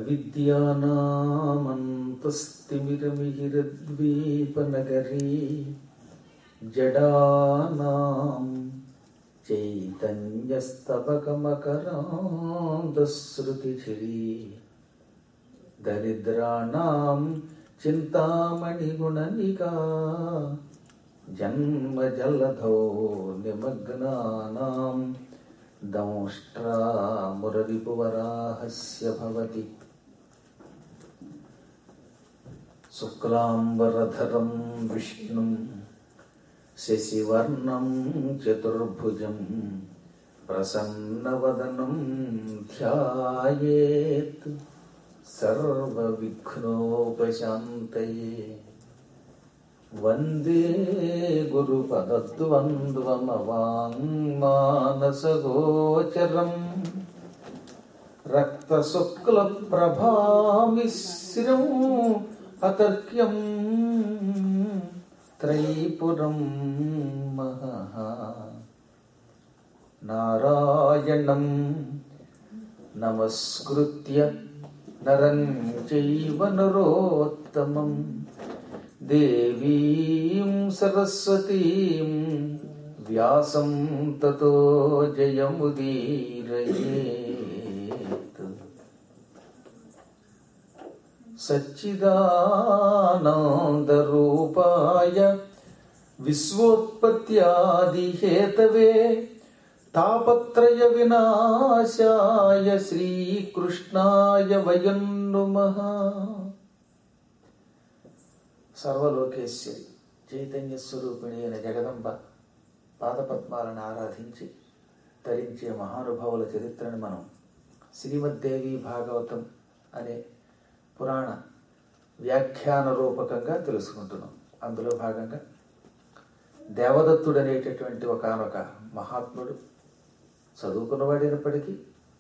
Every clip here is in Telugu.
విద్యానామంతస్తిమిరమిహిరద్వీపనగరీ జడానాం చైతన్యస్తబకమకరాంతశ్రుతిచిరీ దరిద్రాణం చింతామణిగుణనికా జన్మజలధౌ నిమగ్నానాం దంష్ట్రామురరిపువరాహస్య భవతి శుక్లాంబరధరం విష్ణుం శశివర్ణం చతుర్భుజం ప్రసన్నవదనం ధ్యాయేత్ సర్వవిఘ్నోపశాంతయే వందే గురుపదద్వంద్వమవాङ्మానసగోచరం రక్తశుక్లప్రభామిశ్రం అతర్క్యం త్రైపురం మహః నారాయణం నమస్కృత్య నరం చైవ నరోత్తమం దేవీం సరస్వతీం వ్యాసం తతో జయముదీరయేత్ సచ్చిదానందరూపాయ విశ్వోత్పత్యాదిహేతవే తాపత్రయ వినాశాయ శ్రీకృష్ణాయ వయం నుమః సర్వలోకేశ్వరి చైతన్య స్వరూపిణి అయిన జగదంబ పాదపద్మాలను ఆరాధించి తరించే మహానుభావుల చరిత్రను మనం శ్రీమద్దేవి భాగవతం అనే పురాణ వ్యాఖ్యాన రూపకంగా తెలుసుకుంటున్నాం అందులో భాగంగా దేవదత్తుడు అనేటటువంటి ఒకనొక మహాత్ముడు చదువుకున్నవాడైనప్పటికీ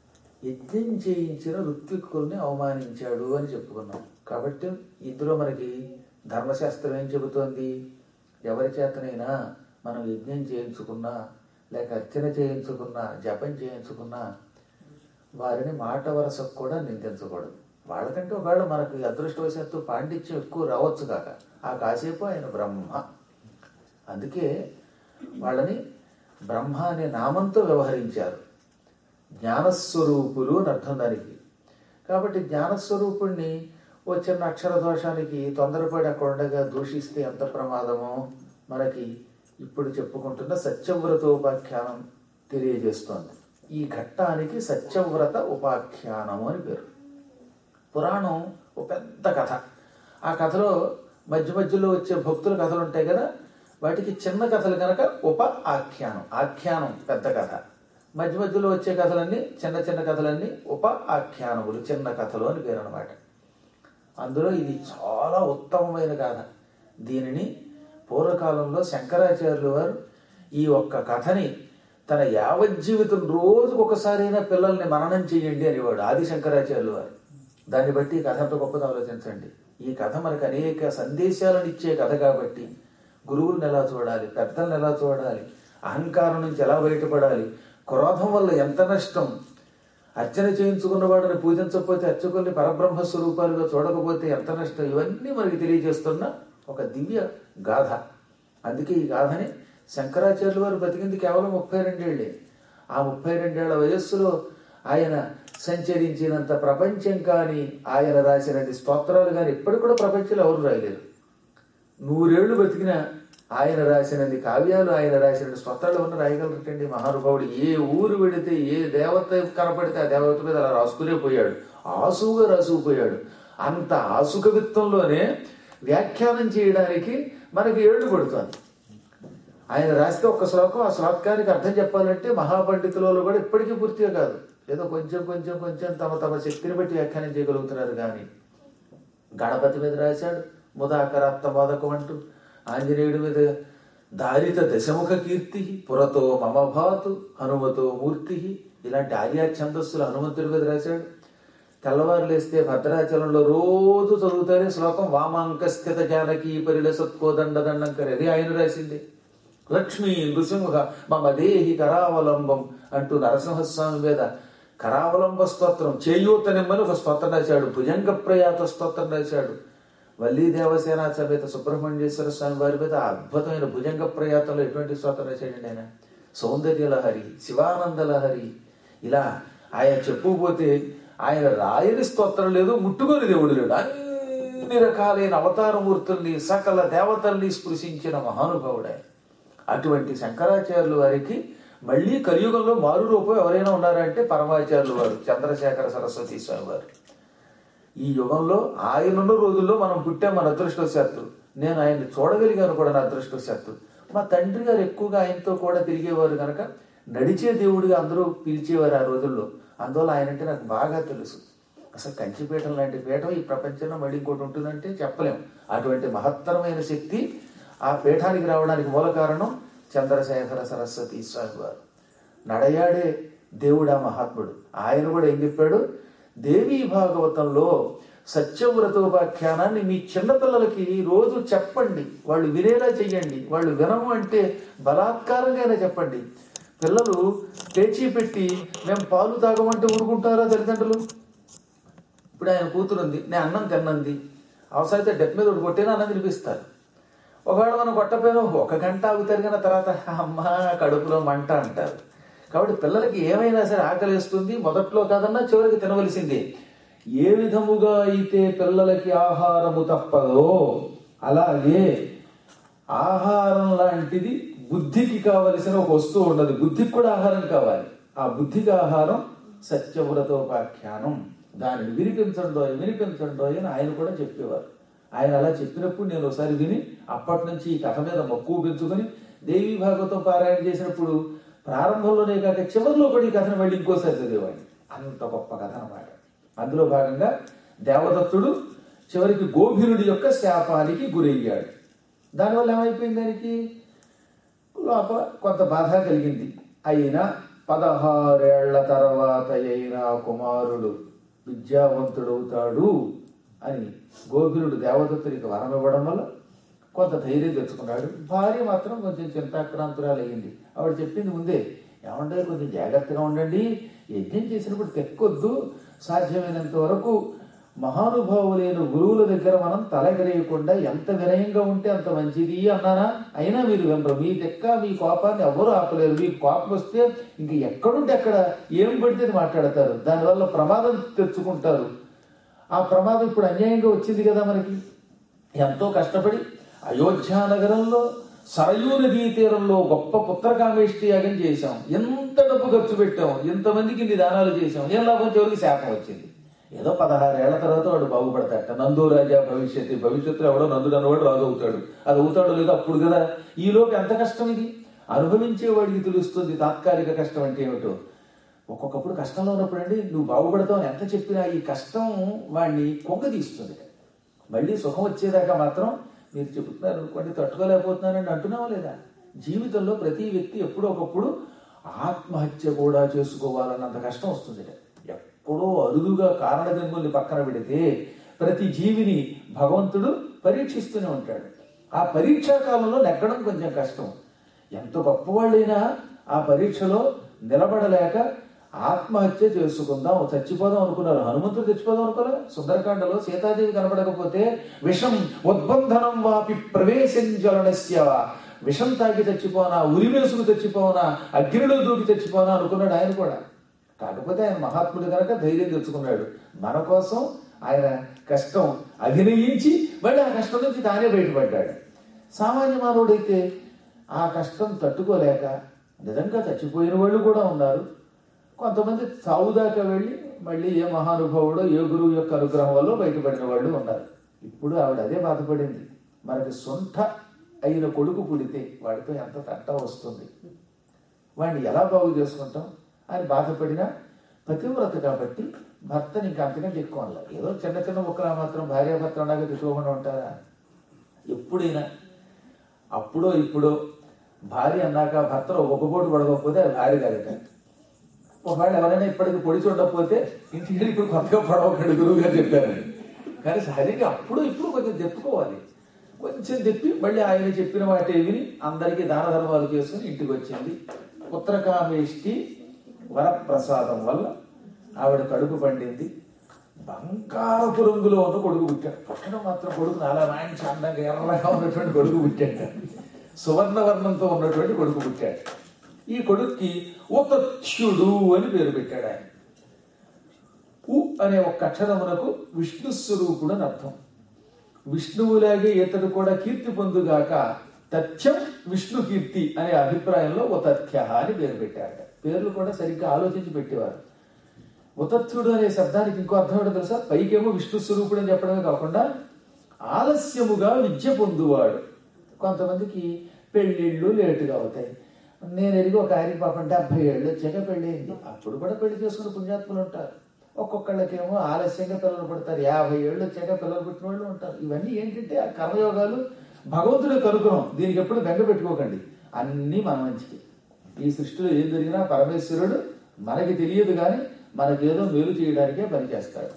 యజ్ఞం చేయించిన ఋత్విక్కుల్ని అవమానించాడు అని చెప్పుకున్నాం కాబట్టి ఇందులో మనకి ధర్మశాస్త్రం ఏం చెబుతోంది ఎవరి చేతనైనా మనం యజ్ఞం చేయించుకున్నా లేక అర్చన చేయించుకున్నా జపం చేయించుకున్నా వారిని మాట వరసకు కూడా నిందించకూడదు వాళ్ళకంటే ఒకవేళ మనకు అదృష్టవశాత్తు పాండిత్యం ఎక్కువ రావచ్చు కాక ఆ కాసేపు ఆయన బ్రహ్మ అందుకే వాళ్ళని బ్రహ్మ అనే నామంతో వ్యవహరించారు జ్ఞానస్వరూపులు అని అర్థం దానికి కాబట్టి జ్ఞానస్వరూపుణ్ణి ఓ చిన్న అక్షర దోషానికి తొందరపడి అక్కడ ఉండగా దూషిస్తే ఎంత ప్రమాదమో మనకి ఇప్పుడు చెప్పుకుంటున్న సత్యవ్రత ఉపాఖ్యానం తెలియజేస్తోంది ఈ ఘట్టానికి సత్యవ్రత ఉపాఖ్యానము అని పేరు పురాణం ఒక పెద్ద కథ ఆ కథలో మధ్య మధ్యలో వచ్చే భక్తుల కథలు ఉంటాయి కదా వాటికి చిన్న కథలు కనుక ఉప ఆఖ్యానం ఆఖ్యానం పెద్ద కథ మధ్య మధ్యలో వచ్చే కథలన్నీ చిన్న చిన్న కథలన్నీ ఉప ఆఖ్యానములు చిన్న కథలు అని పేరు అనమాట అందులో ఇది చాలా ఉత్తమమైన గాథ దీనిని పూర్వకాలంలో శంకరాచార్యులు వారు ఈ ఒక్క కథని తన యావజ్జీవితం రోజుకు ఒకసారైనా పిల్లల్ని మననం చేయండి అనేవాడు ఆది శంకరాచార్యులు వారు దాన్ని బట్టి ఈ కథ అంత గొప్పది ఆలోచించండి ఈ కథ మనకు అనేక సందేశాలను ఇచ్చే కథ కాబట్టి గురువులను ఎలా చూడాలి పెద్దలను ఎలా చూడాలి అహంకారం నుంచి ఎలా బయటపడాలి క్రోధం వల్ల ఎంత నష్టం అర్చన చేయించుకున్న వాడిని పూజించకపోతే అర్చకుల్ని పరబ్రహ్మ స్వరూపాలుగా చూడకపోతే ఎంత నష్టం ఇవన్నీ మనకి తెలియజేస్తున్న ఒక దివ్య గాథ అందుకే ఈ గాథని శంకరాచార్యుల వారు బతికింది కేవలం ముప్పై రెండేళ్లే ఆ ముప్పై రెండేళ్ల వయస్సులో ఆయన సంచరించినంత ప్రపంచం కానీ ఆయన రాసినన్ని స్తోత్రాలు కానీ ఇప్పటికి కూడా ప్రపంచంలో ఎవరు రాయలేరు నూరేళ్లు బతికిన ఆయన రాసినన్ని కావ్యాలు ఆయన రాసిన స్తోత్రాలు ఎవరు రాయగలరటండి మహానుభావుడు ఏ ఊరు వెడితే ఏ దేవత కనపడితే ఆ దేవత మీద అలా రాసుకునే పోయాడు ఆసుగా రాసుకుపోయాడు అంత ఆసుకవిత్వంలోనే వ్యాఖ్యానం చేయడానికి మనకి ఏళ్ళు పడుతుంది ఆయన రాస్తే ఒక్క శ్లోకం ఆ శ్లోకానికి అర్థం చెప్పాలంటే మహాపండితులలో కూడా ఇప్పటికీ పూర్తిగా కాదు ఏదో కొంచెం కొంచెం కొంచెం తమ తమ శక్తిని బట్టి వ్యాఖ్యానం చేయగలుగుతున్నారు కానీ గణపతి మీద రాశాడు ముదాకరాత్త మోదకం అంటూ ఆంజనేయుడి మీద దారిత దశముఖ కీర్తి పురతో మమభాతు హనుమతో మూర్తి ఇలాంటి ఆర్యా ఛందస్సులు హనుమంతుడి మీద రాశాడు తెల్లవారు లేస్తే భద్రాచలంలో రోజు చదువుతారే శ్లోకం వామాంకస్థిత జానకి పరిల సత్కోదండ దండంకరి అది ఆయన రాసింది లక్ష్మీ నృసింహ మమ దేహి కరావలంబం అంటూ నరసింహస్వామి మీద కరావలంబ స్తోత్రం చేయూతనిమ్మని ఒక స్తోత్రం రాశాడు భుజంగ ప్రయాత స్తోత్రం రాశాడు వల్లీ దేవసేన సమేత సుబ్రహ్మణ్యేశ్వర స్వామి వారి మీద ఆ అద్భుతమైన భుజంగ ప్రయాతంలో ఎటువంటి స్తోత్రం రాశాడండి ఆయన సౌందర్య లహరి శివానంద లహరి ఇలా ఆయన చెప్పుకుపోతే ఆయన రాయని స్తోత్రం లేదు ముట్టుకొని దేవుడు లేడు అన్ని రకాలైన అవతారమూర్తుల్ని సకల దేవతల్ని స్పృశించిన మహానుభావుడు ఆయన అటువంటి శంకరాచార్యుల వారికి మళ్ళీ కలియుగంలో మారు రూపం ఎవరైనా ఉన్నారంటే పరమాచార్యులు వారు చంద్రశేఖర సరస్వతి స్వామి వారు ఈ యుగంలో ఆయనున్న రోజుల్లో మనం పుట్టాం మన అదృష్టవశాత్తు నేను ఆయన్ని చూడగలిగాను కూడా నా అదృష్టవశాత్తు మా తండ్రి గారు ఎక్కువగా ఆయనతో కూడా తిరిగేవారు కనుక నడిచే దేవుడిగా అందరూ పిలిచేవారు ఆ రోజుల్లో అందువల్ల ఆయన అంటే నాకు బాగా తెలుసు అసలు కంచిపీఠం లాంటి పీఠం ఈ ప్రపంచంలో మళ్ళీ ఇంకోటి ఉంటుందంటే చెప్పలేం అటువంటి మహత్తరమైన శక్తి ఆ పీఠానికి రావడానికి మూల కారణం చంద్రశేఖర సరస్వతి స్వామి వారు నడయాడే దేవుడా మహాత్ముడు ఆయన కూడా ఏం చెప్పాడు దేవీ భాగవతంలో సత్యవ్రతోపాఖ్యానాన్ని మీ చిన్నపిల్లలకి రోజు చెప్పండి వాళ్ళు వినేలా చెయ్యండి వాళ్ళు వినము అంటే బలాత్కారంగా చెప్పండి పిల్లలు పేచీ పెట్టి మేము పాలు తాగమంటే ఊరుకుంటారా తల్లిదండ్రులు ఇప్పుడు ఆయన కూతురు ఉంది నేను అన్నం తిన్నంది అవసరమైతే డెప్ మీద ఒకటి కొట్టేనా అన్నం తినిపిస్తారు ఒకవేళ మనం కొట్టపోయినా ఒక గంట ఆగుతారు కానీ తర్వాత అమ్మ కడుపులో మంట అంటారు కాబట్టి పిల్లలకి ఏమైనా సరే ఆకలిస్తుంది మొదట్లో కాదన్నా చివరికి తినవలసిందే ఏ విధముగా అయితే పిల్లలకి ఆహారము తప్పదో అలాగే ఆహారం లాంటిది బుద్ధికి కావలసిన ఒక వస్తువు ఉండదు బుద్ధికి కూడా ఆహారం కావాలి ఆ బుద్ధికి ఆహారం సత్యవ్రతోపాఖ్యానం దానిని వినిపించండో వినిపించండో అని ఆయన కూడా చెప్పేవారు ఆయన అలా చెప్పినప్పుడు నేను ఒకసారి విని అప్పటి నుంచి ఈ కథ మీద మక్కువ పెంచుకొని దేవీ భాగవతం పారాయణ చేసినప్పుడు ప్రారంభంలోనే కాక చివరిలో కూడా ఈ కథను మళ్ళీ ఇంకోసారి చదివేవాడిని అంత గొప్ప కథ అన్నమాట అందులో భాగంగా దేవదత్తుడు చివరికి గోభిరుడి యొక్క శాపానికి గురయ్యాడు దానివల్ల ఏమైపోయింది దానికి లోపల కొంత బాధ కలిగింది అయినా పదహారేళ్ల తర్వాత అయినా కుమారుడు విద్యావంతుడవుతాడు అని గోపిలుడు దేవదత్తుడికి వరం ఇవ్వడం వల్ల కొంత ధైర్యం తెచ్చుకున్నాడు భార్య మాత్రం కొంచెం చింతాక్రాంతురాలు అయ్యింది ఆవిడ చెప్పింది ముందే ఏమంటే కొంచెం జాగ్రత్తగా ఉండండి యజ్ఞం చేసినప్పుడు తెక్కొద్దు సాధ్యమైనంత వరకు మహానుభావులైన గురువుల దగ్గర మనం తలగరేయకుండా ఎంత వినయంగా ఉంటే అంత మంచిది అన్నానా అయినా మీరు వినరు మీ తెక్క మీ కోపాన్ని ఎవరు ఆపలేరు మీకు కోపం వస్తే ఇంక ఎక్కడుంటే అక్కడ ఏం పడితే అది మాట్లాడతారు దానివల్ల ప్రమాదం తెచ్చుకుంటారు ఆ ప్రమాదం ఇప్పుడు అన్యాయంగా వచ్చింది కదా మనకి ఎంతో కష్టపడి అయోధ్య నగరంలో సరయూ నదీ తీరంలో గొప్ప పుత్రకామేష్టి యాగం చేశాం ఎంత డబ్బు ఖర్చు పెట్టాం ఎంతమందికి ఇన్ని దానాలు చేశాం ఏం లాభం చివరికి శాపం వచ్చింది ఏదో పదహారేళ్ల తర్వాత వాడు బాగుపడతాట నందు రాజా భవిష్యత్తు భవిష్యత్తులో ఎవడో నందుడు అన్నవాడు రాజు అవుతాడు అది అవుతాడో లేదో అప్పుడు కదా ఈలోపు ఎంత కష్టం ఇది అనుభవించేవాడికి తెలుస్తుంది తాత్కాలిక కష్టం అంటే ఏమిటో ఒక్కొక్కప్పుడు కష్టంలో ఉన్నప్పుడు అండి నువ్వు బాగుపడతావు అని ఎంత చెప్పినా ఈ కష్టం వాడిని కొంగదీస్తుంది మళ్ళీ సుఖం వచ్చేదాకా మాత్రం మీరు చెబుతున్నారు అనుకోండి తట్టుకోలేకపోతున్నానని అంటున్నావా లేదా జీవితంలో ప్రతి వ్యక్తి ఎప్పుడో ఒకప్పుడు ఆత్మహత్య కూడా చేసుకోవాలన్నంత కష్టం వస్తుంది ఎప్పుడో అరుదుగా కారణ జన్మల్ని పక్కన పెడితే ప్రతి జీవిని భగవంతుడు పరీక్షిస్తూనే ఉంటాడు ఆ పరీక్షా కాలంలో నెగ్గడం కొంచెం కష్టం ఎంత గొప్పవాళ్ళైనా ఆ పరీక్షలో నిలబడలేక ఆత్మహత్య చేసుకుందాం చచ్చిపోదాం అనుకున్నారు హనుమంతుడు చచ్చిపోదాం అనుకోలే సుందరకాండలో సీతాదేవి కనబడకపోతే విషం ఉద్బంధనం వాపి ప్రవేశం జ్వలనస్య విషం తాగి చచ్చిపోనా ఉరివేసుకు చచ్చిపోనా అగ్నిలో దూకి చచ్చిపోనా అనుకున్నాడు ఆయన కూడా కాకపోతే ఆయన మహాత్ముడు కనుక ధైర్యం తెచ్చుకున్నాడు మన కోసం ఆయన కష్టం అభినయించి మళ్ళీ ఆ కష్టం నుంచి తానే బయటపడ్డాడు సామాన్య మానవుడైతే ఆ కష్టం తట్టుకోలేక నిజంగా చచ్చిపోయిన వాళ్ళు కూడా ఉన్నారు కొంతమంది చావు దాకా వెళ్ళి మళ్ళీ ఏ మహానుభావుడో ఏ గురువు యొక్క అనుగ్రహం వల్ల బయటపడిన వాళ్ళు ఉన్నారు ఇప్పుడు ఆవిడ అదే బాధపడింది మనకి సొంత అయిన కొడుకు పుడితే వాడితో ఎంత తట్ట వస్తుంది వాడిని ఎలా బాగు చేసుకుంటాం అని బాధపడినా పతివ్రత కాబట్టి భర్తని ఇంకా అంతకంటే ఎక్కువ అన్నారు ఏదో చిన్న చిన్న ముక్కలా మాత్రం భార్యాభర్త ఉండగా తెచ్చుకోకుండా ఉంటారా ఎప్పుడైనా అప్పుడో ఇప్పుడో భార్య అన్నాక భర్తలో ఒక పోటు పడకపోతే అది భార్య కనుక ఒకవేళ ఎవరైనా ఇప్పటికి పొడిచి ఉండకపోతే ఇంటికి ఇప్పుడు కొత్తగా పడవకండి గురువు గారు చెప్పారని కానీ సహజంగా అప్పుడు ఇప్పుడు కొంచెం తెప్పుకోవాలి కొంచెం తెప్పి మళ్ళీ ఆయన చెప్పిన వాటి విని అందరికీ దాన ధర్మాలు చేసుకుని ఇంటికి వచ్చింది పుత్రకామేష్టి వరప్రసాదం వల్ల ఆవిడ కడుపు పండింది బంగారపు రంగులో ఉన్న కొడుకు పుట్టాడు పుట్టడం మాత్రం కొడుకు అలా మంచి అందంగా ఎర్రగా ఉన్నటువంటి కొడుకు పుట్టాడు సువర్ణ వర్ణంతో ఉన్నటువంటి కొడుకు పుట్టాడు ఈ కొడుక్కి ఉపత్యుడు అని పేరు పెట్టాడు ఆయన ఉ అనే ఒక అక్షరమునకు విష్ణు స్వరూపుడు అని అర్థం విష్ణువులాగే ఇతడు కూడా కీర్తి పొందుగాక తథ్యం విష్ణు కీర్తి అనే అభిప్రాయంలో ఉతథ్య అని పేరు పెట్టాడు పేర్లు కూడా సరిగ్గా ఆలోచించి పెట్టేవారు ఉతత్యుడు అనే శబ్దానికి ఇంకో అర్థం ఏంటో తెలుసా పైకేమో విష్ణు స్వరూపుడు అని చెప్పడమే కాకుండా ఆలస్యముగా విద్య పొందువాడు కొంతమందికి పెళ్ళిళ్ళు లేటుగా అవుతాయి నేను ఎరిగి ఒక ఆయన పాపం డెబ్బై ఏళ్ళు వచ్చాక పెళ్ళయింది అప్పుడు కూడా పెళ్లి చేసుకుని పుణ్యాత్ములు ఉంటారు ఒక్కొక్కళ్ళకేమో ఆలస్యంగా పిల్లలు పుడతారు యాభై ఏళ్ళు వచ్చాక పిల్లలు పుట్టిన వాళ్ళు ఉంటారు ఇవన్నీ ఏంటంటే ఆ కర్మయోగాలు భగవంతుడే కనుక్కున్నాం దీనికి ఎప్పుడు బెంగ పెట్టుకోకండి అన్నీ మన మంచికి ఈ సృష్టిలో ఏం జరిగినా పరమేశ్వరుడు మనకి తెలియదు కానీ మనకేదో మేలు చేయడానికే పనిచేస్తాడు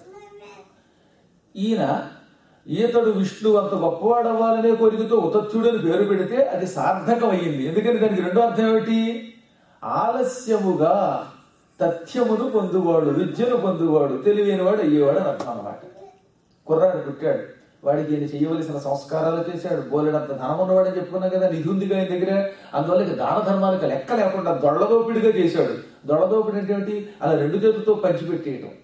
ఈయన ఈతడు విష్ణు అంత గొప్పవాడు అవ్వాలనే కోరికతో ఉతత్యుడు అని పేరు పెడితే అది సార్థకమైంది ఎందుకంటే దానికి రెండో అర్థం ఏమిటి ఆలస్యముగా తథ్యమును పొందువాడు విద్యను పొందువాడు తెలివైనవాడు అయ్యేవాడు అని అర్థం అన్నమాట కుర్రాడు పుట్టాడు వాడికి ఈయన చేయవలసిన సంస్కారాలు చేశాడు బోలెడంత ధనం ఉన్నవాడని చెప్పుకున్నాం కదా నిధి ఉంది ఆయన దగ్గర అందువల్ల ఇక దాన ధర్మాలకు లెక్క లేకుండా దొళ్ళదోపిడిగా చేశాడు దొళ్ళదోపిడి అంటే ఏమిటి అలా రెండు చేతులతో పంచిపెట్టేయటం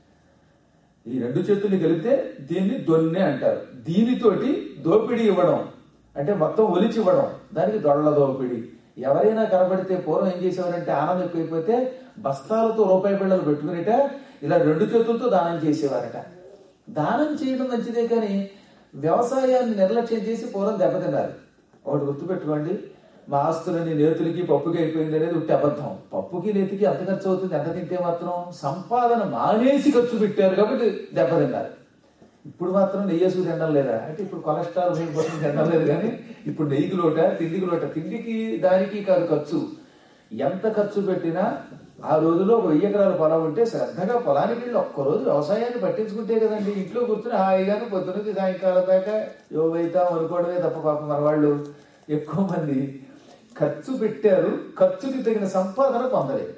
ఈ రెండు చేతుల్ని కలిపితే దీన్ని దొన్నె అంటారు దీనితోటి దోపిడీ ఇవ్వడం అంటే మొత్తం ఒలిచి ఇవ్వడం దానికి దొళ్ళ దోపిడి ఎవరైనా కనబడితే పూర్వం ఏం చేసేవారంటే ఆనందం ఎక్కువైపోతే బస్తాలతో రూపాయి బిళ్ళలు పెట్టుకునిట ఇలా రెండు చేతులతో దానం చేసేవారట దానం చేయడం మంచిదే కానీ వ్యవసాయాన్ని నిర్లక్ష్యం చేసి పూర్వం దెబ్బతిన్నారు ఒకటి గుర్తుపెట్టుకోండి మా ఆస్తులని నేతులకి పప్పుకి అయిపోయింది అనేది ఉట్టి అబద్ధం పప్పుకి నేతికి ఎంత ఖర్చు అవుతుంది ఎంత తింటే మాత్రం సంపాదన మానేసి ఖర్చు పెట్టారు కాబట్టి దెబ్బతిన్నారు ఇప్పుడు మాత్రం నెయ్యేసుకు తినడం లేదా అంటే ఇప్పుడు కొలెస్ట్రాల్ భయం కోసం తినడం లేదు కానీ ఇప్పుడు నెయ్యికి లోట తిండికి లోట తిండికి దానికి కాదు ఖర్చు ఎంత ఖర్చు పెట్టినా ఆ రోజులో ఒక వెయ్యి ఎకరాల పొలం ఉంటే శ్రద్ధగా పొలానికి వెళ్ళి ఒక్కరోజు వ్యవసాయాన్ని పట్టించుకుంటే కదండి ఇంట్లో కూర్చుని హాయిగానే పొద్దున్నది సాయంకాలం దాకా యోగైతాం అనుకోవడమే తప్ప పాపం మన వాళ్ళు ఎక్కువ మంది ఖర్చు పెట్టారు ఖర్చుకి తగిన సంపాదన పొందలేదు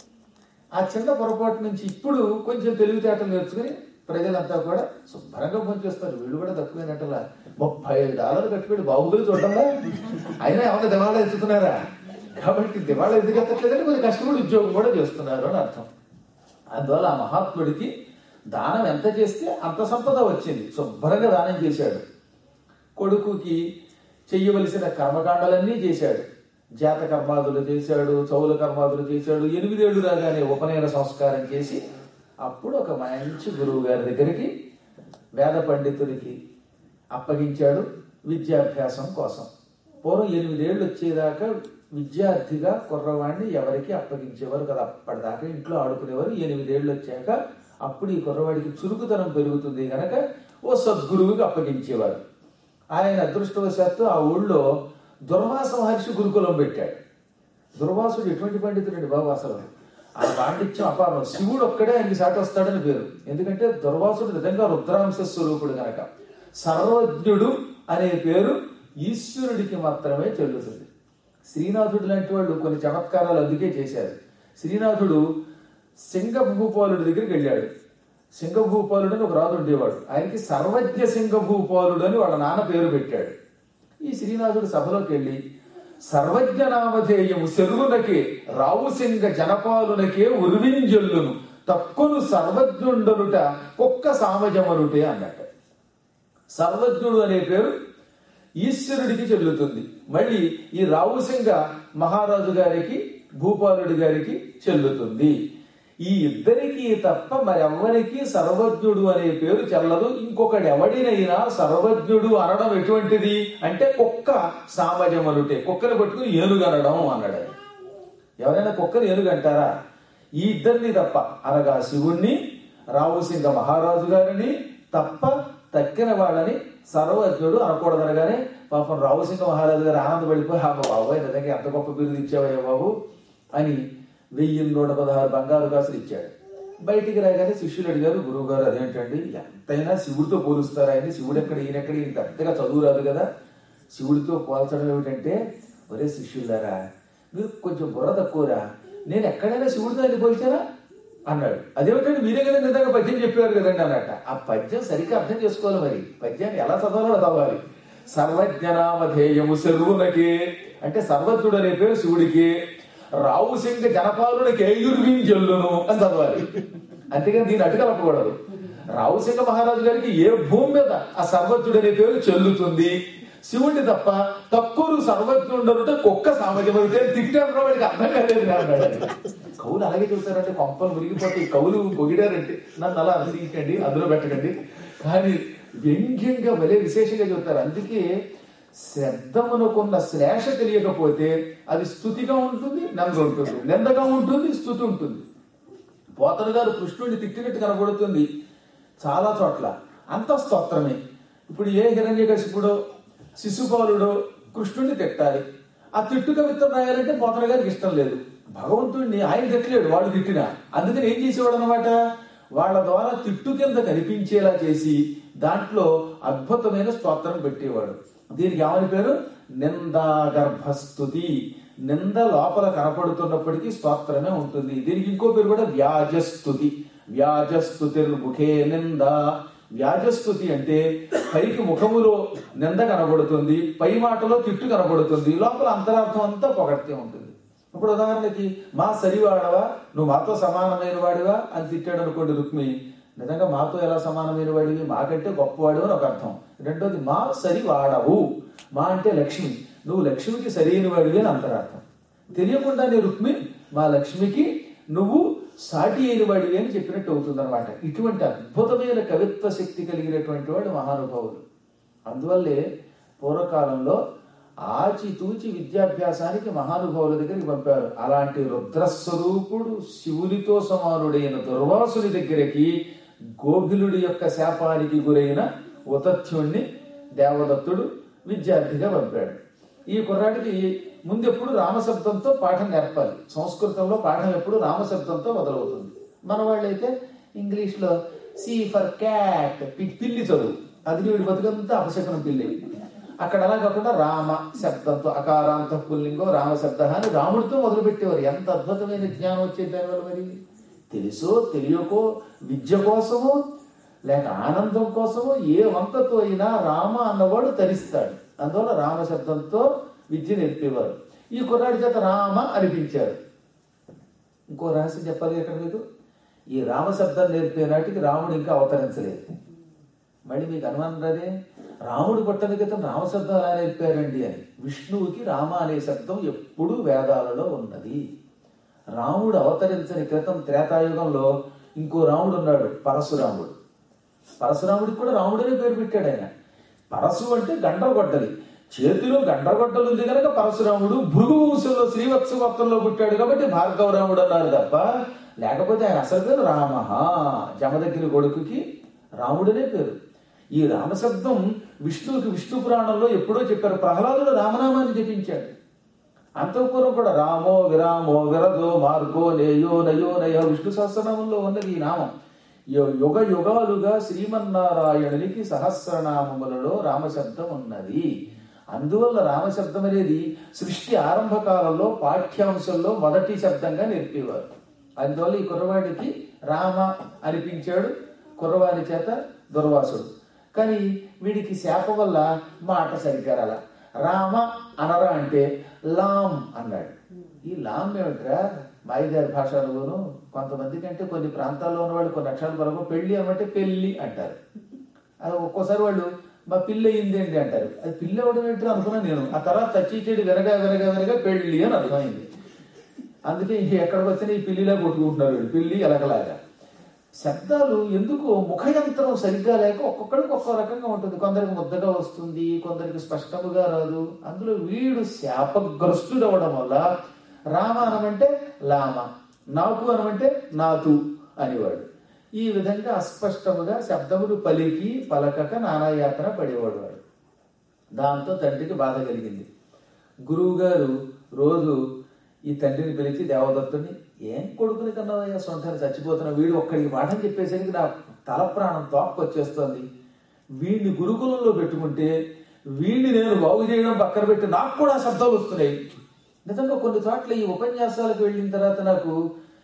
ఆ చిన్న పొరపాటు నుంచి ఇప్పుడు కొంచెం తెలివితేటలు నేర్చుకుని ప్రజలంతా కూడా శుభ్రంగా పనిచేస్తారు వీళ్ళు కూడా తక్కువైనట్టులా ముప్పై డాలర్లు కట్టుబడి బాహుబలి చూడడంలా అయినా ఏమన్నా దివాళా ఎత్తుతున్నారా కాబట్టి దివాళా ఎందుకు ఎత్తట్లేదంటే కొంచెం కష్టపడి ఉద్యోగం కూడా చేస్తున్నారు అని అర్థం అందువల్ల ఆ మహాత్ముడికి దానం ఎంత చేస్తే అంత సంపద వచ్చింది శుభ్రంగా దానం చేశాడు కొడుకుకి చెయ్యవలసిన కర్మకాండాలన్నీ చేశాడు జాత కర్మాదులు చేశాడు చౌల కర్మాదులు చేశాడు ఎనిమిదేళ్లు రాగానే ఉపనయన సంస్కారం చేసి అప్పుడు ఒక మంచి గురువు గారి దగ్గరికి వేద పండితుడికి అప్పగించాడు విద్యాభ్యాసం కోసం పూర్వం ఎనిమిదేళ్లు వచ్చేదాకా విద్యార్థిగా కుర్రవాడిని ఎవరికి అప్పగించేవారు కదా అప్పటిదాకా ఇంట్లో ఆడుకునేవారు ఎనిమిదేళ్లు వచ్చాక అప్పుడు ఈ కుర్రవాడికి చురుకుతనం పెరుగుతుంది గనక ఓ సద్గురువుకి అప్పగించేవారు ఆయన అదృష్టవశాత్తు ఆ ఊళ్ళో దుర్వాస మహర్షి గురుకులం పెట్టాడు దుర్వాసుడు ఎటువంటి పండితుడండి బాబు అసలు ఆ పాండిత్యం అపారం శివుడు ఒక్కడే ఆయనకి సాటి వస్తాడని పేరు ఎందుకంటే దుర్వాసుడు నిజంగా రుద్రాంశ స్వరూపుడు గనక సర్వజ్ఞుడు అనే పేరు ఈశ్వరుడికి మాత్రమే చెల్లుతుంది శ్రీనాథుడు లాంటి వాళ్ళు కొన్ని చమత్కారాలు అందుకే చేశారు శ్రీనాథుడు సింగభూపాలుడి దగ్గరికి వెళ్ళాడు సింగభూపాలుడు అని ఒక రాజు ఉండేవాడు ఆయనకి సర్వజ్ఞ సింగభూపాలుడు అని వాళ్ళ నాన్న పేరు పెట్టాడు ఈ శ్రీనాథుడు సభలోకి వెళ్ళి సర్వజ్ఞ నామధేయము సెరుగునకే రావుసింగ జనపాలునకే ఉర్వింజల్లును తక్కువను సర్వజ్ఞుండనుట కుక్క సామజమనుటే అన్నట్టు సర్వజ్ఞుడు అనే పేరు ఈశ్వరుడికి చెల్లుతుంది మళ్ళీ ఈ రావుసింగ మహారాజు గారికి భూపాలుడి గారికి చెల్లుతుంది ఈ ఇద్దరికి తప్ప మరెవ్వరికి సర్వజ్ఞుడు అనే పేరు చెల్లదు ఇంకొకటి ఎవడినైనా సర్వజ్ఞుడు అనడం ఎటువంటిది అంటే కుక్క సామజమలుటే కుక్కని పట్టుకుని ఏనుగనడం అన్నాడు ఆయన. ఎవరైనా కుక్కని ఏనుగంటారా ఈ ఇద్దరిని తప్ప అనగా శివుణ్ణి రావుసింగ మహారాజు గారిని తప్ప తక్కిన వాళ్ళని సర్వజ్ఞుడు అనకూడదనగానే పాపం రావుసింగ మహారాజు గారు ఆనందపడిపోయి ఆ బాబాయ్ నిజంగా ఎంత గొప్ప బిరుదు ఇచ్చావయ్యా బాబు అని వెయ్యి నూట పదహారు బంగారు కాసులు ఇచ్చాడు బయటికి రాగానే శిష్యులు అడిగారు గురువు గారు అదేంటండి ఎంతైనా శివుడితో పోలుస్తారు ఆయన శివుడు ఎక్కడ ఈయనెక్కడ ఈయన పెద్దగా చదువు రాదు కదా శివుడితో పోల్చడం ఏమిటంటే ఒరే శిష్యులారా మీరు కొంచెం బుర్ర తక్కువరా నేను ఎక్కడైనా శివుడితో ఆయన పోల్చారా అన్నాడు అదేమిటంటే మీరే కదా నిజంగా పద్యం చెప్పారు కదండి అన్నట్ట ఆ పద్యం సరిగ్గా అర్థం చేసుకోవాలి మరి పద్యాన్ని ఎలా చదవాలో చదవాలి సర్వజ్ఞనామధేయము శర్వునకి అంటే సర్వజ్ఞుడు అనే పేరు శివుడికి రావు సింగ జనపాలుడికి ఏయుర్వీం చెల్లును అని చదవాలి అంతేగాని దీన్ని అటు కలపకూడదు రావుసింగ మహారాజు గారికి ఏ భూమి మీద ఆ సర్వజ్ఞుడు అనే పేరు చెల్లుతుంది శివుడిని తప్ప తక్కువ సర్వజ్ఞుండనుంటే కుక్క సామాజిక తిట్టాడు వాడికి అర్థం కాలేదు అన్నాడు కవులు అలాగే చెబుతారంటే కొంపలు మురిగిపోతాయి కవులు పొగిడారంటే నన్ను అలా అనుసరించండి అందులో పెట్టకండి కానీ వ్యంగ్యంగా భలే విశేషంగా చెబుతారు అందుకే శబ్దమునకున్న శ్లేష తెలియకపోతే అది స్థుతిగా ఉంటుంది నంద ఉంటుంది నిందగా ఉంటుంది స్థుతి ఉంటుంది పోతన గారు కృష్ణుడిని తిట్టినట్టు కనబడుతుంది చాలా చోట్ల అంత స్తోత్రమే ఇప్పుడు ఏ హిరణ్యకశిపుడో శిశుపాలుడో కృష్ణుడిని తిట్టాలి ఆ తిట్టు కవిత్వం రాయాలంటే పోతన గారికి ఇష్టం లేదు భగవంతుడిని ఆయన తిట్టలేడు వాడు తిట్టినా అందుకని ఏం చేసేవాడు అనమాట వాళ్ళ ద్వారా తిట్టు కింద కనిపించేలా చేసి దాంట్లో అద్భుతమైన స్తోత్రం పెట్టేవాడు దీనికి ఏమని పేరు నిందాగర్భస్తుతి నింద లోపల కనపడుతున్నప్పటికీ స్తోత్రమే ఉంటుంది దీనికి ఇంకో పేరు కూడా వ్యాజస్తుతి వ్యాజస్తుతి ముఖే నింద వ్యాజస్తుతి అంటే పైకి ముఖములో నింద కనబడుతుంది పై మాటలో తిట్టు కనబడుతుంది లోపల అంతరార్థం అంతా పొగడితే ఉంటుంది ఇప్పుడు ఉదాహరణకి మా సరివాడవా నువ్వు మాతో సమానమైన వాడివా అని తిట్టాడు అనుకోండి రుక్మి నిజంగా మాతో ఎలా సమానమైన వాడివి మాకంటే గొప్పవాడు అని ఒక అర్థం రెండోది మా సరివాడవు మా అంటే లక్ష్మి నువ్వు లక్ష్మికి సరైన వాడివి అని అంతరార్థం తెలియకుండానే రుక్మి మా లక్ష్మికి నువ్వు సాటి అయిన వాడివి అని చెప్పినట్టు అవుతుందన్నమాట ఇటువంటి అద్భుతమైన కవిత్వ శక్తి కలిగినటువంటి వాడు మహానుభావులు అందువల్లే పూర్వకాలంలో ఆచితూచి విద్యాభ్యాసానికి మహానుభావుల దగ్గరికి పంపారు అలాంటి రుద్రస్వరూపుడు శివునితో సమానుడైన దుర్వాసుని దగ్గరికి గోభిలుడి యొక్క శాపానికి గురైన ఉతథ్యుణ్ణి దేవదత్తుడు విద్యార్థిగా పంపాడు ఈ కుర్రాడికి ముందెప్పుడు రామశబ్దంతో పాఠం నేర్పాలి సంస్కృతంలో పాఠం ఎప్పుడు రామశబ్దంతో మొదలవుతుంది మన వాళ్ళైతే ఇంగ్లీష్లో సి ఫర్ క్యాట్ పిల్లి చదువు అది వీడి బతుకంతా అపశకనం పిల్లి అక్కడ అలా కాకుండా రామ శబ్దంతో అకారాంత పుల్లింగో రామ శబ్ద అని రాముడితో మొదలుపెట్టేవారు ఎంత అద్భుతమైన జ్ఞానం వచ్చేది దానివల్ల మరి తెలుసో తెలియకో విద్య కోసమో లేక ఆనందం కోసమో ఏ వంకతో అయినా రామ అన్నవాడు తరిస్తాడు అందువల్ల రామ శబ్దంతో విద్య నేర్పేవారు ఈ కుర్రాడి చేత రామ అనిపించారు ఇంకో రహస్యం చెప్పాలి ఇక్కడ మీకు ఈ రామ శబ్దం నేర్పే నాటికి రాముడు ఇంకా అవతరించలేదు మళ్ళీ మీకు అనుమానం రాదే రాముడు పుట్టని క్రితం రామశబ్దం ఎలా నేర్పారండి అని విష్ణువుకి రామ అనే శబ్దం ఎప్పుడూ వేదాలలో ఉన్నది రాముడు అవతరించని క్రితం త్రేతాయుగంలో ఇంకో రాముడు ఉన్నాడు పరశురాముడు పరశురాముడికి కూడా రాముడనే పేరు పెట్టాడు ఆయన పరశు అంటే గండ్రగొడ్డలి చేతిలో గండ్రగొడ్డలు ఉంది కనుక పరశురాముడు భృగు వంశంలో శ్రీవత్స గోత్రంలో పుట్టాడు కాబట్టి భార్గవరాముడు అన్నారు తప్ప లేకపోతే ఆయన అసలు పేరు రామ జమదగ్గిరి కొడుకుకి రాముడనే పేరు ఈ రామశబ్దం విష్ణువుకి విష్ణు పురాణంలో ఎప్పుడో చెప్పారు ప్రహ్లాదుడు రామనామాన్ని జపించాడు అంతఃపురం కూడా రామో విరామో విరదో మార్గో నేయో నయో నయో విష్ణు సహస్రనామంలో ఉన్నది ఈ నామం యు- యుగ యుగాలుగా శ్రీమన్నారాయణునికి సహస్రనామములలో రామశబ్దం ఉన్నది అందువల్ల రామశబ్దం అనేది సృష్టి ఆరంభ కాలంలో పాఠ్యాంశంలో మొదటి శబ్దంగా నేర్పేవారు అందువల్ల ఈ కుర్రవాడికి రామ అనిపించాడు కుర్రవాడి చేత దుర్వాసుడు కానీ వీడికి శాపం వల్ల మాట సరిగ్గా రాల రామ అనరా అంటే లాం అన్నాడు ఈ లాం ఏమిట్రా మాయిదారి భాషలోను కొంతమంది కంటే కొన్ని ప్రాంతాల్లో ఉన్న వాళ్ళు కొన్ని అక్షరాలు పలకం పెళ్లి అమ్మంటే పెళ్లి అంటారు అది ఒక్కోసారి వాళ్ళు మా పిల్ల అయింది ఏంటి అంటారు అది పిల్ల అవ్వడం ఏంటో అనుకున్నాను నేను ఆ తర్వాత చచ్చి చెడు వినగా వినగా వినగా పెళ్లి అని అర్థమైంది అందుకే ఈ ఎక్కడికి వచ్చినా ఈ పిల్లిలా కొట్టుకుంటున్నారు వీళ్ళు పిల్లి ఎలకలాగా శబ్దాలు ఎందుకు ముఖయంత్రం సరిగ్గా లేక ఒక్కొక్కడికి ఒక్కో రకంగా ఉంటుంది కొందరికి ముద్దగా వస్తుంది కొందరికి స్పష్టముగా రాదు అందులో వీడు శాపగ్రస్తుడు అవ్వడం వల్ల రామ అనమంటే లామ నాకు అనమంటే నాతు అనేవాడు ఈ విధంగా అస్పష్టముగా శబ్దములు పలికి పలకక నానాయాతన పడేవాడు వాడు దాంతో తండ్రికి బాధ కలిగింది గురువు గారు రోజు ఈ తండ్రిని పిలిచి దేవదత్తుని ఏం కొడుకుని కన్నావయ్యా సొంతాన్ని చచ్చిపోతున్నా వీడు ఒక్కడికి పాఠం చెప్పేసరికి నా తల ప్రాణం తోక్కొచ్చేస్తోంది వీడిని గురుకులంలో పెట్టుకుంటే వీడిని నేను బాగు చేయడం పక్కన పెట్టి నాకు కూడా శబ్దాలు వస్తున్నాయి నిజంగా కొన్ని చోట్ల ఈ ఉపన్యాసాలకు వెళ్ళిన తర్వాత నాకు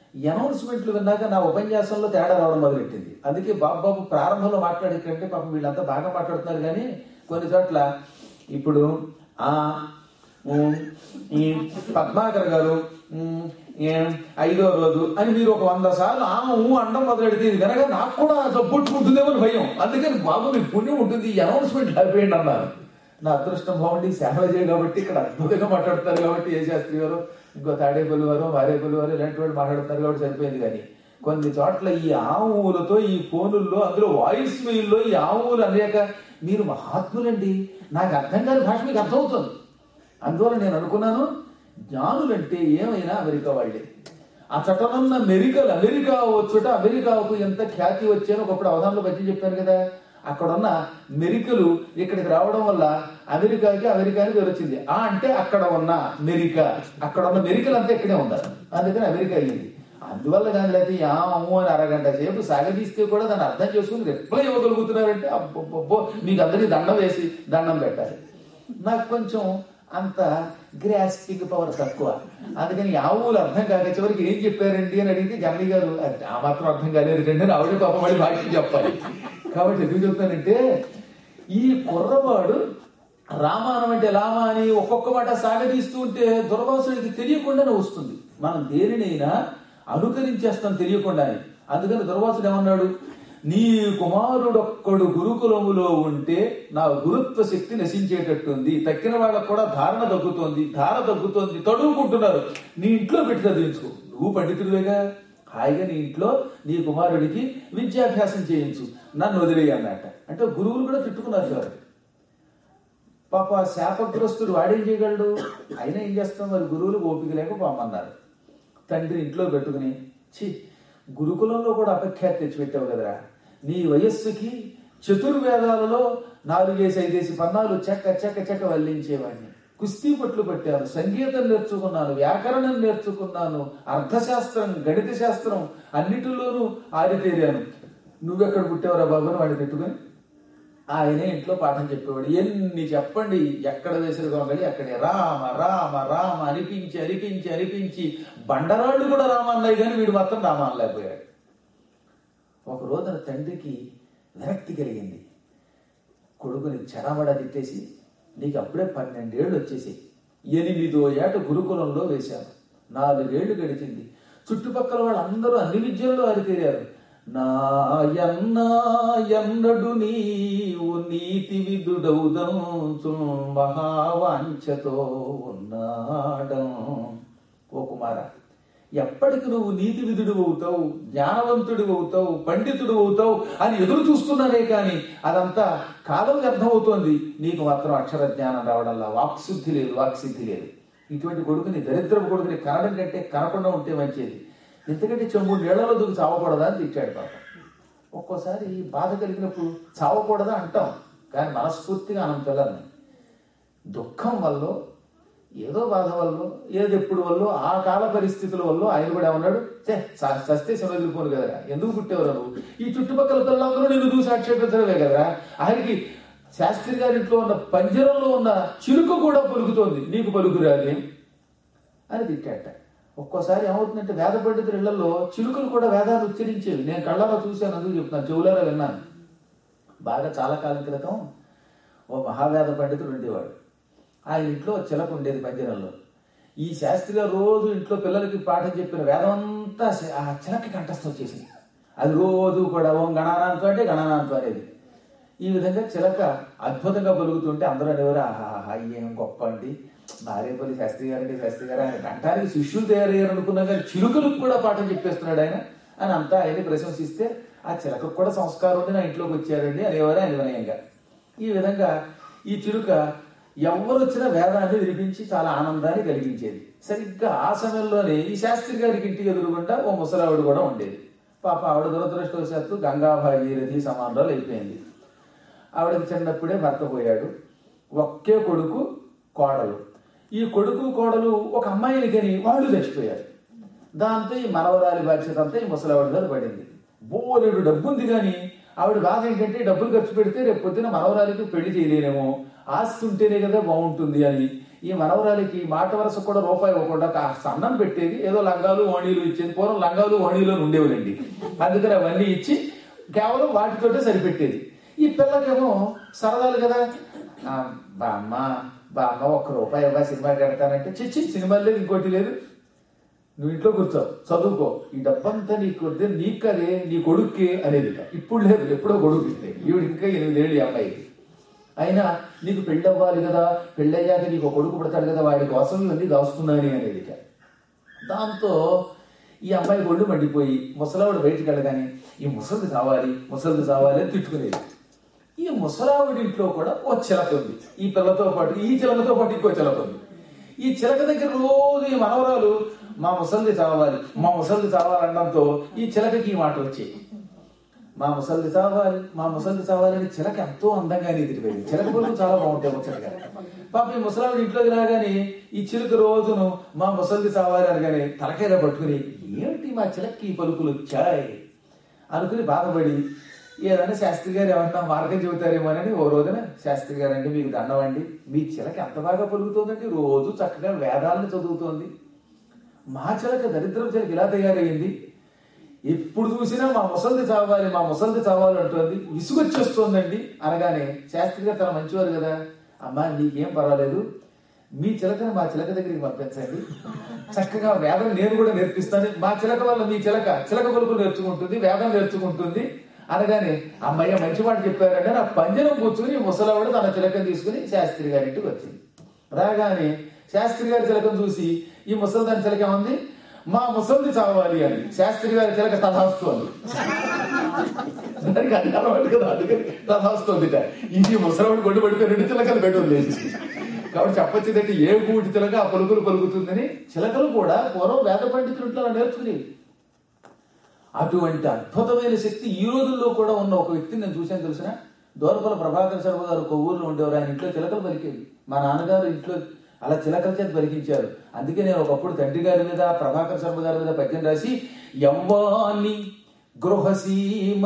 అనౌన్స్మెంట్లు విన్నాక నా ఉపన్యాసంలో తేడా రావడం మొదలెట్టింది అందుకే బాబు బాబు ప్రారంభంలో మాట్లాడే కంటే పాపం వీళ్ళంతా బాగా మాట్లాడుతున్నారు కానీ కొన్ని చోట్ల ఇప్పుడు ఆ ఉమ్, ఈ పద్మాకర్ గారు ఉమ్, ఏం, ఐదో రోజు అని మీరు ఒక వంద సార్లు ఆ ఊ అండం మొదలెడితే ఇది కనుక నాకు కూడా జబ్బుట్టుకుంటుందేమో అని భయం అందుకని బాబు మీకు పుణ్యం ఉంటుంది ఈ అనౌన్స్మెంట్ అయిపోయింది అన్నారు నా అదృష్టం బాగుండి సేవ చేయ కాబట్టి ఇక్కడ అద్భుతంగా మాట్లాడుతారు కాబట్టి ఏ శాస్త్రి గారు ఇంకో తాడేపల్లి వారు మారేపల్లి వారు ఇలాంటి వాళ్ళు మాట్లాడుతారు కాబట్టి సరిపోయింది కానీ కొన్ని చోట్ల ఈ ఆవులతో ఈ ఫోనుల్లో అందులో వాయిస్ మెయిల్లో ఈ ఆవులు అనేక మీరు మహాత్ములండి నాకు అర్థం కాని భాష మీకు అర్థమవుతుంది అందువల్ల నేను అనుకున్నాను జ్ఞానులంటే ఏమైనా అమెరికా వాళ్ళే ఆ చట్టనున్న మెరికలు అమెరికా వచ్చుట అమెరికాకు ఎంత ఖ్యాతి వచ్చానో ఒకప్పుడు అవధానంలో బట్టి చెప్పాను కదా అక్కడ ఉన్న మెరికలు ఇక్కడికి రావడం వల్ల అమెరికాకి అమెరికాని పేరు వచ్చింది ఆ అంటే అక్కడ ఉన్న మెరిక అక్కడ ఉన్న మెరికలు అంతా ఇక్కడే ఉన్నారు అందుకని అమెరికా అయ్యింది అందువల్ల కానీ లేకపోతే యా అమ్ము అని అరగంట సేపు సాగదీస్తే కూడా దాన్ని అర్థం చేసుకుని రిప్లై ఇవ్వగలుగుతున్నారంటే అబ్బో మీకు అందరికీ దండం వేసి దండం పెట్టాలి నాకు కొంచెం అంత గ్రాస్పింగ్ పవర్ తక్కువ అందుకని ఆ ఊరు అర్థం కాక చివరికి ఏం చెప్పారండి అని అడిగితే జనని గారు "అది ఆ మాత్రం అర్థం కాలేదు రండి అని ఆవిడే పాప మళ్ళీ వాక్యం చెప్పాలి కాబట్టి ఎందుకు చెప్తానంటే ఈ కుర్రవాడు రామాయణం అంటే లామా అని ఒక్కొక్క మాట సాగదీస్తూ ఉంటే దుర్వాసుడికి తెలియకుండానే వస్తుంది మనం దేనినైనా అనుకరించేస్తాం తెలియకుండానే అందుకని దుర్వాసుడు ఏమన్నాడు నీ కుమారుడొక్కడు గురుకులములో ఉంటే నా గురుత్వ శక్తి నశించేటట్టుంది తక్కిన వాళ్ళకు కూడా ధారణ తగ్గుతోంది ధార తగ్గుతోంది తడువుకుంటున్నారు నీ ఇంట్లో పెట్టి చదివించుకో నువ్వు పండితుడివేగా హాయిగా నీ ఇంట్లో నీ కుమారుడికి విద్యాభ్యాసం చేయించు నన్ను వదిలేయి అన్నట్ట అంటే గురువులు కూడా తిట్టుకున్నారు సార్ పాప శాపగ్రస్తుడు వాడేం చేయగలడు అయినా ఏం చేస్తాం మరి గురువులు ఓపిక లేక పోమన్నారు తండ్రి ఇంట్లో పెట్టుకుని చి గురుకులంలో కూడా అపఖ్యాతి తెచ్చిపెట్టావు కదరా నీ వయస్సుకి చతుర్వేదాలలో నాలుగేసి ఐదేసి పన్నాలు చెక్క చెక్క చెక్క వల్లించేవాడిని కుస్తీ పట్లు పట్టాను సంగీతం నేర్చుకున్నాను వ్యాకరణం నేర్చుకున్నాను అర్థశాస్త్రం గణిత శాస్త్రం అన్నిటిలోనూ ఆరితేరాను నువ్వెక్కడ పుట్టావురా బాబు అని వాడిని పెట్టుకుని ఆయనే ఇంట్లో పాఠం చెప్పేవాడు ఎన్ని చెప్పండి ఎక్కడ వేసిన గొంగళి అక్కడే రామ రామ రామ అనిపించి అనిపించి అనిపించి బండరాళ్ళు కూడా రామ అన్నాయి కానీ వీడు మాత్రం రామ అనలేకపోయాడు ఒక రోజున తండ్రికి విరక్తి కలిగింది కొడుకుని చెడమడ తిట్టేసి నీకు అప్పుడే పన్నెండేళ్ళు వచ్చేసి ఎనిమిదో ఏట గురుకులంలో వేశాను నాలుగేళ్లు గడిచింది చుట్టుపక్కల వాళ్ళందరూ అన్ని విద్యల్లో అరితేరారు నాయన్నా ఎన్నడు నీవు నీతి విదుడౌదంచు మహావాంఛతో ఉన్నాడం ఓ కుమార ఎప్పటికి నువ్వు నీతి విధుడు అవుతావు జ్ఞానవంతుడు అవుతావు పండితుడు అవుతావు అని ఎదురు చూస్తున్నానే కానీ అదంతా కాలం వ్యర్థమవుతోంది నీకు మాత్రం అక్షర జ్ఞానం రావడంలా వాక్శుద్ధి లేదు వాక్సిద్ధి లేదు ఇటువంటి కొడుకుని దరిద్రపు కొడుకుని కనడం కంటే కనకుండా ఉంటే మంచిది ఎందుకంటే చెంబు నీళ్లలో దూకి చావకూడదా అని తిట్టాడు పాప ఒక్కోసారి బాధ కలిగినప్పుడు చావకూడదా అంటాం కానీ మనస్ఫూర్తిగా అనం పిల్లల్ని దుఃఖం వల్ల ఏదో బాధ వల్ల ఏదో ఎప్పుడు వల్ల ఆ కాల పరిస్థితుల వల్ల ఆయన కూడా ఏమన్నాడు "ఛే, స- సస్తే సమదిలిపోను కదరా ఎందుకు పుట్టేవరా నువ్వు ఈ చుట్టుపక్కల పిల్లలందరూ నిన్ను చూసి ఆక్షేపించడమే కదరా ఆయనకి శాస్త్రి గారింట్లో ఉన్న పంజరంలో ఉన్న చిరుకు కూడా పలుకుతోంది నీకు పలుకురాదే అని తిట్టాట ఒక్కోసారి ఏమవుతుందంటే వేద పండితుల ఇళ్లలో చిలుకలు కూడా వేదాలు ఉచ్చరించేవి నేను కళ్ళలో చూశాను అందుకు చెప్తున్నాను చెవులారా విన్నాను బాగా చాలా కాలం క్రితం ఓ మహావేద పండితుడు ఉండేవాడు ఆయన ఇంట్లో చిలక ఉండేది పంజరంలో ఈ శాస్త్రి గారు రోజు ఇంట్లో పిల్లలకి పాఠం చెప్పిన వేదం అంతా శ- ఆ చిలక కంఠస్థం వచ్చేసింది అది రోజు కూడా ఓం గణానాంతో అంటే గణానాంతో అనేది ఈ విధంగా చిలక అద్భుతంగా పలుకుతుంటే అందరూ అనేవారు ఆహా ఏం గొప్ప అండి నారేపల్లి శాస్త్రి గారండి శాస్త్రి గారు ఆయన కంఠానికి శిష్యులు తయారయ్యారు అనుకున్నా కానీ చిలుకలకు కూడా పాఠం చెప్పేస్తున్నాడు ఆయన అని అంతా ఆయన్ని ప్రశంసిస్తే ఆ చిలకకు కూడా సంస్కారం ఉంది నా ఇంట్లోకి వచ్చారండి అనేవారు ఆయన వినయంగా ఈ విధంగా ఈ చిలుక ఎవరు వచ్చినా వేదాన్ని వినిపించి చాలా ఆనందాన్ని కలిగించేది సరిగ్గా ఆ సమయంలోనే ఈ శాస్త్రి గారికి ఇంటికి ఎదురుగుండా ఓ ముసలావిడ కూడా ఉండేది పాప ఆవిడ దురదృష్టవశాత్తు గంగా భాగీరథి సమానంలో అయిపోయింది ఆవిడకి చిన్నప్పుడే భర్త పోయాడు ఒకే కొడుకు కోడలు ఈ కొడుకు కోడలు ఒక అమ్మాయిని కని వాళ్ళు చచ్చిపోయారు దాంతో ఈ మనవరాలి బాధ్యత అంతా ఈ ముసలావిడ మీద పడింది బోలెడు డబ్బు ఉంది కానీ ఆవిడ బాధ ఏంటంటే ఈ డబ్బులు ఖర్చు పెడితే రేపు పొద్దున మనవరాలికి పెళ్లి చేయలేనేమో ఆస్తి ఉంటేనే కదా బాగుంటుంది అని ఈ మనవరాలికి మాట వరస కూడా రూపాయి ఇవ్వకుండా కాస్త అన్నం పెట్టేది ఏదో లంగాలు ఓణీలు ఇచ్చేది పూర్వం లంగాలు ఓణీలు అని ఉండేవారండి అందుకని అవన్నీ ఇచ్చి కేవలం వాటితోటే సరిపెట్టేది ఈ పిల్లకేమో సరదాలు కదా ఆ, బామ్మ బామ్మ ఒక్క రూపాయి ఇవ్వ సినిమా కడతానంటే చిచ్చి సినిమా లేదు ఇంకోటి లేదు నువ్వు ఇంట్లో కూర్చో చదువుకో ఈ డబ్బంతా నీకు వద్దే నీకు కదే నీ కొడుక్కి అనేది ఇప్పుడు లేదు ఎప్పుడో కొడుకు ఈవిడ ఇంకా ఎనిమిదేళ్ళు ఈ అమ్మాయికి అయినా నీకు పెళ్ళి అవ్వాలి కదా పెళ్ళయ్యాక నీకు ఒక కొడుకు పుడతాడు కదా వాడి కోసం ఇవన్నీ దాస్తున్నాని అనేది దాంతో ఈ అమ్మాయి ఒళ్ళు మండిపోయి ముసలావిడ బయటికి వెళ్ళగానే ఈ ముసలిది కావాలి ముసలిది కావాలి అని తిట్టుకునేది ఈ ముసలావిడి ఇంట్లో కూడా ఓ చిలక ఉంది ఈ పిల్లతో పాటు ఈ చిలకతో పాటు ఇంకో చిలక ఉంది ఈ చిలక దగ్గర రోజు ఈ మనవరాలు మా ముసలిది చావాలి మా ముసలిది చావాలనడంతో ఈ చిలకకి ఈ మాట వచ్చేది మా ముసలిది చావాలి మా ముసలిది చావాలని చిలక ఎంతో అందంగా ఎదిరిపోయింది చిలక పనులు చాలా బాగుంటాయి ముచ్చటగా పాప ఈ ముసలావిడ ఇంట్లోకి రాగానే ఈ చిలుక రోజును మా ముసలిది చావాలి అనగానే తలకాయ పట్టుకుని ఏమిటి మా చిలక్కి ఈ పలుకులు వచ్చాయి అనుకుని బాధపడి ఏదైనా శాస్త్రి గారు ఏమన్నా మార్గం చెబుతారేమోనని ఓ రోజున శాస్త్రి గారు అండి మీకు దండవండి మీ చిలక ఎంత బాగా పలుకుతోందండి రోజు చక్కగా వేదాలను చదువుతోంది మా చిలక దరిద్రం చిలక ఇలా తయారయ్యింది ఎప్పుడు చూసినా మా ముసలిది చావాలి మా ముసలిది చావాలి అంటుంది విసుగొచ్చేస్తోందండి అనగానే శాస్త్రి గారు చాలా మంచివారు కదా అమ్మా నీకేం పర్వాలేదు మీ చిలకని మా చిలక దగ్గరికి పంపించండి చక్కగా వేదం నేను కూడా నేర్పిస్తాను మా చిలక వల్ల మీ చిలక చిలక పలుకులు నేర్చుకుంటుంది వేదం నేర్చుకుంటుంది అనగానే అమ్మయ్య మంచి మాట చెప్పారంటే నా పంజరం కూర్చుని ఈ ముసలావిడ తన చిలకని తీసుకుని శాస్త్రి గారి ఇంటికి వచ్చింది రాగానే శాస్త్రి గారి చిలకను చూసి ఈ ముసలిదాని చిలక ఏమంది మా ముసలిది చావాలి అని శాస్త్రి గారి చిలక తథాస్తు అంది దానికి అది అలవాటు కదా అందుకని తథాస్తుంది ఇది ముసలావిడ గొడ్డు పడిపోయి రెండు చిలకలు పెట్టడం లేదు కాబట్టి చెప్పొచ్చేదంటే ఏ గూటి చిలక ఆ పలుకులు పలుకుతుందని చిలకలు కూడా పూర్వం వేద పండితులు అలా నేర్చుకునేవి అటువంటి అద్భుతమైన శక్తి ఈ రోజుల్లో కూడా ఉన్న ఒక వ్యక్తిని నేను చూశాను తెలిసిన దూరపల ప్రభాకర్ శర్మ గారు కొవ్వూరులో ఉండేవారు ఆయన ఇంట్లో చిలకలు పలికేవి మా నాన్నగారు ఇంట్లో అలా చిలకల చేత పలికించారు అందుకే నేను ఒకప్పుడు తండ్రి గారి మీద ప్రభాకర్ శర్మ గారి మీద పద్యం రాసి యవ్వాని గృహసీమ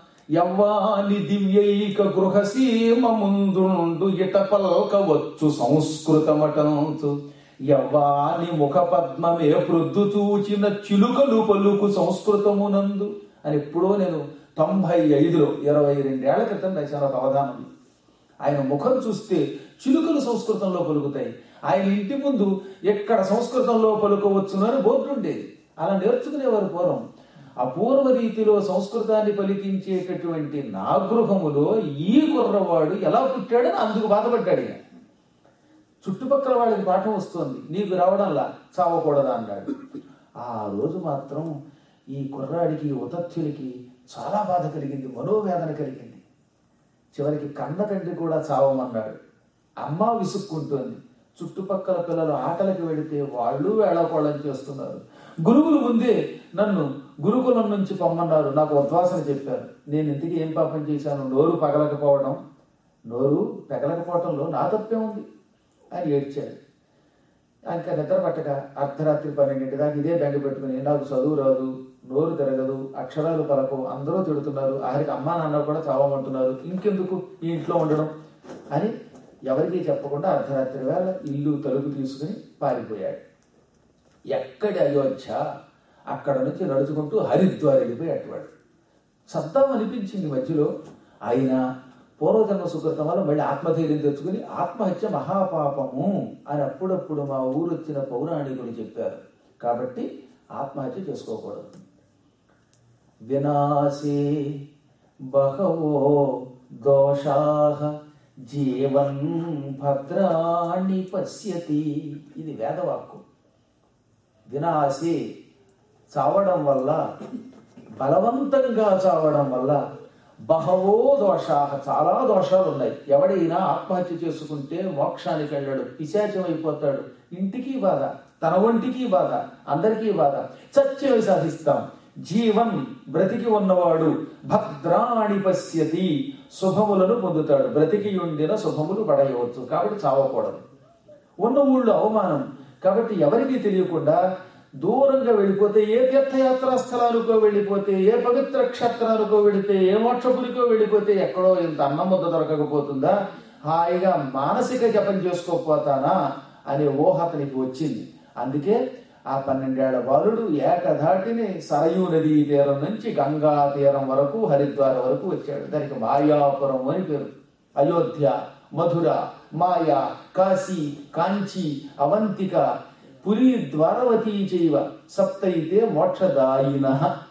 యవ్వాని దివ్యైక గృహసీమ ముందుండు ఇట పల్కవచ్చు సంస్కృతమటంతు యవ్వాని ముఖ పద్మమే ప్రొద్దు చూచిన చిలుకలు పలుకు సంస్కృతమునందు అని ఎప్పుడో నేను తొంభై ఐదులో ఇరవై రెండేళ్ల క్రితం రాశాను ఒక అవధానం ఆయన ముఖం చూస్తే చిలుకలు సంస్కృతంలో పలుకుతాయి ఆయన ఇంటి ముందు ఎక్కడ సంస్కృతంలో పలుకోవచ్చును అని బోర్డు ఉండేది అలా నేర్చుకునేవారు పూర్వం అపూర్వ రీతిలో సంస్కృతాన్ని పలికించేటటువంటి నా గృహములో ఈ కుర్రవాడు ఎలా పుట్టాడని అందుకు బాధపడ్డాడు ఈయన చుట్టుపక్కల వాళ్ళకి పాఠం వస్తుంది నీకు రావడంలా చావకూడదా అన్నాడు ఆ రోజు మాత్రం ఈ కుర్రాడికి ఉతత్యులకి చాలా బాధ కలిగింది మనోవేదన కలిగింది చివరికి కన్న తండ్రి కూడా చావమన్నాడు అమ్మ విసుక్కుంటోంది చుట్టుపక్కల పిల్లలు ఆటలకు వెళితే వాళ్ళు వేళాకోళం చేస్తున్నారు గురువులు ముందే నన్ను గురుకులం నుంచి పొమ్మన్నారు నాకు ఉద్వాసన చెప్పారు నేను ఇంటికి ఏం పాపం చేశాను నోరు పగలకపోవడం నోరు పెగలకపోవడంలో నా తప్పే ఉంది అని ఏడ్చాడు ఇంకా నిద్ర పట్టక అర్ధరాత్రి పన్నెండింటి దాకా ఇదే బెంగ పెట్టుకుని నాకు చదువు రాదు నోరు తిరగదు అక్షరాలు పలకు అందరూ తిడుతున్నారు ఆఖరికి అమ్మా నాన్న కూడా చావమంటున్నారు ఇంకెందుకు ఈ ఇంట్లో ఉండడం అని ఎవరికీ చెప్పకుండా అర్ధరాత్రి వేళ ఇల్లు తలుపు తీసుకుని పారిపోయాడు ఎక్కడి అయోధ్య అక్కడ నుంచి నడుచుకుంటూ హరిద్వార్ వెళ్ళిపోయి అటువాడు సత్తం అనిపించింది మధ్యలో అయినా పూర్వజన్మ సుకృతం వల్ల మళ్ళీ ఆత్మధైర్యం తెచ్చుకుని ఆత్మహత్య మహాపాపము అని అప్పుడప్పుడు మా ఊరు వచ్చిన పౌరాణికులు చెప్పారు కాబట్టి ఆత్మహత్య చేసుకోకూడదు వినాశే బహవో దోషా జీవన్ భద్రాణి పశ్యతి ఇది వేదవాక్కు వినాశే చావడం వల్ల బలవంతంగా చావడం వల్ల బహవో దోషా చాలా దోషాలు ఉన్నాయి ఎవడైనా ఆత్మహత్య చేసుకుంటే మోక్షానికి వెళ్ళాడు పిశాచం అయిపోతాడు ఇంటికి బాధ తన ఒంటికి బాధ అందరికీ బాధ సత్యమే సాధిస్తాం జీవన్ బ్రతికి ఉన్నవాడు భద్రాణి పశ్యతి శుభములను పొందుతాడు బ్రతికి ఉండిన శుభములు పడయవచ్చు కాబట్టి చావకూడదు ఉన్న ఊళ్ళో అవమానం కాబట్టి ఎవరికీ తెలియకుండా దూరంగా వెళ్ళిపోతే ఏ తీర్థయాత్రా స్థలానికో వెళ్ళిపోతే ఏ పవిత్ర క్షేత్రానికో వెళితే ఏ మోక్షపురికో వెళ్ళిపోతే ఎక్కడో ఇంత అన్నం ముద్ద దొరకకపోతుందా హాయిగా మానసిక జపం చేసుకోకపోతానా అనే ఊహ అతనికి వచ్చింది అందుకే ఆ పన్నెండేళ్ల బాలుడు ఏకధాటిని సరయూ నదీ తీరం నుంచి గంగా తీరం వరకు హరిద్వార వరకు వచ్చాడు దానికి మాయాపురం అని పేరు అయోధ్య మధుర మాయా కాశీ కాంచి అవంతిక పురి ద్వారవతీ చైవ సప్తైతే మోక్షదాయిన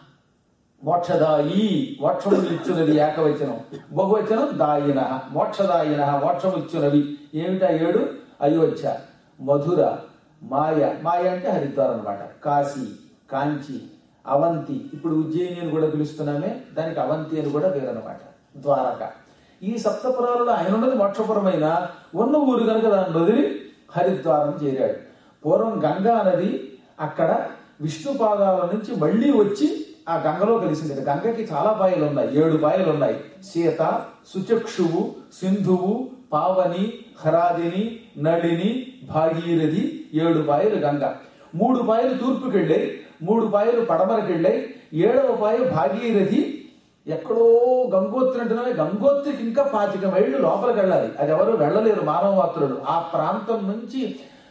మోక్షదాయి మోక్షములు ఇచ్చున్నది ఏకవచనం బహువచనం దాయిన మోక్షదాయిన మోక్షము ఇచ్చున్నవి ఏమిటా ఏడు అయోధ్య మధుర మాయ మాయ అంటే హరిద్వారం అనమాట కాశీ కాంచి అవంతి ఇప్పుడు ఉజ్జయిని అని కూడా పిలుస్తున్నామే దానికి అవంతి అని కూడా పేరు అనమాట ద్వారక ఈ సప్తపురాలలో ఆయన ఉన్నది మోక్షపురమైన ఉన్న ఊరు కనుక దాన్ని వదిలి హరిద్వారం చేరాడు పూర్వం గంగా నది అక్కడ విష్ణు పాదాల నుంచి మళ్ళీ వచ్చి ఆ గంగలో కలిసింది గంగకి చాలా పాయలు ఉన్నాయి ఏడు పాయలు ఉన్నాయి సీత సుచక్షువు సింధువు పావని హరాదిని నళిని భాగీరథి ఏడు పాయలు గంగ మూడు పాయలు తూర్పుకి వెళ్ళాయి మూడు పాయలు పడమరకి వెళ్ళాయి ఏడవ పాయ భాగీరథి ఎక్కడో గంగోత్రి అంటున్నామే గంగోత్రికి ఇంకా పాతిక మైళ్ళు లోపలికి వెళ్ళాలి అది ఎవరు వెళ్ళలేరు మానవ మాత్రులు ఆ ప్రాంతం నుంచి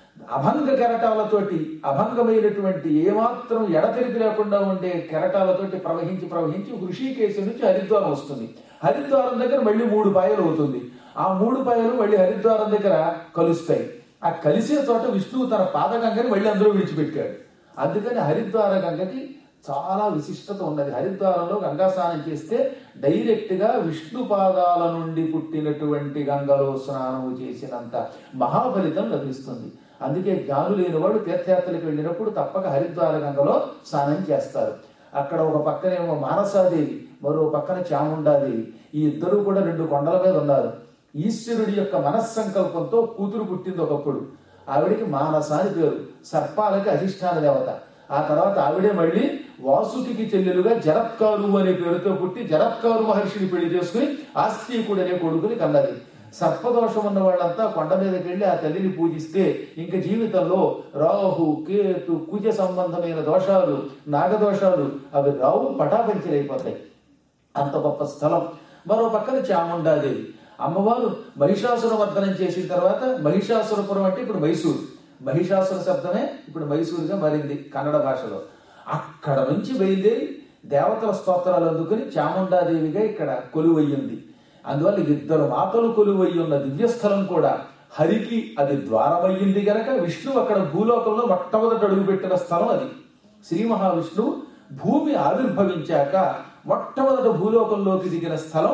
అభంగ కెరటాలతోటి అభంగమైనటువంటి ఏమాత్రం ఎడతెరిపి లేకుండా ఉండే కెరటాలతోటి ప్రవహించి ప్రవహించి హృషికేశం నుంచి హరిద్వారం వస్తుంది హరిద్వారం దగ్గర మళ్ళీ మూడు పాయలు అవుతుంది ఆ మూడు పాయలు మళ్ళీ హరిద్వారం దగ్గర కలుస్తాయి ఆ కలిసే చోట విష్ణువు తన పాదగంగని మళ్ళీ అందులో విడిచిపెట్టాడు అందుకని హరిద్వార గంగకి చాలా విశిష్టత ఉన్నది హరిద్వారంలో గంగా స్నానం చేస్తే డైరెక్ట్ గా విష్ణు పాదాల నుండి పుట్టినటువంటి గంగలో స్నానము చేసినంత మహాఫలితం లభిస్తుంది అందుకే జ్ఞాను లేని వాడు తీర్థయాత్రలకు వెళ్ళినప్పుడు తప్పక హరిద్వార గంగలో స్నానం చేస్తారు అక్కడ ఒక పక్కనేమో మానసాదేవి మరో పక్కన చాముండాదేవి ఈ ఇద్దరు కూడా రెండు కొండల మీద ఉన్నారు ఈశ్వరుడి యొక్క మనస్సంకల్పంతో కూతురు పుట్టింది ఒకప్పుడు ఆవిడికి మానస అని పేరు సర్పాలకి అధిష్టాన దేవత ఆ తర్వాత ఆవిడే మళ్ళీ వాసుకి చెల్లెలుగా జరత్కారు అనే పేరుతో పుట్టి జరత్కారు మహర్షిని పెళ్లి చేసుకుని ఆస్తికుడు అనే కొడుకుని కన్నది సర్పదోషం ఉన్న వాళ్ళంతా కొండ మీదకి వెళ్ళి ఆ తల్లిని పూజిస్తే ఇంక జీవితంలో రాహు కేతు కుజ సంబంధమైన దోషాలు నాగదోషాలు అవి రావు పటాపంచలైపోతాయి అంత గొప్ప స్థలం మరో పక్కన చాముండాదేవి అమ్మవారు మహిషాసుర మర్దనం చేసిన తర్వాత మహిషాసురపురం అంటే ఇప్పుడు మైసూరు మహిషాసుర శబ్దమే ఇప్పుడు మైసూరుగా మారింది కన్నడ భాషలో అక్కడ నుంచి బయలుదేరి దేవతల స్తోత్రాలు అందుకుని చాముండాదేవిగా ఇక్కడ కొలువయ్యింది అందువల్ల ఇద్దరు మాతలు కొలువయ్యి ఉన్న దివ్యస్థలం కూడా హరికి అది ద్వారమయ్యింది గనక విష్ణువు అక్కడ భూలోకంలో మొట్టమొదటి అడుగుపెట్టిన స్థలం అది శ్రీ మహావిష్ణువు భూమి ఆవిర్భవించాక మొట్టమొదట భూలోకంలోకి దిగిన స్థలం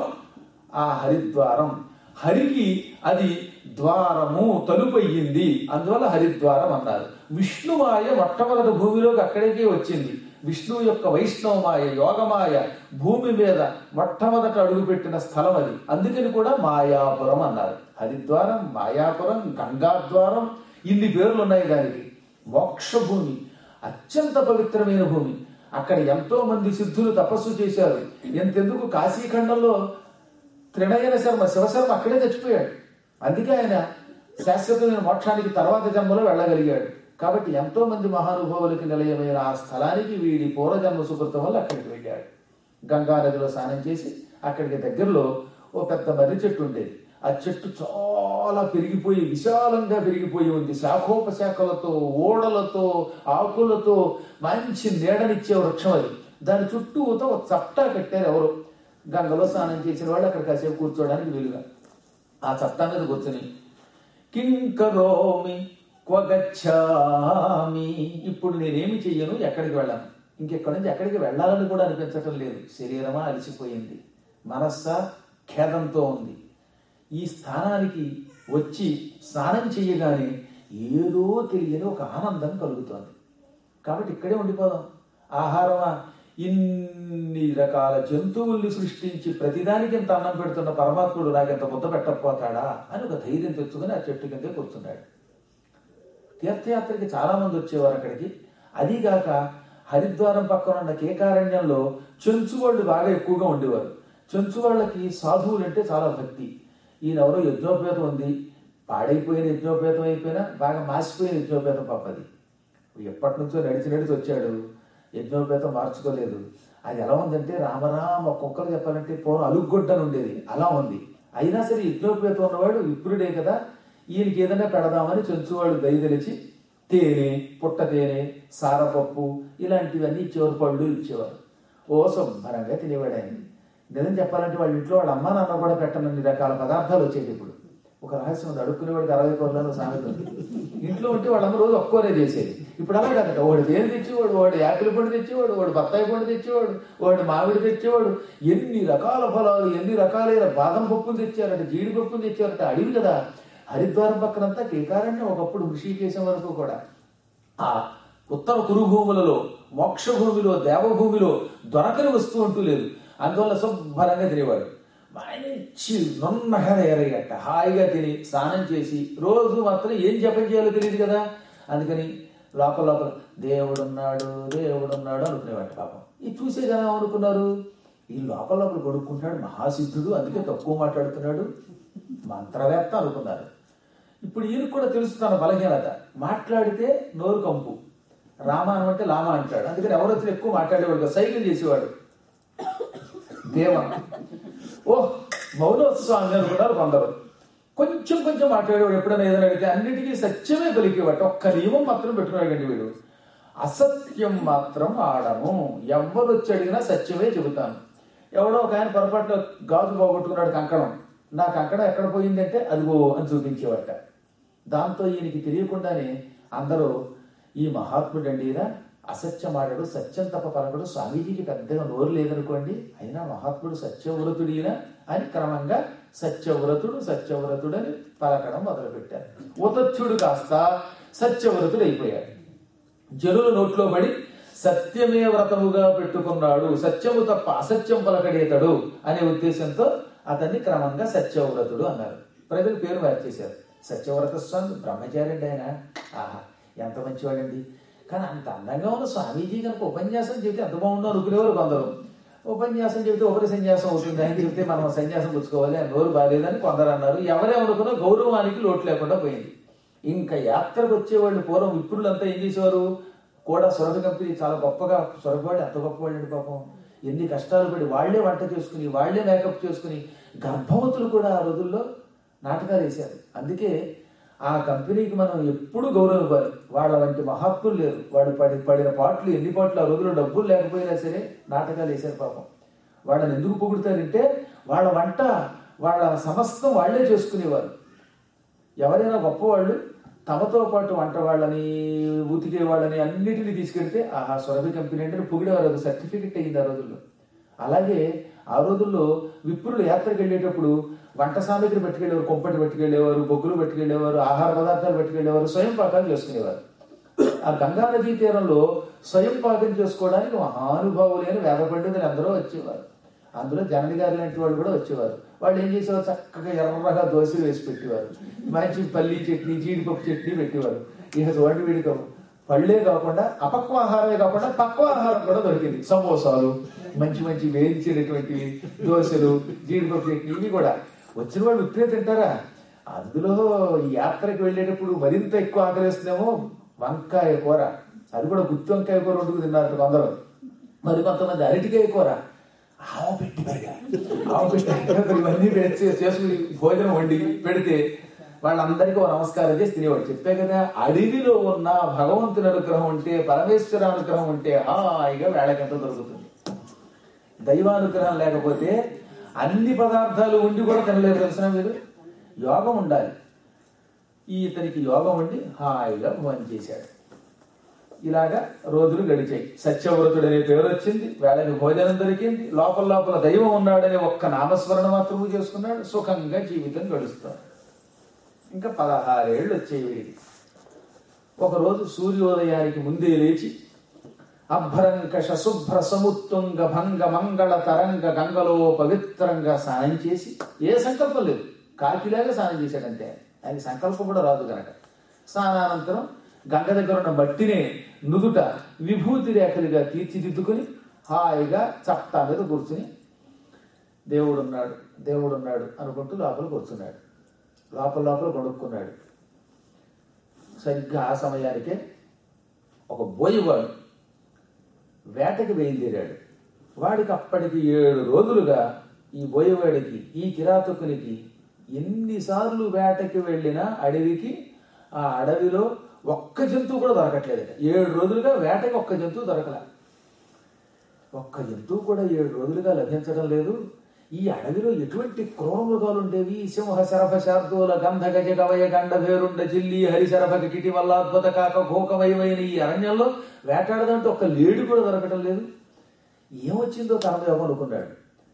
ఆ హరిద్వారం హరికి అది ద్వారము తలుపయ్యింది అందువల్ల హరిద్వారం అన్నారు విష్ణుమాయ మొట్టమొదటి భూమిలోకి అక్కడికే వచ్చింది విష్ణువు యొక్క వైష్ణవమాయ యోగమాయ భూమి మీద మొట్టమొదట అడుగుపెట్టిన స్థలం అది అందుకని కూడా మాయాపురం అన్నారు హరిద్వారం మాయాపురం గంగాద్వారం ఇన్ని పేర్లు ఉన్నాయి దానికి మోక్ష భూమి అత్యంత పవిత్రమైన భూమి అక్కడ ఎంతో మంది సిద్ధులు తపస్సు చేశారు ఎంతెందుకు కాశీఖండంలో త్రినయన శర్మ శివశర్మ అక్కడే చచ్చిపోయాడు అందుకే ఆయన శాశ్వతమైన మోక్షానికి తర్వాత జన్మలో వెళ్ళగలిగాడు కాబట్టి ఎంతో మంది మహానుభావులకి నిలయమైన ఆ స్థలానికి వీడి పూర్వజన్మ సుకృతం వల్ల అక్కడికి వెళ్ళాడు గంగా నదిలో స్నానం చేసి అక్కడికి దగ్గరలో ఓ పెద్ద మర్రి చెట్టు ఉండేది ఆ చెట్టు చాలా పెరిగిపోయి విశాలంగా పెరిగిపోయి ఉంది శాఖోపశాఖలతో ఓడలతో ఆకులతో మంచి నీడనిచ్చే వృక్షం అది దాని చుట్టూతో ఒక చప్టా కట్టారు ఎవరు గంగలో స్నానం చేసిన వాళ్ళు అక్కడ కాసేపు కూర్చోవడానికి వీలుగా ఆ చట్టా మీద కూర్చొని కింకరోమి క్వగచ్చామి ఇప్పుడు నేనేమి చెయ్యను ఎక్కడికి వెళ్ళాను ఇంకెక్కడి నుంచి ఎక్కడికి వెళ్ళాలని కూడా అనిపించటం లేదు శరీరమా అలసిపోయింది మనస్స ఖేదంతో ఉంది ఈ స్థానానికి వచ్చి స్నానం చేయగానే ఏదో తెలియని ఒక ఆనందం కలుగుతోంది కాబట్టి ఇక్కడే ఉండిపోదాం ఆహారమా ఇన్ని రకాల జంతువుల్ని సృష్టించి ప్రతిదానికి ఇంత అన్నం పెడుతున్న పరమాత్ముడు నాకెంత ముద్ద పెట్టకపోతాడా అని ఒక ధైర్యం తెచ్చుకుని ఆ చెట్టు కిందే కూర్చున్నాడు తీర్థయాత్రకి చాలా మంది వచ్చేవారు అక్కడికి అదిగాక హరిద్వారం పక్కన ఉన్న కేకారణ్యంలో చెంచువాళ్ళు బాగా ఎక్కువగా ఉండేవారు చెంచువాళ్ళకి సాధువులు అంటే చాలా భక్తి ఈయన ఎవరో యజ్ఞోపేతం ఉంది పాడైపోయిన యజ్ఞోపేతం అయిపోయినా బాగా మాసిపోయిన యజ్ఞోపేతం పాపది ఎప్పటి నుంచో నడిచి నడిచి వచ్చాడు యజ్ఞోపేతం మార్చుకోలేదు అది ఎలా ఉందంటే రామరామ ఒక్కొక్కరు చెప్పాలంటే పూర్వం అలుగుగొడ్డని ఉండేది అలా ఉంది అయినా సరే యజ్ఞోపేతం ఉన్నవాడు విప్రుడే కదా ఈయనకి ఏదైనా పెడదామని చెంచువాడు దయదలిచి తేనె పుట్ట తేనె సారపప్పు ఇలాంటివన్నీ ఇచ్చేవారు పళ్ళు ఇచ్చేవారు ఓ శుభ్రంగా తినేవాడు ఆయన నిజం చెప్పాలంటే వాళ్ళ ఇంట్లో వాళ్ళ అమ్మ నాన్న కూడా పెట్టనన్ని రకాల పదార్థాలు వచ్చేది ఇప్పుడు ఒక రహస్యం ఉంది అడుక్కునేవాడికి అరవై కూరలను సామెత ఉంది ఇంట్లో ఉంటే వాళ్ళమ్మ రోజు ఒక్కోరే చేసేది ఇప్పుడు అలా కాదట వాడు తేనె తెచ్చేవాడు వాడు యాపిల్ పండు తెచ్చేవాడు వాడు బత్తాయి పండు తెచ్చేవాడు వాడు మామిడి తెచ్చేవాడు ఎన్ని రకాల ఫలాలు ఎన్ని రకాలైన బాదం పప్పులు తెచ్చారట జీడిపప్పులు తెచ్చారట అడివి కదా హరిద్వారం పక్కనంతా కేకారణ్యం ఒకప్పుడు ఋషికేశం వరకు కూడా ఆ ఉత్తర కురుభూములలో మోక్ష భూమిలో దేవభూమిలో దొరకని వస్తువు అంటూ లేదు అందువల్ల శుభ్రంగా తినేవాడు మంచి నున్నగా ఎరగట్ట హాయిగా తిని స్నానం చేసి రోజు మాత్రం ఏం జపం చేయాలో తెలియదు కదా అందుకని లోపల లోపల దేవుడున్నాడు దేవుడున్నాడు అనుకునేవాడు పాపం ఇది చూసే జనం అనుకున్నారు ఈ లోపల లోపల కొడుకుంటాడు మహాసిద్ధుడు అందుకే తక్కువ మాట్లాడుతున్నాడు మంత్రవేత్త అనుకున్నారు ఇప్పుడు ఈయనకు కూడా తెలుసు తన బలహీనత మాట్లాడితే నోరు కంపు రామానం అంటే లామా అంటాడు అందుకని ఎవరు వచ్చినా ఎక్కువ మాట్లాడేవాడు కాదు. సైకిల్ చేసేవాడు దేవ ఓ మౌనోత్సవాన్ని అనుకున్నారు కొందరు కొంచెం కొంచెం మాట్లాడేవాడు ఎప్పుడైనా ఏదైనా అడిగితే అన్నిటికీ సత్యమే పలికేవాడు ఒక్క నియమం మాత్రం పెట్టుకున్నాడండి వీడు అసత్యం మాత్రం ఆడము ఎవరు వచ్చి అడిగినా సత్యమే చెబుతాను ఎవడో ఒక ఆయన పొరపాటున గాజు పోగొట్టుకున్నాడు కంకణం నా కంకణం ఎక్కడ పోయిందంటే అదిగో అని చూపించేవట దాంతో ఈయనకి తెలియకుండానే అందరూ ఈ మహాత్ముడు అండి ఈయన అసత్యం ఆడాడు సత్యం తప్ప పలకడు స్వామీజీకి పెద్దగా నోరు లేదనుకోండి అయినా మహాత్ముడు సత్యవ్రతుడు ఈయన అని క్రమంగా సత్యవ్రతుడు సత్యవ్రతుడు అని పలకడం మొదలుపెట్టారు ఉతత్యుడు కాస్త సత్యవ్రతుడు అయిపోయాడు జనుల నోట్లో పడి సత్యమే వ్రతముగా పెట్టుకున్నాడు సత్యము తప్ప అసత్యం పలకడేతడు అనే ఉద్దేశంతో అతన్ని క్రమంగా సత్యవ్రతుడు అన్నారు ప్రజలు పేరు మార్చేశారు సత్యవ్రత స్వామి బ్రహ్మచారి అండి ఆయన ఆహా ఎంత మంచివాడండి కానీ అంత అందంగా ఉన్న స్వామీజీ కనుక ఉపన్యాసం చెబితే ఎంత బాగుందో అనుకునేవారు కొందరు ఉపన్యాసం చెబితే ఒకరి సన్యాసం అవుతుంది ఆయన చెబితే మనం సన్యాసం పుచ్చుకోవాలి అని నోరు బాగాలేదని కొందరు అన్నారు ఎవరేమనుకున్నా గౌరవానికి లోటు లేకుండా పోయింది ఇంకా యాత్రకు వచ్చేవాళ్ళు పూర్వం విప్రులంతా ఏం చేసేవారు కూడా సొరగ కంపెనీ చాలా గొప్పగా సొరగవాళ్ళు ఎంత గొప్పవాళ్ళు అండి పాపం ఎన్ని కష్టాలు పడి వాళ్లే వంట చేసుకుని వాళ్లే మేకప్ చేసుకుని గర్భవతులు కూడా ఆ రోజుల్లో నాటకాలు వేశారు అందుకే ఆ కంపెనీకి మనం ఎప్పుడు గౌరవం ఇవ్వాలి వాళ్ళ వంటి మహాత్ములు లేరు వాళ్ళు పడి పడిన పాటలు ఎన్ని పాటలు ఆ రోజుల్లో డబ్బులు లేకపోయినా సరే నాటకాలు వేశారు పాపం వాళ్ళని ఎందుకు పొగుడుతారంటే వాళ్ళ వంట వాళ్ళ సమస్తం వాళ్లే చేసుకునేవారు ఎవరైనా గొప్పవాళ్ళు తమతో పాటు వంట వాళ్ళని ఉతికే వాళ్ళని అన్నిటిని తీసుకెళ్తే ఆహా స్వరభి కంపెనీ అంటే పొగిడేవారు అది సర్టిఫికెట్ అయింది ఆ రోజుల్లో అలాగే ఆ రోజుల్లో విప్రులు యాత్రకు వెళ్ళేటప్పుడు వంట సామాగ్రి పట్టుకెళ్ళేవారు కొంపటి పట్టుకెళ్ళేవారు బొగ్గులు పట్టుకెళ్ళేవారు ఆహార పదార్థాలు పట్టుకెళ్ళేవారు స్వయం పాకాలు చేసుకునేవారు ఆ గంగా నదీ తీరంలో స్వయం పాకం చేసుకోవడానికి మహానుభావులైన వేద పండితులు అందరూ వచ్చేవారు అందులో జనని గారు లాంటి వాళ్ళు కూడా వచ్చేవారు వాళ్ళు ఏం చేసేవారు చక్కగా ఎర్రగా దోశలు వేసి పెట్టేవారు మంచి పల్లి చట్నీ జీడిపప్పు చట్నీ పెట్టేవారు ఇక చూడండి వీడికి పళ్ళే కాకుండా అపక్వ ఆహారమే కాకుండా పక్వ ఆహారం కూడా దొరికింది సమోసాలు మంచి మంచి వేయించినటువంటివి దోశలు జీడిపప్పు చట్నీ ఇవి కూడా వచ్చిన వాళ్ళు ఇప్పుడే తింటారా అందులో ఈ యాత్రకు వెళ్ళేటప్పుడు మరింత ఎక్కువ ఆకలిస్తుందేమో వంకాయ కూర అది కూడా గుత్తి వంకాయ కూర వండుకు తిన్నారు కొందరు మరి కొంతమంది అరటికాయ కూర ఆవు పెట్టి మరిగా ఆవు పెట్టి ఇవన్నీ వేసి చేసుకుని భోజనం వండి పెడితే వాళ్ళందరికీ ఓ నమస్కారం చేసి తినేవాడు చెప్పే కదా అడవిలో ఉన్న భగవంతుని అనుగ్రహం ఉంటే పరమేశ్వర అనుగ్రహం ఉంటే హాయిగా వేళకెంత దొరుకుతుంది దైవానుగ్రహం లేకపోతే అన్ని పదార్థాలు ఉండి కూడా తినలేదు తెలిసిన మీరు యోగం ఉండాలి ఈ ఇతనికి యోగం ఉండి హాయిగా భోజనం చేశాడు ఇలాగా రోజులు గడిచాయి సత్యవ్రతుడు అనే పేరు వచ్చింది వేళకి భోజనం దొరికింది లోపల లోపల దైవం ఉన్నాడనే ఒక్క నామస్మరణ మాత్రము చేసుకున్నాడు సుఖంగా జీవితం గడుస్తాడు ఇంకా పదహారేళ్ళు వచ్చేవి వీడికి ఒకరోజు సూర్యోదయానికి ముందే లేచి అభ్రంకష శుభ్ర సముత్తుంగ భంగ మంగళ తరంగ గంగలో పవిత్రంగా స్నానం చేసి ఏ సంకల్పం లేదు కాకిలాగా స్నానం చేశాడంతే ఆయన సంకల్పం కూడా రాదు కనుక స్నానానంతరం గంగ దగ్గర ఉన్న మట్టిని నుదుట విభూతి రేఖలుగా తీర్చిదిద్దుకుని హాయిగా చప్టా మీద కూర్చుని దేవుడున్నాడు దేవుడున్నాడు అనుకుంటూ లోపల కూర్చున్నాడు లోపల లోపల కొనుక్కున్నాడు సరిగ్గా ఆ సమయానికే ఒక బోయివాడు వేటకి బయలుదేరాడు వాడికి అప్పటికి ఏడు రోజులుగా ఈ బోయవాడికి ఈ కిరాతకునికి ఎన్నిసార్లు వేటకి వెళ్ళినా అడవికి ఆ అడవిలో ఒక్క జంతువు కూడా దొరకట్లేదట ఏడు రోజులుగా వేటకి ఒక్క జంతువు దొరకలే ఒక్క జంతువు కూడా ఏడు రోజులుగా లభించడం లేదు ఈ అడవిలో ఎటువంటి క్రూర మృగాలు ఉండేవి సింహ శరభ శార్దూల గంధ గజ గవయ గండ భేరుండ జిల్లి హరిశరభ కిటి వల్ల అద్భుత కాక ఘోకమయమైన ఈ అరణ్యంలో వేటాడదంటే ఒక్క లేడు కూడా దొరకటం లేదు ఏమొచ్చిందో కర్మయోగం అనుకున్నాడు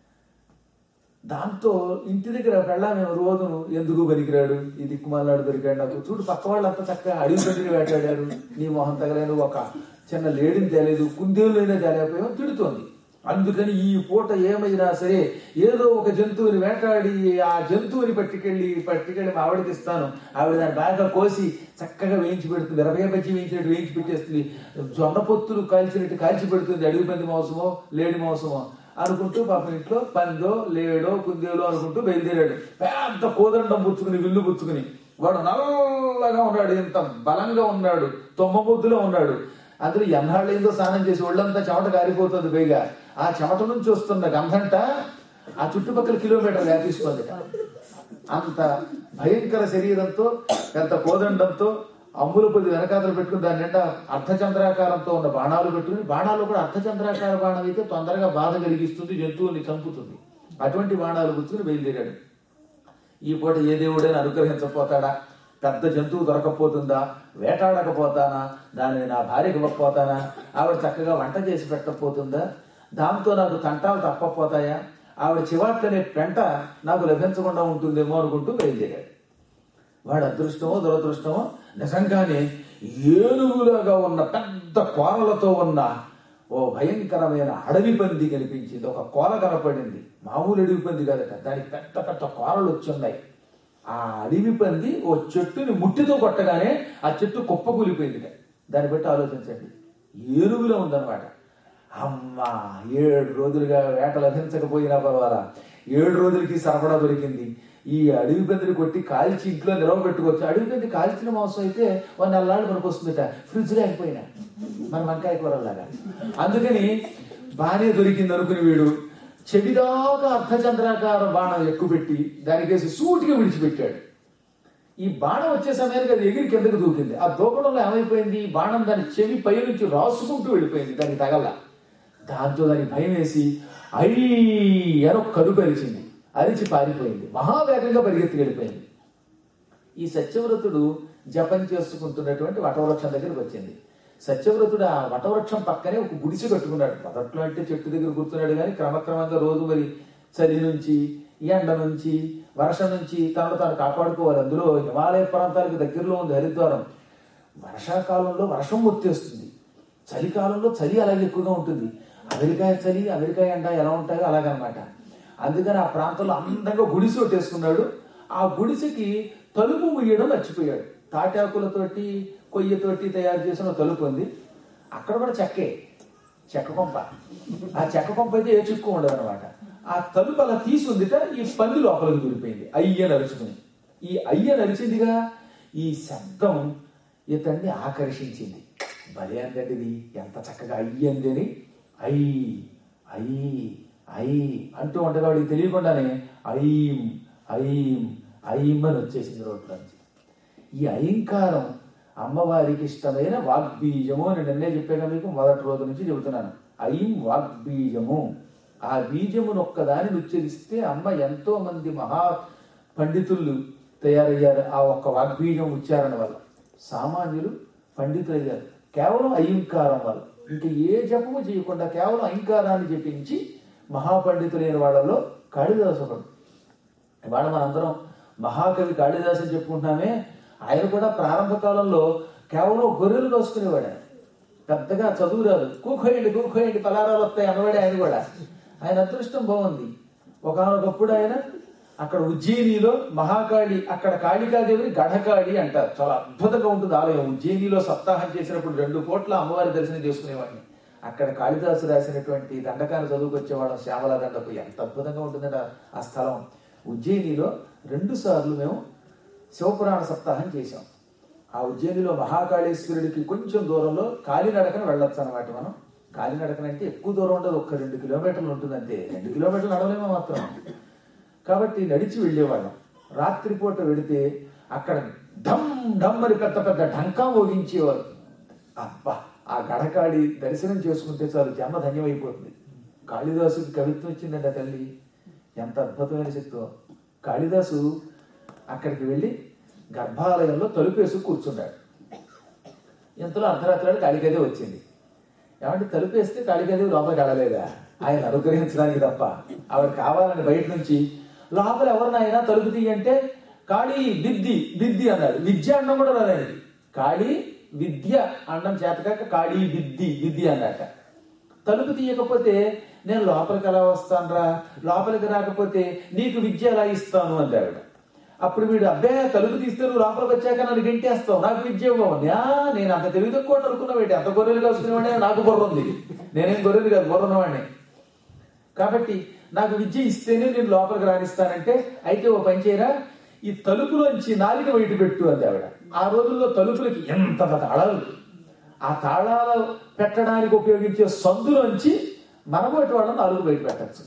దాంతో ఇంటి దగ్గర పెళ్ళా మేము రోజు ఎందుకు పనికిరాడు ఈ దిక్కుమాలాడు దొరికాడు నాకు చూడు పక్క వాళ్ళంతా చక్కగా అడవి పెట్టుకుని వేటాడారు నీ మొహం తగలేను ఒక చిన్న లేడిని తేలేదు కుందేలైనా తేలేకపోయాం తిడుతోంది అందుకని ఈ పూట ఏమైనా సరే ఏదో ఒక జంతువుని వేటాడి ఆ జంతువుని పట్టుకెళ్ళి పట్టుకెళ్ళి మా ఆవిడకి ఇస్తాను ఆవిడ దాన్ని బాగా కోసి చక్కగా వేయించి పెడుతుంది మిరపకాయ బజ్జి వేయించినట్టు వేయించి పెట్టేస్తుంది జొన్న పొత్తులు కాల్చినట్టు కాల్చి పెడుతుంది అడవి పంది మాంసమో లేడి మాంసమో అనుకుంటూ పాపం ఇంట్లో పందో లేడో కుందేలో అనుకుంటూ బయలుదేరాడు పెద్ద కోదండం పుచ్చుకుని విల్లు పుచ్చుకుని వాడు నల్లగా ఉన్నాడు ఇంత బలంగా ఉన్నాడు తొమ్మబొద్దులో ఉన్నాడు అందులో ఎన్నాళ్ళేందో స్నానం చేసి ఒళ్ళంతా చెమట కారిపోతుంది పైగా ఆ చెమట నుంచి వస్తున్న గంధంట ఆ చుట్టుపక్కల కిలోమీటర్ వ్యాపిస్తుంది అంత భయంకర శరీరంతో పెద్ద కోదండంతో అమ్ముల కొద్ది వెనకాతలు పెట్టుకుని దాని నిండా అర్ధచంద్రాకారంతో ఉన్న బాణాలు పెట్టుకుని బాణాలు కూడా అర్ధచంద్రాకార బాణం అయితే తొందరగా బాధ కలిగిస్తుంది జంతువుని చంపుతుంది అటువంటి బాణాలు గుర్తుకుని బయలుదేరాడు ఈ పూట ఏ దేవుడైనా అనుగ్రహించకపోతాడా పెద్ద జంతువు దొరకపోతుందా వేటాడకపోతానా దానిని నా భార్యకి ఇవ్వకపోతానా ఆవిడ చక్కగా వంట చేసి పెట్టకపోతుందా దాంతో నాకు తంటాలు తప్పకపోతాయా ఆవిడ చివాట్లనే పెంట నాకు లభించకుండా ఉంటుందేమో అనుకుంటూ బయలుదేరాడు వాడు అదృష్టమో దురదృష్టమో నిజంగానే ఏనుగులాగా ఉన్న పెద్ద కోరలతో ఉన్న ఓ భయంకరమైన అడవి పంది కనిపించింది ఒక కోల కనపడింది మామూలు అడవి పంది కాదట దానికి పెద్ద పెద్ద కోరలు వచ్చున్నాయి ఆ అడవి పంది ఓ చెట్టుని ముట్టితో కొట్టగానే ఆ చెట్టు కుప్పకూలిపోయింది దాన్ని బట్టి ఆలోచించండి ఏనుగులో ఉందన్నమాట అమ్మా ఏడు రోజులుగా వేట లభించకపోయినా పర్వాలా ఏడు రోజులకి సరఫరా దొరికింది ఈ అడవి పందిని కొట్టి కాల్చి ఇంట్లో నిలవ పెట్టుకోవచ్చు అడవి పంది కాల్చిన మాంసం అయితే ఒక నెలలాళ్ళు మనకు వస్తుందట ఫ్రిడ్జ్ లేకపోయినా మన వంకాయ కూరలాగా అందుకని బాగానే దొరికింది అనుకుని వీడు చెవిదాకా అర్ధచంద్రాకార బాణం ఎక్కుపెట్టి దానికేసి సూటిగా విడిచిపెట్టాడు ఈ బాణం వచ్చే సమయానికి అది ఎగిరి కిందకు దూకింది ఆ దూకడంలో ఏమైపోయింది ఈ బాణం దాని చెవి పై నుంచి రాసుకుంటూ వెళ్ళిపోయింది దానికి తగల దాంతో దానికి భయం వేసి అయ్యి అని ఒక కడుపు అరిచింది అరిచి పారిపోయింది మహావేగంగా పరిగెత్తి వెళ్ళిపోయింది ఈ సత్యవ్రతుడు జపం చేసుకుంటున్నటువంటి వటవృక్షం దగ్గరికి వచ్చింది సత్యవ్రతుడు ఆ వటవృక్షం పక్కనే ఒక గుడిసె కట్టుకున్నాడు మొదట్లో అంటే చెట్టు దగ్గర కూర్చున్నాడు కానీ క్రమక్రమంగా రోజు మరి చలి నుంచి ఎండ నుంచి వర్షం నుంచి తనను తాను కాపాడుకోవాలి అందులో హిమాలయ ప్రాంతాలకు దగ్గరలో ఉంది హరిద్వారం వర్షాకాలంలో వర్షం ముత్తేస్తుంది చలికాలంలో చలి అలాగే ఎక్కువగా ఉంటుంది అమెరికా చలి అమెరికా ఎండ ఎలా ఉంటాయో అలాగనమాట అందుకని ఆ ప్రాంతంలో అందంగా గుడిసె కొట్టేసుకున్నాడు ఆ గుడిసెకి తలుపు ముయ్యడం మర్చిపోయాడు తాటాకులతోటి కొయ్యతోటి తయారు చేసిన తలుపు ఉంది అక్కడ కూడా చెక్కే చెక్క కొంప ఆ చెక్క కొంప అయితే ఏ చిక్కు ఉండదు అనమాట ఆ తలుపు అలా తీసుందిట ఈ పంది లోపలికి దూరిపోయింది అయ్య నరుచుకుని ఈ అయ్య నరిచిందిగా ఈ శబ్దం ఇతన్ని ఆకర్షించింది భలే అందండి ఇది ఎంత చక్కగా అయ్యింది అని అయ్యి అయ్యి అయ్యి అంటూ ఉండగా వాడికి తెలియకుండానే అయ్యం అయ్యం అయ్యం అని వచ్చేసింది రోడ్లోంచి ఈ అయింకారం అమ్మవారికి ఇష్టమైన వాగ్బీజము అని నిన్నే చెప్పాను మీకు మొదటి రోజు నుంచి చెబుతున్నాను అయం వాగ్బీజము ఆ బీజమును ఒక్కదానిని ఉచ్చరిస్తే అమ్మ ఎంతో మంది మహా పండితులు తయారయ్యారు ఆ ఒక్క వాగ్బీజం ఉచ్చారణ వల్ల సామాన్యులు పండితులయ్యారు కేవలం అయింకారం వల్ల ఇంకా ఏ జపము చేయకుండా కేవలం అయింకారాన్ని జపించి మహాపండితులైన వాళ్ళలో కాళిదాసు ఒకడు ఇవాళ మనందరం మహాకవి కాళిదాసు అని చెప్పుకుంటున్నామే ఆయన కూడా ప్రారంభ కాలంలో కేవలం గొర్రెలు కోసుకునేవాడు ఆయన. పెద్దగా చదువు రాదు కూకోయండి కూకోయండి పలారాలు వస్తాయి అనవాడే ఆయన కూడా ఆయన అదృష్టం బాగుంది ఒకనొకప్పుడు ఆయన అక్కడ ఉజ్జయినిలో మహాకాళి అక్కడ కాళికాదేవిని గఢకాళి అంటారు చాలా అద్భుతంగా ఉంటుంది ఆలయం ఉజ్జయినిలో సప్తాహం చేసినప్పుడు రెండు కోట్ల అమ్మవారి దర్శనం చేసుకునేవాడిని అక్కడ కాళిదాసు రాసినటువంటి దండకాన్ని చదువుకొచ్చేవాళ్ళం శ్యామల దండకు ఎంత అద్భుతంగా ఉంటుందంట ఆ స్థలం ఉజ్జయినిలో రెండు సార్లు మేము శివపురాణ సప్తాహం చేశాం ఆ ఉజ్జయినిలో మహాకాళేశ్వరుడికి కొంచెం దూరంలో కాలినడకన వెళ్ళొచ్చు అనమాట మనం కాలినడకన అంటే ఎక్కువ దూరం ఉండదు ఒక్క రెండు కిలోమీటర్లు ఉంటుంది అంతే రెండు కిలోమీటర్లు నడవలేమో మాత్రం కాబట్టి నడిచి వెళ్ళేవాళ్ళం రాత్రిపూట వెడితే అక్కడ ఢమ్ ఢమ్ అని పెద్ద పెద్ద ఢంకా మోగించేవారు అబ్బా ఆ గడకాడి దర్శనం చేసుకుంటే చాలు జన్మ ధన్యమైపోతుంది కాళిదాసుకి కవిత్వం వచ్చిందండి ఆ తల్లి ఎంత అద్భుతమైన శక్తో కాళిదాసు అక్కడికి వెళ్ళి గర్భాలయంలో తలుపేసి కూర్చున్నాడు ఇంతలో అర్ధరాత్రి కాళిగదే వచ్చింది ఏమంటే తలుపేస్తే కాళిగదే లోపలికి వెళ్ళలేదా ఆయన అనుగ్రహించడానికి తప్ప ఆవిడ కావాలని బయట నుంచి లోపల ఎవరినైనా తలుపు తీయంటే కాళీ బిద్ది బిద్ది అన్నాడు విద్య అన్నం కూడా రాదండి కాళీ విద్య అన్నం చేతకాక కాళీ బిద్ది బిద్ది అన్నట తలుపు తీయకపోతే నేను లోపలికి ఎలా వస్తానురా లోపలికి రాకపోతే నీకు విద్య ఎలా ఇస్తాను అంది ఆవిడ అప్పుడు వీడు అబ్బే తలుపు తీస్తే నువ్వు లోపలికి వచ్చాక నన్ను గెంటేస్తావు నాకు విద్య ఇవ్వవు న్యా, నేను అంత తెలివి తక్కువ అనుకున్నా వేటి అంత గొర్రెలు కాసుకునేవాడే నాకు బుర్ర ఉంది నేనేం గొర్రెలు కాదు బుర్ర ఉన్నవాడిని కాబట్టి నాకు విద్య ఇస్తేనే నేను లోపలికి రాణిస్తానంటే అయితే ఓ పని చేయరా ఈ తలుపులోంచి నాలిక బయట పెట్టు అంది ఆవిడ ఆ రోజుల్లో తలుపులకి ఎంత తాళాలు ఆ తాళాలు పెట్టడానికి ఉపయోగించే సందులోంచి మనబోటి వాళ్ళ నాలుగు బయట పెట్టచ్చు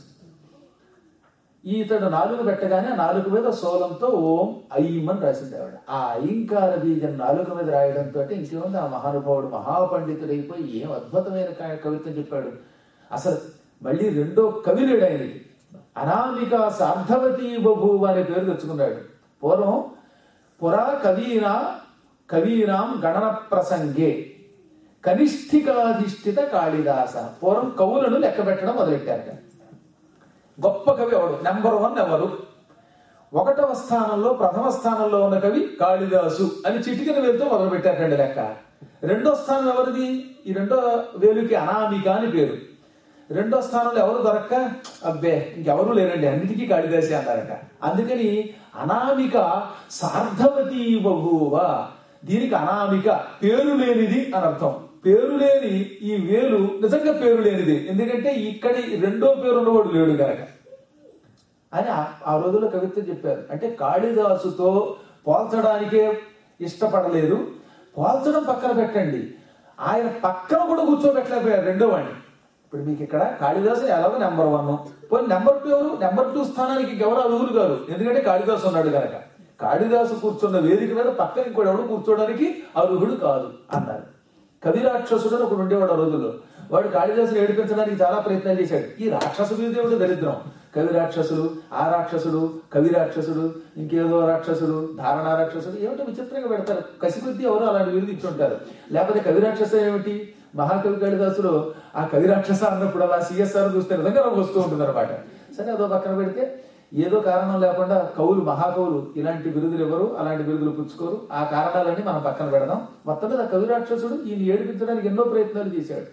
ఈతడు నాలుగు పెట్టగానే నాలుగు మీద సోలంతో ఓం ఐం అని రాసింది ఆవిడ ఆ ఐంకార బీజం నాలుగు మీద రాయడంతో ఇంకేముంది ఆ మహానుభావుడు మహాపండితుడైపోయి ఏం అద్భుతమైన క- కవిత్వం చెప్పాడు అసలు మళ్ళీ రెండో కవి లేడు ఆయనకి అనామిక సార్థవతి బభూవ అనే పేరు తెచ్చుకున్నాడు పూర్వం పురా కవీనా కవీనాం గణన ప్రసంగే కనిష్ఠికాధిష్ఠిత కాళిదాస పూర్వం కవులను లెక్క పెట్టడం మొదలెట్టారట గొప్ప కవి ఎవడు నెంబర్ వన్ ఎవరు ఒకటవ స్థానంలో ప్రథమ స్థానంలో ఉన్న కవి కాళిదాసు అని చిటికన వేలుతో మొదలు పెట్టారండి లెక్క రెండో స్థానం ఎవరిది ఈ రెండో వేలుకి అనామిక అని పేరు రెండో స్థానంలో ఎవరు దొరక్క అబ్బే ఇంకెవరు లేరండి అన్నిటికీ కాళిదాసి అన్నారట అందుకని అనామిక సార్థవతి బహువ దీనికి అనామిక పేరు లేనిది అని అర్థం పేరు లేని ఈ వేలు నిజంగా పేరు లేనిది ఎందుకంటే ఇక్కడ ఈ రెండో పేరు ఉన్నవాడు లేడు గనక అని ఆ- ఆ రోజుల్లో కవిత్వం చెప్పారు అంటే కాళిదాసుతో పోల్చడానికే ఇష్టపడలేదు పోల్చడం పక్కన పెట్టండి ఆయన పక్కన కూడా కూర్చోబెట్టలేకపోయారు రెండో వాడిని ఇప్పుడు మీకు ఇక్కడ కాళిదాసు ఎలాగో నెంబర్ వన్ పోయి నెంబర్ టూ ఎవరు నెంబర్ టూ స్థానానికి ఇంకెవరు అర్హులు గారు ఎందుకంటే కాళిదాసు ఉన్నాడు కనుక కాళిదాసు కూర్చున్న వేదిక మీద పక్కన ఇంకోటి ఎవడు కూర్చోడానికి అర్హుడు కాదు అన్నారు కవి రాక్షసుడు అని ఒకడు ఉండేవాడు ఆ రోజుల్లో వాడు కాళిదాసుని ఏడిపించడానికి చాలా ప్రయత్నాలు చేశాడు ఈ రాక్షసు దేవుడు దరిద్రం కవి రాక్షసుడు ఆ రాక్షసుడు కవి రాక్షసుడు ఇంకేదో రాక్షసుడు ధారణా రాక్షసుడు ఏమిటో విచిత్రంగా పెడతారు కసి కొద్దీ ఎవరు అలాంటి విరుదు ఇచ్చుంటారు లేకపోతే కవి రాక్షస ఏమిటి మహాకవి కాళిదాసులో ఆ కవి రాక్షస అన్నప్పుడు అలా సిఎస్ఆర్ చూస్తే నిజంగా నాకు వస్తూ ఉంటుంది అనమాట సరే అదో పక్కన పెడితే ఏదో కారణం లేకుండా కవులు మహాకవులు ఇలాంటి బిరుదులు ఎవరు అలాంటి బిరుదులు పుచ్చుకోరు ఆ కారణాలన్నీ మనం పక్కన పెడదాం మొత్తం మీద కవి రాక్షసుడు ఈయన ఏడిపించడానికి ఎన్నో ప్రయత్నాలు చేశాడు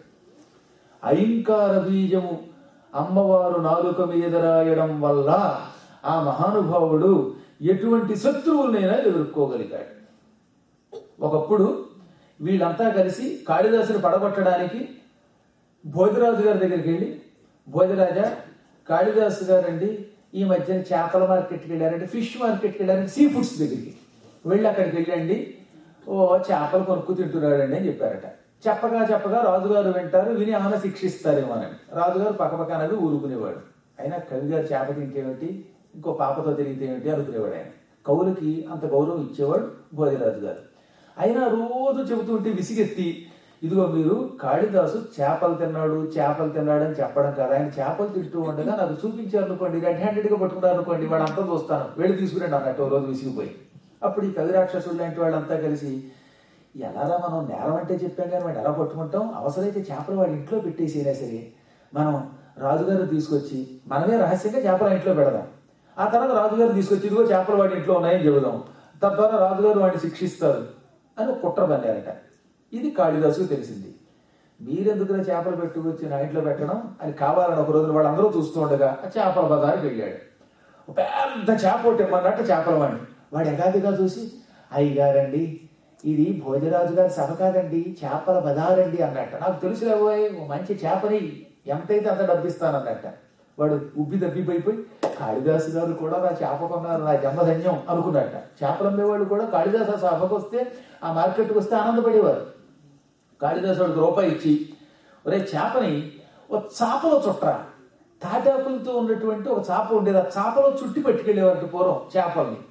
ఐంకార బీజము అమ్మవారు నాలుక మీద రాయడం వల్ల ఆ మహానుభావుడు ఎటువంటి శత్రువులనైనా ఎదుర్కోగలిగాడు ఒకప్పుడు వీళ్ళంతా కలిసి కాళిదాసుని పడగొట్టడానికి భోజరాజు గారి దగ్గరికి వెళ్ళి భోజరాజా కాళిదాసు గారండి ఈ మధ్యన చేపల మార్కెట్కి వెళ్ళారంటే ఫిష్ మార్కెట్కి వెళ్ళారంటే సీ ఫుడ్స్ దగ్గరికి వెళ్ళి అక్కడికి వెళ్ళండి ఓ చేపలు కొనుక్కు తింటున్నాడండి అని చెప్పారట చెప్పగా చెప్పగా రాజుగారు వింటారు విని ఏమైనా శిక్షిస్తారేమో అని రాజుగారు పక్కపక్క అనేది ఊరుకునేవాడు అయినా కవి గారు చేప తింటేమిటి ఇంకో పాపతో తిరిగితే ఏమిటి అనుకునేవాడు ఆయన కవులకి అంత గౌరవం ఇచ్చేవాడు భోజరాజు గారు అయినా రోజు చెబుతూ ఉంటే విసిగెత్తి ఇదిగో మీరు కాళిదాసు చేపలు తిన్నాడు చేపలు తిన్నాడు అని చెప్పడం కదా ఆయన చేపలు తింటూ ఉండగా నాకు చూపించారు అనుకోండి రెడ్ హ్యాండెడ్ గా పట్టుకున్నారు అనుకోండి వాడు అంతా చూస్తాను వెళ్ళి తీసుకురండి అన్నట్టు ఓ రోజు విసిగిపోయి అప్పుడు ఈ కవి రాక్షసుడు లాంటి వాళ్ళంతా కలిసి ఎలారా మనం నేరం అంటే చెప్పాం కానీ వాడు ఎలా పట్టుకుంటాం అవసరమైతే చేపలు వాడి ఇంట్లో పెట్టేసినా సరే మనం రాజుగారు తీసుకొచ్చి మనమే రహస్యంగా చేపల ఇంట్లో పెడదాం ఆ తర్వాత రాజుగారు తీసుకొచ్చి ఇదిగో చేపలు వాడి ఇంట్లో ఉన్నాయని చెబుదాం తద్వారా రాజుగారు వాడిని శిక్షిస్తారు అని ఒక కుట్ర పన్నారట ఇది కాళిదాసుకు తెలిసింది మీరెందుకు చేపలు పెట్టుకొచ్చి నా ఇంట్లో పెట్టడం అని కావాలని ఒక రోజు వాళ్ళందరూ చూస్తూ ఉండగా ఆ చేపల బజారుకి వెళ్ళాడు ఒక పెద్ద చేప ఒకటి ఇమ్మన్నట్టు చేపల వాడిని వాడు ఎగాదిగా చూసి అయ్యగారండి ఇది భోజరాజు గారి సభ కాదండి చేపల బజారండి అన్నట్ట నాకు తెలుసు లేబోయ్ ఓ మంచి చేపని ఎంతైతే అంత డబ్బిస్తానన్నట్ట వాడు ఉబ్బి దబ్బిపోయిపోయి కాళిదాసు గారు కూడా నా చేప కొన్నారు నా జన్మధన్యం అనుకున్నట్ట చేపలు అమ్మేవాళ్ళు కూడా కాళిదాసు ఆ సభకు వస్తే ఆ మార్కెట్కి వస్తే ఆనందపడేవారు కాళిదాసు వాడికి రూపాయి ఇచ్చి ఒరే చేపని ఓ చాపలో చుట్రా తాటాకులతో ఉన్నటువంటి ఒక చాప ఉండేది ఆ చాపలో చుట్టి పట్టుకెళ్ళేవారు పూర్వం చేపల్ని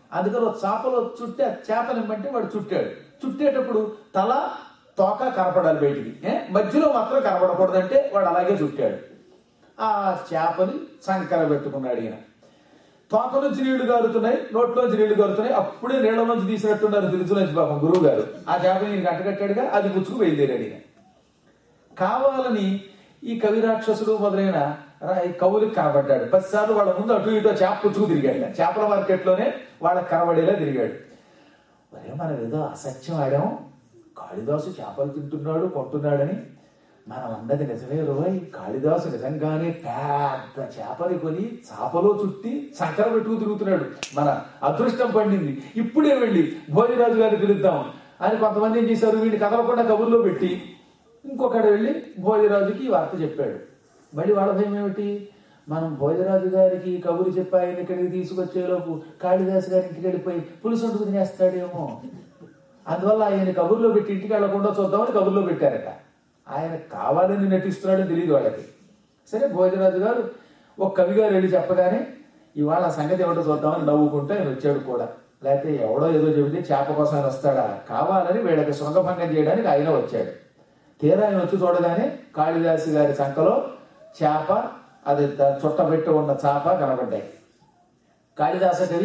అందుకని ఒక చేపలో చుట్టి ఆ చేపనిమ్మంటే వాడు చుట్టాడు చుట్టేటప్పుడు తల తోక కనపడాలి బయటికి ఏ? మధ్యలో మాత్రం కనపడకూడదంటే వాడు అలాగే చుట్టాడు ఆ చేపని సంకర పెట్టుకున్నాడు ఈయన తోక నుంచి నీళ్లు గారుతున్నాయి నోట్లోంచి నీళ్లు గారుతున్నాయి అప్పుడే నీళ్ళ నుంచి తీసినట్టున్నారు తెలుసులోంచి పాపం గురువు గారు ఆ చేపని ఈయన కట్టకట్టాడుగా అది ముచ్చుకు బయలుదేరాడు ఈయన కావాలని ఈ కవి రాక్షసుడు మొదలైన రా- ఈ కవులకు కనబడ్డాడు పదిసార్లు వాళ్ళ ముందు అటు ఇటు చేప పుచ్చుకు తిరిగాడు చేపల మార్కెట్లోనే వాళ్ళకి కనబడేలా తిరిగాడు మరే మనం ఏదో అసత్యం ఆడాం కాళిదాసు చేపలు తింటున్నాడు కొంటున్నాడని మనం అన్నది నిజమే రోయ్ కాళిదాసు నిజంగానే పెద్ద చేపలు కొని చేపలో చుట్టి సంకర పెట్టుకు తిరుగుతున్నాడు మన అదృష్టం పండింది ఇప్పుడే వెళ్ళి భోజరాజు గారిని పిలుద్దాం అని కొంతమంది ఏం చేశారు వీడిని కదలకుండా కబుర్లో పెట్టి ఇంకొకడు వెళ్ళి భోజరాజుకి ఈ వార్త చెప్పాడు మళ్ళీ వాళ్ళ భయం ఏమిటి మనం భోజరాజు గారికి కబురు చెప్పి ఆయన ఇక్కడికి తీసుకొచ్చేలోపు కాళిదాసు గారి ఇంటికి వెళ్ళిపోయి పులుసు వండుకు తినేస్తాడేమో అందువల్ల ఆయన కబుర్లో పెట్టి ఇంటికి వెళ్లకుండా చూద్దామని కబుర్లో పెట్టారట ఆయన కావాలని నటిస్తున్నాడని తెలియదు వాళ్ళకి సరే భోజరాజు గారు ఒక కవి గారు వెళ్ళి చెప్పగానే ఇవాళ ఆ సంగతి ఏమిటో చూద్దామని నవ్వుకుంటూ ఆయన వచ్చాడు కూడా లేకపోతే ఎవడో ఏదో చెబితే చేప కోసం ఆయన వస్తాడా కావాలని వీళ్ళకి శృంగభంగం చేయడానికి ఆయన వచ్చాడు తీరా ఆయన వచ్చి చూడగానే కాళిదాసు గారి సంఖలో చేప అది ద- చుట్టబెట్టి ఉన్న చేప కనబడ్డాయి కాళిదాస కవి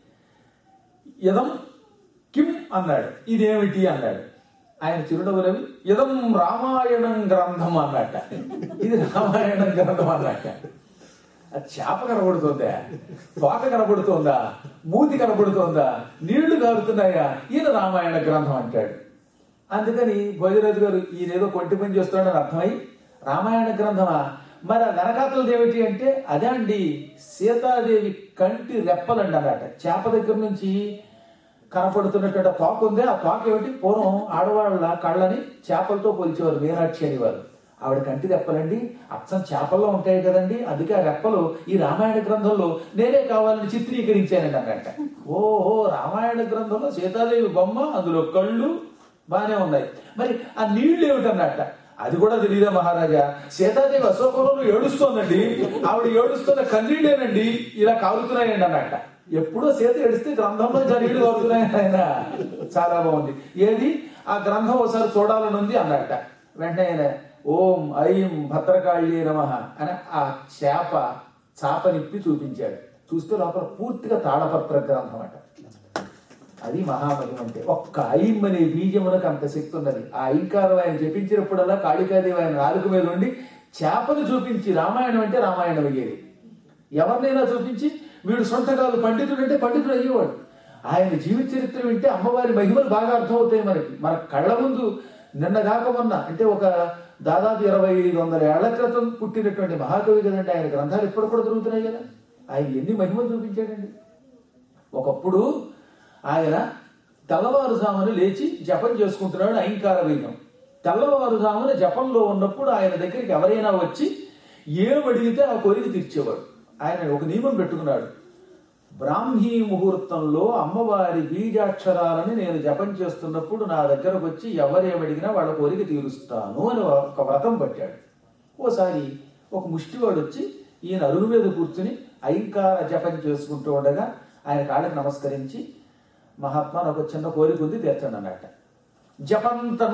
ఇదం కిం అన్నాడు ఇదేమిటి అన్నాడు ఆయన చిరునవ్వు రవి ఇదం రామాయణం గ్రంథం అన్నట్ట ఇది రామాయణం గ్రంథం అన్నట్ట ఆ చేప కనబడుతుందా తోక కనబడుతోందా మూతి కనబడుతోందా నీళ్లు కారుతున్నాయా ఈయన రామాయణ గ్రంథం అంటాడు అందుకని భోజరాజు గారు ఈయన ఏదో కొంటి పని చేస్తున్నాడని అర్థమై రామాయణ గ్రంథమా మరి ఆ వెనకాతలది ఏమిటి అంటే అదే అండి సీతాదేవి కంటి రెప్పలండి అన్నట చేప దగ్గర నుంచి కనపడుతున్నటువంటి ఆ తోక ఉంది ఆ తోక ఏమిటి పూర్వం ఆడవాళ్ళ కళ్ళని చేపలతో పోల్చేవారు మీనాక్షి అనేవారు ఆవిడ కంటి రెప్పలండి అచ్చం చేపల్లో ఉంటాయి కదండి అందుకే ఆ రెప్పలు ఈ రామాయణ గ్రంథంలో నేనే కావాలని చిత్రీకరించానండి అన్నట్ట ఓహో రామాయణ గ్రంథంలో సీతాదేవి బొమ్మ అందులో కళ్ళు బాగానే ఉన్నాయి మరి ఆ నీళ్లు ఏమిటన్నట్ట అది కూడా తెలియదా మహారాజా సీతాదేవి అశోకంలో ఏడుస్తోందండి ఆవిడ ఏడుస్తున్న కన్నీళ్ళేనండి ఇలా కారుతున్నాయండి అన్నట్ట ఎప్పుడో సీత ఏడిస్తే గ్రంథంలో ఇంకా నీళ్లు కారుతున్నాయి ఆయన చాలా బాగుంది ఏది ఆ గ్రంథం ఒకసారి చూడాలని ఉంది అన్నట్ట వెంటనే ఆయన ఓం ఐం భద్రకాళి నమ అని ఆ చేప చాపనిప్పి చూపించాడు చూస్తే లోపల పూర్తిగా తాళపత్ర గ్రంథం అట అది మహామహిమ అంటే ఒక్క ఐం అనే బీజమునకు అంత శక్తి ఉన్నది ఆ ఐంకారం ఆయన జపించినప్పుడల్లా కాళికాదేవి ఆయన నాలుగు మీద ఉండి చేపను చూపించి రామాయణం అంటే రామాయణం అయ్యేది ఎవరినైనా చూపించి వీడు సొంతకాలు పండితుడు అంటే పండితుడు అయ్యేవాడు ఆయన జీవిత చరిత్ర వింటే అమ్మవారి మహిమలు బాగా అర్థమవుతాయి మనకి మన కళ్ళ ముందు నిన్న కాక మొన్న అంటే ఒక దాదాపు ఇరవై ఐదు వందల ఏళ్ల క్రితం పుట్టినటువంటి మహాకవి కదండి ఆయన గ్రంథాలు ఇప్పుడు కూడా దొరుకుతున్నాయి కదా ఆయన ఎన్ని మహిమలు చూపించాడండి ఒకప్పుడు ఆయన తెల్లవారుజామున లేచి జపం చేసుకుంటున్నాడు ఐంకార వైద్యం తెల్లవారుజామున జపంలో ఉన్నప్పుడు ఆయన దగ్గరికి ఎవరైనా వచ్చి ఏం అడిగితే ఆ కోరిక తీర్చేవాడు ఆయన ఒక నియమం పెట్టుకున్నాడు బ్రాహ్మీ ముహూర్తంలో అమ్మవారి బీజాక్షరాలని నేను జపం చేస్తున్నప్పుడు నా దగ్గరకు వచ్చి ఎవరేమడిగినా వాళ్ళ కోరిక తీరుస్తాను అని ఒక వ్రతం పట్టాడు ఓసారి ఒక ముష్టివాడు వచ్చి ఈయన అరుగు మీద కూర్చుని ఐంకార జపం చేసుకుంటూ ఉండగా ఆయన కాళ్ళకి నమస్కరించి మహాత్మా నాకు ఒక చిన్న కోరిక ఉంది తీర్చండి అన్నట్ట జపంతం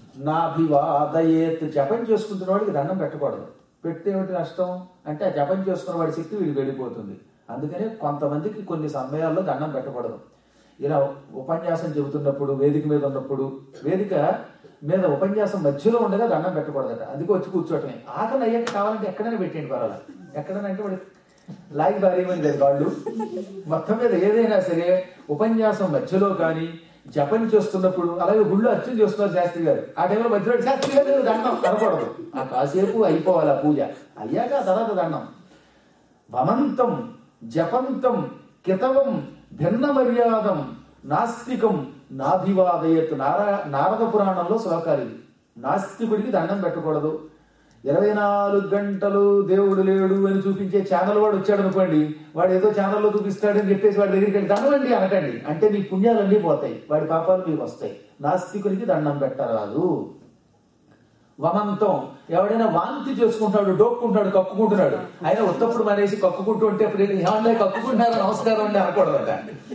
నాభివాదయేత్ జపం చేసుకుంటున్న వాడికి దండం పెట్టకూడదు పెడితే ఏమిటి నష్టం అంటే ఆ జపం చేసుకున్న వాడి శక్తి వీడికి వెళ్ళిపోతుంది అందుకనే కొంతమందికి కొన్ని సమయాల్లో దండం పెట్టకూడదు ఇలా ఉపన్యాసం చెబుతున్నప్పుడు వేదిక మీద ఉన్నప్పుడు వేదిక మీద ఉపన్యాసం మధ్యలో ఉండగా దండం పెట్టకూడదట అందుకే వచ్చి కూర్చోటమే ఆకలి అయ్యాక కావాలంటే ఎక్కడైనా పెట్టేయండి పర్వాలా ఎక్కడైనా అంటే వాడి లాగి భార్యమని లేదు వాళ్ళు మొత్తం మీద ఏదైనా సరే ఉపన్యాసం మధ్యలో కానీ జపం చేస్తున్నప్పుడు అలాగే గుళ్ళు అర్చన చేస్తున్నారు శాస్త్రి గారు ఆ టైంలో మధ్యలో శాస్త్రి గారు దండం కనపడదు ఆ కాసేపు అయిపోవాలి ఆ పూజ అయ్యాక ఆ తర్వాత దండం వమంతం జపంతం కితవం భిన్న మర్యాదం నాస్తికం నాభివాదయత్ నారా నారద పురాణంలో శ్లోకాలు ఇవి నాస్తికుడికి దండం పెట్టకూడదు ఇరవై నాలుగు గంటలు దేవుడు లేడు అని చూపించే ఛానల్ వాడు వచ్చాడు అనుకోండి వాడు ఏదో ఛానల్లో చూపిస్తాడని చెప్పేసి వాడి దగ్గరికి వెళ్ళి దండం అండి అనకండి అంటే నీ పుణ్యాలన్నీ పోతాయి వాడి పాపాలు మీకు వస్తాయి నాస్తికునికి దండం పెట్టరాదు వమంతం ఎవడైనా వాంతి చేసుకుంటాడు డోక్కుంటాడు కక్కుకుంటున్నాడు ఆయన ఉత్తప్పుడు మనేసి కక్కుకుంటూ ఉంటే ఇప్పుడు ఏమన్నా కక్కుకుంటున్నారు నమస్కారం అండి అనకూడదట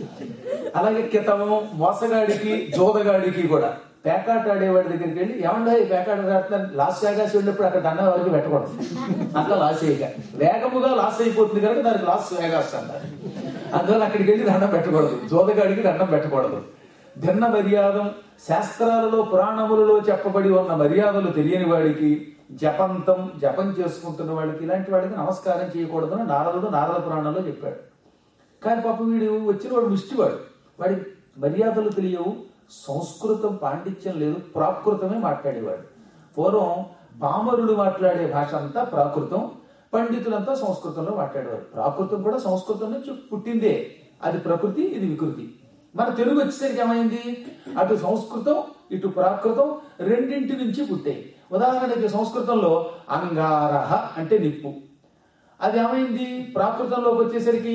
అలాగే కితము మోసగాడికి జోదగాడికి కూడా పేకాట ఆడేవాడి దగ్గరికి వెళ్ళి ఏమన్నా ఈ పేకాట ఆడుతున్నారు లాస్ వేగాస్ వెళ్ళినప్పుడు అక్కడ దండం వరకు పెట్టకూడదు అట్లా లాస్ వేయక వేగముగా లాస్ అయిపోతుంది కనుక దానికి లాస్ వేగాస్ అంటారు అందువల్ల అక్కడికి వెళ్ళి దండం పెట్టకూడదు జోదగాడికి దండం పెట్టకూడదు భిన్న మర్యాదం శాస్త్రాలలో పురాణములలో చెప్పబడి ఉన్న మర్యాదలు తెలియని వాడికి జపంతం జపం చేసుకుంటున్న వాడికి ఇలాంటి వాడికి నమస్కారం చేయకూడదని నారదుడు నారద పురాణంలో చెప్పాడు కానీ పాపం వీడు వచ్చిన వాడు ముష్టివాడు వాడికి మర్యాదలు తెలియవు సంస్కృతం పాండిత్యం లేదు ప్రాకృతమే మాట్లాడేవాడు పూర్వం పామరుడు మాట్లాడే భాష అంతా ప్రాకృతం పండితులంతా సంస్కృతంలో మాట్లాడేవారు ప్రాకృతం కూడా సంస్కృతం నుంచి పుట్టిందే అది ప్రకృతి ఇది వికృతి మన తెలుగు వచ్చేసరికి ఏమైంది అటు సంస్కృతం ఇటు ప్రాకృతం రెండింటి నుంచి పుట్టాయి ఉదాహరణకి సంస్కృతంలో అంగారహ అంటే నిప్పు అది ఏమైంది ప్రాకృతంలోకి వచ్చేసరికి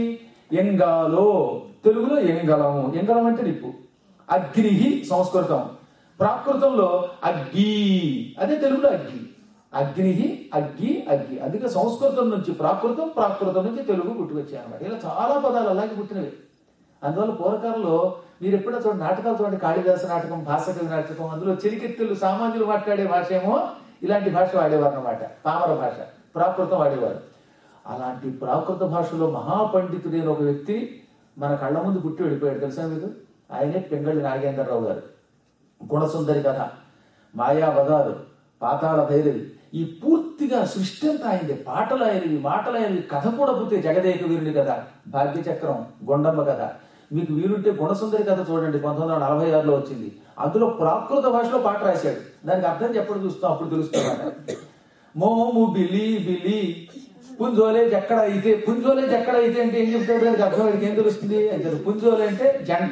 ఎంగాలో తెలుగులో ఎంగలము ఎంగలం అంటే నిప్పు అగ్నిహి సంస్కృతం ప్రాకృతంలో అగ్గి అదే తెలుగులో అగ్గి అగ్నిహి అగ్గి అగ్గి అందుకే సంస్కృతం నుంచి ప్రాకృతం ప్రాకృతం నుంచి తెలుగు పుట్టుకొచ్చాయి అన్నమాట ఇలా చాలా పదాలు అలాగే పుట్టినవి అందువల్ల పూర్వకాలంలో మీరు ఎప్పుడో చూడండి నాటకాలు చూడండి కాళిదాస నాటకం భాషకవి నాటకం అందులో చెలికెత్తులు సామాన్యులు మాట్లాడే భాష ఏమో ఇలాంటి భాష వాడేవారు అనమాట పామర భాష ప్రాకృతం వాడేవారు అలాంటి ప్రాకృత భాషలో మహాపండితుడైన ఒక వ్యక్తి మన కళ్ళ ముందు పుట్టి వెళ్ళిపోయాడు తెలుసా మీకు ఆయనే పెంగళి నాగేంద్రరావు గారు గుణసుందరి కథ మాయావదారు పాతాళ భైరవి ఈ పూర్తిగా సృష్టి అంతా అయింది పాటలు అయినవి మాటలు అయినవి కథ కూడా పూర్తి జగదేక వీరుని కథ భాగ్యచక్రం గుండమ్మ కథ మీకు వీరుంటే గుణసుందరి కథ చూడండి పంతొమ్మిది వందల నలభై ఆరులో వచ్చింది అందులో ప్రాకృత భాషలో పాట రాశాడు దానికి అర్థం చెప్పడం చూస్తాం అప్పుడు తెలుస్తున్నమాట మోము బిలి బిలి పుంజోలే జక్కడ అయితే పుంజోలే జక్కడ అయితే అంటే ఏం చెప్తాడు దానికి అర్థం వాడికి ఏం తెలుస్తుంది అంటే పుంజోలే అంటే జంట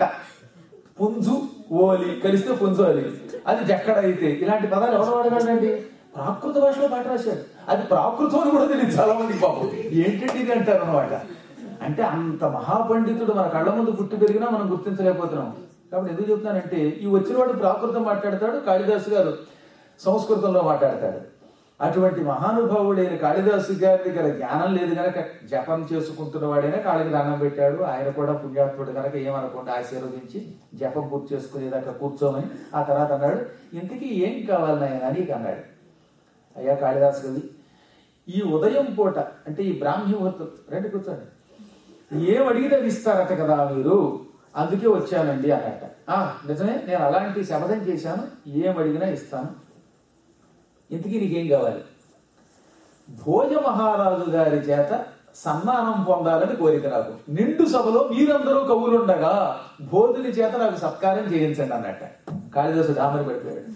పుంజు ఓలి కలిస్తే పుంజోలి అది జక్కడ అయితే ఇలాంటి పదాలు ఎవరు వాడగలండి ప్రాకృత భాషలో పాట రాశాడు అది ప్రాకృతం అని కూడా తెలియదు చాలా మంది పాపం ఏంటంటే ఇది అంటారు అనమాట అంటే అంత మహాపండితుడు మన కళ్ళ ముందు పుట్టి పెరిగినా మనం గుర్తించలేకపోతున్నాం కాబట్టి ఎందుకు చెప్తున్నానంటే ఈ వచ్చినవాడు ప్రాకృతం మాట్లాడతాడు కాళిదాసు గారు సంస్కృతంలో మాట్లాడతాడు అటువంటి మహానుభావుడైన కాళిదాసు గారి దగ్గర జ్ఞానం లేదు గనక జపం చేసుకుంటున్న వాడైనా కాళ్ళకి దండం పెట్టాడు ఆయన కూడా పుణ్యాత్ముడు గనక ఏమనకుండా ఆశీర్వదించి జపం పూర్తి చేసుకునేదాకా కూర్చోమని ఆ తర్వాత అన్నాడు ఇంతకీ ఏం కావాలి నాయన నీకు అన్నాడు అయ్యా కాళిదాసు కవి ఈ ఉదయం పూట అంటే ఈ బ్రాహ్మీ ముహూర్తం రండి కూర్చోండి ఏం అడిగితే అది ఇస్తారట కదా మీరు అందుకే వచ్చానండి అన్నట ఆ నిజమే నేను అలాంటి శపథం చేశాను ఏం అడిగినా ఇస్తాను ఇంతకీ నీకేం కావాలి భోజ మహారాజు గారి చేత సన్మానం పొందాలని కోరిక నాకు నిండు సభలో మీరందరూ కవులుండగా భోజుని చేత నాకు సత్కారం చేయించండి అన్నట్ట కాళిదాసు డామని పడిపోయాడు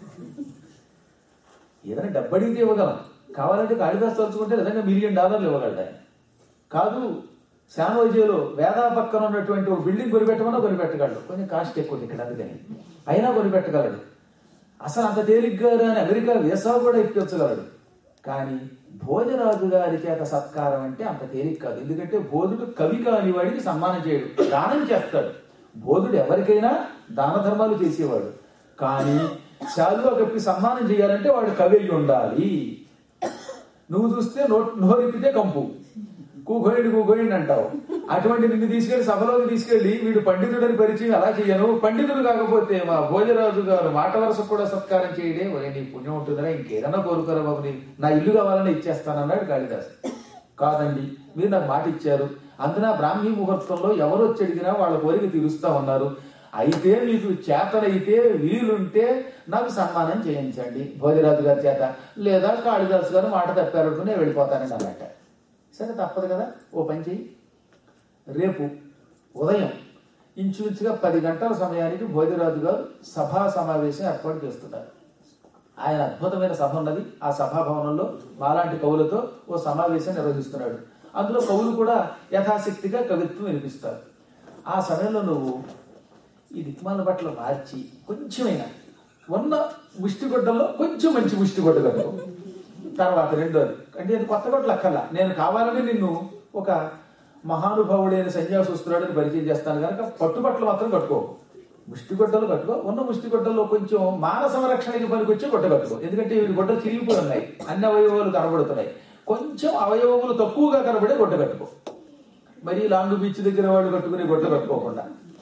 ఏదైనా డబ్బడిగితే ఇవ్వగలం కావాలంటే కాళిదాసు తలుచుకుంటే నిజంగా మిలియన్ డాలర్లు ఇవ్వగలడు ఆయన కాదు శానోజీలో వేదా పక్కన ఉన్నటువంటి ఒక బిల్డింగ్ కొనిపెట్టమన్నా కొనిపెట్టగలడు కొంచెం కాస్ట్ ఎక్కువ ఇక్కడ అందుకని అయినా కొనిపెట్టగలడు అసలు అంత తేలిగ్గా రాని అమెరికా వీసా కూడా ఇప్పించగలడు కానీ భోజరాజు గారి చేత సత్కారం అంటే అంత తేలిక కాదు ఎందుకంటే బోధుడు కవి కాని వాడికి సన్మానం చేయడు దానం చేస్తాడు బోధుడు ఎవరికైనా దాన ధర్మాలు చేసేవాడు కానీ శాలువా కప్పి సన్మానం చేయాలంటే వాడు కవి అయి ఉండాలి నువ్వు చూస్తే నో నోరిపితే కంపు కూకోయండి కూకోయండి అంటావు అటువంటి నిన్ను తీసుకెళ్లి సభలోకి తీసుకెళ్లి వీడు పండితుడని పరిచయం అలా చేయను పండితుడు కాకపోతే మా భోజరాజు గారు మాట వరుస కూడా సత్కారం చేయడే ఒరే నీ పుణ్యం ఉంటుందిరా ఇంకేదన్నా కోరుకోరా బాబు నీ నా ఇల్లు కావాలని ఇచ్చేస్తానన్నాడు కాళిదాస్ కాదండి మీరు నాకు మాట ఇచ్చారు అందున బ్రాహ్మీ ముహూర్తంలో ఎవరు వచ్చి అడిగినా వాళ్ళ కోరిక తీరుస్తా ఉన్నారు అయితే మీకు చేతనైతే వీలుంటే నాకు సన్మానం చేయించండి భోజరాజు గారి చేత లేదా కాళిదాసు గారు మాట తప్పారు నేను వెళ్ళిపోతానండి అన్నట్ట సరే తప్పదు కదా ఓ పని చెయ్యి రేపు ఉదయం ఇంచుమించుగా పది గంటల సమయానికి భోజరాజు గారు సభా సమావేశం ఏర్పాటు చేస్తున్నారు ఆయన అద్భుతమైన సభ ఉన్నది ఆ సభాభవనంలో మాలాంటి కవులతో ఓ సమావేశం నిర్వహిస్తున్నాడు అందులో కవులు కూడా యథాశక్తిగా కవిత్వం వినిపిస్తారు ఆ సమయంలో నువ్వు ఈ దిక్మాల బట్టలు మార్చి కొంచెమైనా ఉన్న ముష్టిగుడ్డల్లో కొంచెం మంచి ముష్టిగుడ్డ కట్టుకో తర్వాత రెండోది అంటే ఇది కొత్త కొట్లు అక్కర్లా నేను కావాలని నిన్ను ఒక మహానుభావుడైన సన్యాసి వస్తున్నాడని పరిచయం చేస్తాను కనుక పట్టుబట్టలు మాత్రం కట్టుకో ముష్టి గుడ్డలు కట్టుకో ఉన్న ముష్టి గుడ్డల్లో కొంచెం మాన సంరక్షణకి పనికొచ్చే గుడ్డ కట్టుకో ఎందుకంటే ఇవి గుడ్డలు చిరిగిపోయి ఉన్నాయి అన్ని అవయవాలు కనబడుతున్నాయి కొంచెం అవయవములు తక్కువగా కనబడే గుడ్డ కట్టుకో మరి లాంగ్ బీచ్ దగ్గర వాళ్ళు కట్టుకునే గుడ్డ కట్టుకోకుండా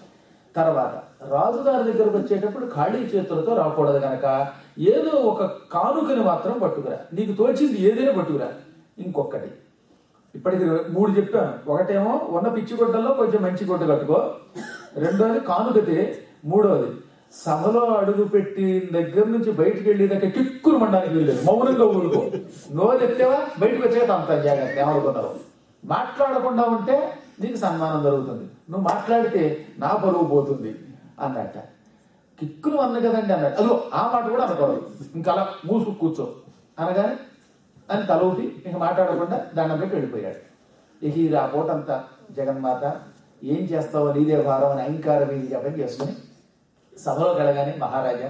తర్వాత రాజుగారి దగ్గరకు వచ్చేటప్పుడు ఖాళీ చేతులతో రాకూడదు గనక ఏదో ఒక కానుకని మాత్రం పట్టుకురా నీకు తోచింది ఏదైనా పట్టుకురా ఇంకొకటి ఇప్పటికి మూడు చెప్పాను ఒకటేమో ఉన్న పిచ్చి గుడ్డల్లో కొంచెం మంచి గుడ్డ కట్టుకో రెండోది కానుకతే మూడోది సభలో అడుగు పెట్టి దగ్గర నుంచి బయటికి వెళ్ళేదాకా కిక్కురు మండానికి వెళ్ళలేదు మౌనంగా ఊరుకో నోరు ఎత్తేవా బయటకు వచ్చాక అంత జాగ్రత్త ఏమనుకున్నావు మాట్లాడకుండా ఉంటే నీకు సన్మానం జరుగుతుంది నువ్వు మాట్లాడితే నా పరువు పోతుంది అన్నట్ట కిక్కులు అన్న కదండి అన్నట్టు అదిగో ఆ మాట కూడా అనకూడదు ఇంకా అలా మూసుకు కూర్చో అనగానే అని తల ఊపి ఇంక మాట్లాడకుండా దండం పెట్టి వెళ్ళిపోయాడు ఇక ఇది ఆ పూటంతా జగన్మాత ఏం చేస్తావో నీదే భారం అని అహంకారం ఇది జపం చేసుకుని సభలోకి వెళ్ళగానే మహారాజా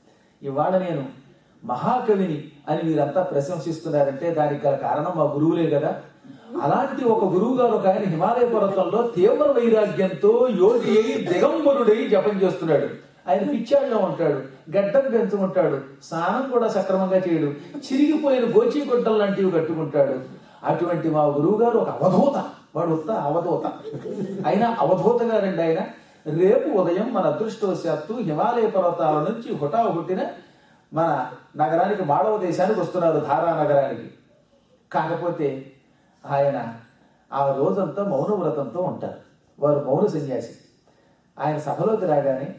ఇవాళ నేను మహాకవిని అని మీరంతా ప్రశంసిస్తున్నారంటే దానికి గల కారణం మా గురువులే కదా అలాంటి ఒక గురువు గారు ఒక ఆయన హిమాలయ పర్వతంలో తీవ్ర వైరాగ్యంతో యోగి అయి దిగంబరుడై జపం చేస్తున్నాడు ఆయన పిచ్చాడులో ఉంటాడు గడ్డం పెంచుకుంటాడు స్నానం కూడా సక్రమంగా చేయడు చిరిగిపోయిన గోచి గుడ్డలు లాంటివి కట్టుకుంటాడు అటువంటి మా గురువు గారు ఒక అవధూత వాడు ఉత్త అవధూత అయినా అవధూత గారండి ఆయన రేపు ఉదయం మన అదృష్టవశాత్తు హిమాలయ పర్వతాల నుంచి హుటా హుట్టిన మన నగరానికి మాడవ దేశానికి వస్తున్నారు ధారా నగరానికి కాకపోతే ఆయన ఆ రోజంతా మౌన వ్రతంతో ఉంటారు వారు మౌన సన్యాసి ఆయన సభలోకి రాగానే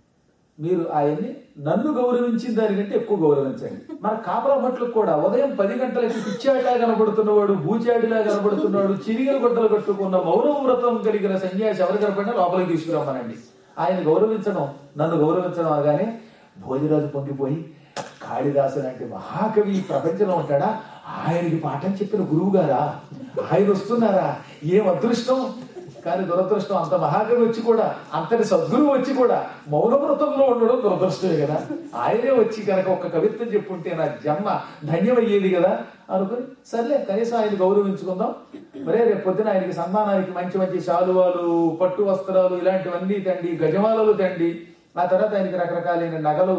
మీరు ఆయన్ని నన్ను గౌరవించిన దానికంటే ఎక్కువ గౌరవించండి మన కాపలా భట్లకు కూడా ఉదయం పది గంటలకి పిచ్చాడిలా కనబడుతున్నవాడు బూచాడిలా కనబడుతున్నాడు చిరిగిన గుడ్డలు కట్టుకున్న మౌన వ్రతం కలిగిన సన్యాసి ఎవరు కనపడినా లోపలికి తీసుకురమ్మనండి ఆయన గౌరవించడం నన్ను గౌరవించడం అనగానే భోజరాజు పొంగిపోయి కాళిదాసు లాంటి మహాకవి ఈ ప్రపంచంలో ఉంటాడా ఆయనకి పాఠం చెప్పిన గురువు గారా ఆయన వస్తున్నారా ఏం అదృష్టం కానీ దురదృష్టం అంత మహాకవి వచ్చి కూడా అంతటి సద్గురువు వచ్చి కూడా మౌనవ్రతంలో ఉండడం దురదృష్టమే కదా ఆయనే వచ్చి కనుక ఒక కవిత్వం చెప్పుంటే నా జన్మ ధన్యమయ్యేది కదా అనుకుని సర్లే కనీసం ఆయన గౌరవించుకుందాం మరే రేపు పొద్దున ఆయనకి సన్మానానికి మంచి మంచి శాలువాలు పట్టు వస్త్రాలు ఇలాంటివన్నీ తండి గజమాలలు తండి ఆ తర్వాత ఆయనకి రకరకాలైన నగలు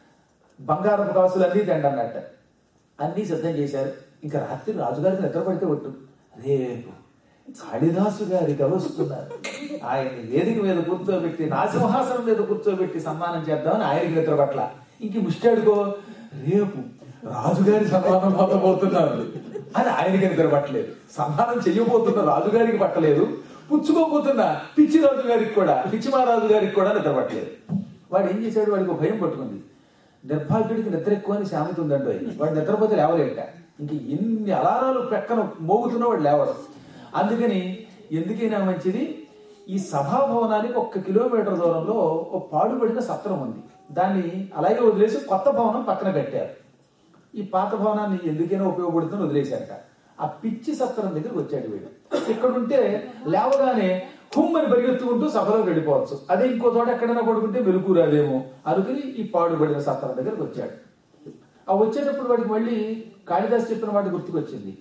బంగారపు కాసులు అన్నీ తండి అన్నట్ట అన్నీ సిద్ధం చేశారు ఇంకా రాత్రి రాజుగారికి నిద్రపడితే ఒట్టు రేపు కాళిదాసు గారి వస్తున్నారు ఆయన్ని వేదిక మీద కూర్చోబెట్టి నా సింహాసనం మీద కూర్చోబెట్టి సన్మానం చేద్దామని ఆయనకి నిద్ర పట్ల ఇంక ముష్టాడుకో రేపు రాజుగారి సన్మానం పొందబోతున్నారు అని ఆయనకి నిద్ర పట్టలేదు సన్మానం చెయ్యబోతున్న రాజుగారికి పట్టలేదు పుచ్చుకోబోతున్న పిచ్చి రాజు గారికి కూడా పిచ్చి మహారాజు గారికి కూడా నిద్ర పట్టలేదు వాడు ఏం చేశాడు వాడికి ఒక భయం పట్టుకుంది నిర్భాగ్యుడికి నిద్ర ఎక్కువ అని సామెత ఉందండి వాడు నిద్రపోతే లేవలేట ఇంక ఎన్ని అలారాలు ప్రక్కన మోగుతున్నా వాడు లేవడం అందుకని ఎందుకైనా మంచిది ఈ సభాభవనానికి ఒక్క కిలోమీటర్ దూరంలో ఒక పాడుపడిన సత్రం ఉంది దాన్ని అలాగే వదిలేసి కొత్త భవనం పక్కన కట్టారు ఈ పాత భవనాన్ని ఎందుకైనా ఉపయోగపడుతుందని వదిలేశారట ఆ పిచ్చి సత్రం దగ్గరికి వచ్చాడు వీడు ఇక్కడ ఉంటే లేవగానే హుమ్మని పరిగెత్తుకుంటూ సభలోకి వెళ్ళిపోవచ్చు అదే ఇంకో చోట ఎక్కడైనా పడుకుంటే వెలుగు రాదేమో అనుకుని ఈ పాడుపడిన సత్రం దగ్గరికి వచ్చాడు ఆ వచ్చేటప్పుడు వాడికి మళ్ళీ కాళిదాస్ చెప్పిన వాటి గుర్తుకొచ్చింది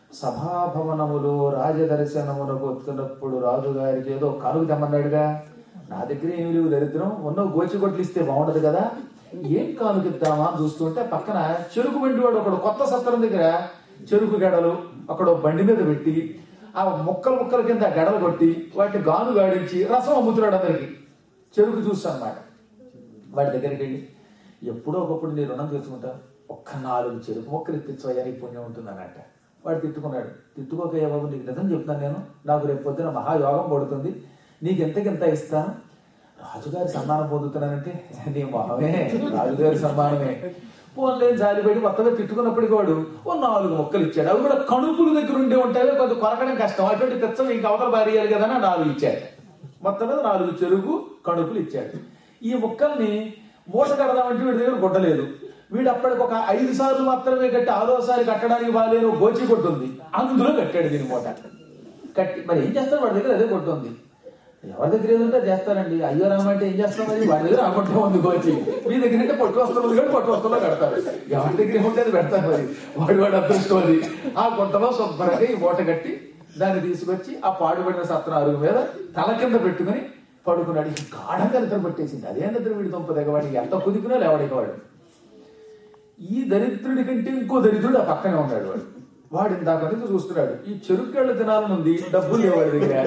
సభాభవనములో రాజదర్శనమునకు వస్తున్నప్పుడు రాజుగారికి ఏదో కాలుగు తెమ్మన్నాడుగా నా దగ్గర ఏమి లేవు దరిద్రం ఉన్న గోచిగొట్లు ఇస్తే బాగుండదు కదా ఏం కానుక ఇద్దామా అని చూస్తుంటే పక్కన చెరుకు బండి వాడు ఒకడు కొత్త సత్రం దగ్గర చెరుకు గడలు అక్కడ బండి మీద పెట్టి ఆ ముక్కలు ముక్కల కింద గడలు కొట్టి వాటిని గాను గాడించి రసం అమ్ముతున్నాడు అందరికి చెరుకు జ్యూస్ అన్నమాట వాడి దగ్గరికి వెళ్ళి ఎప్పుడో ఒకప్పుడు నీ రుణం తెచ్చుకుంటా ఒక్క నాలుగు చెరుకు మొక్కలు ఇప్పించవయ్యా నీకు పుణ్యం ఉంటుంది అన్నట్ట వాడు తిట్టుకున్నాడు తిట్టుకోకయ్యా బాబు నీకు నిజం చెప్తాను నేను నాకు రేపు పొద్దున మహాయోగం పడుతుంది నీకు ఎంతకింత ఇస్తాను రాజుగారి సన్మానం పొందుతున్నానంటే నీ మొహమే రాజుగారి సన్మానమే పోన్లేని జాలిపడి మొత్తమే తిట్టుకున్నప్పటికి వాడు ఓ నాలుగు మొక్కలు ఇచ్చాడు అవి కూడా కణుపుల దగ్గర ఉండే ఉంటాయి కొంచెం కొరకడం కష్టం అటువంటి పిచ్చం ఇంకా అవతల భార్యాలి కదా అని నాలుగు ఇచ్చాడు మొత్తం మీద నాలుగు చెరుకు కణుపులు ఇచ్చాడు ఈ ముక్కల్ని మూట కడదామంటే వీడి దగ్గర గుడ్డలేదు వీడు అప్పటికి ఒక ఐదు సార్లు మాత్రమే కట్టి ఆరోసారి కట్టడానికి బాగాలేను గోచి కొట్టు ఉంది అందులో కట్టాడు దీని మూట కట్టి మరి ఏం చేస్తారు వాడి దగ్గర అదే కొట్టు ఉంది ఎవరి దగ్గర ఏదంటే చేస్తారండి అయ్యో రామ అంటే ఏం చేస్తాం మరి వాడి దగ్గర ఆ కొట్టు ఉంది గోచి మీ దగ్గర అంటే పట్టు వస్తువులు కానీ పట్టు వస్తువులో కడతారు ఎవరి దగ్గర ఏముంటే అది పెడతారు మరి వాడి వాడు అదృష్టం అది ఆ గుంటలో శుభ్రంగా ఈ మూట కట్టి దాన్ని తీసుకొచ్చి ఆ పాడుబడిన సత్రం అరుగు మీద తల కింద పెట్టుకుని పడుకున్నాడు ఇక గాఢంగా నిద్ర పట్టేసింది అదే నిద్ర వీడి దొంప దగ్గవాడికి ఎంత కుదిపినా లేవడికి వాడు ఈ దరిద్రుడి కంటే ఇంకో దరిద్రుడు ఆ పక్కనే ఉన్నాడు వాడు వాడు ఇందాక నుంచి చూస్తున్నాడు ఈ చెరుకెళ్ళ తినాలనుంది డబ్బులు లేవు వాడి దగ్గర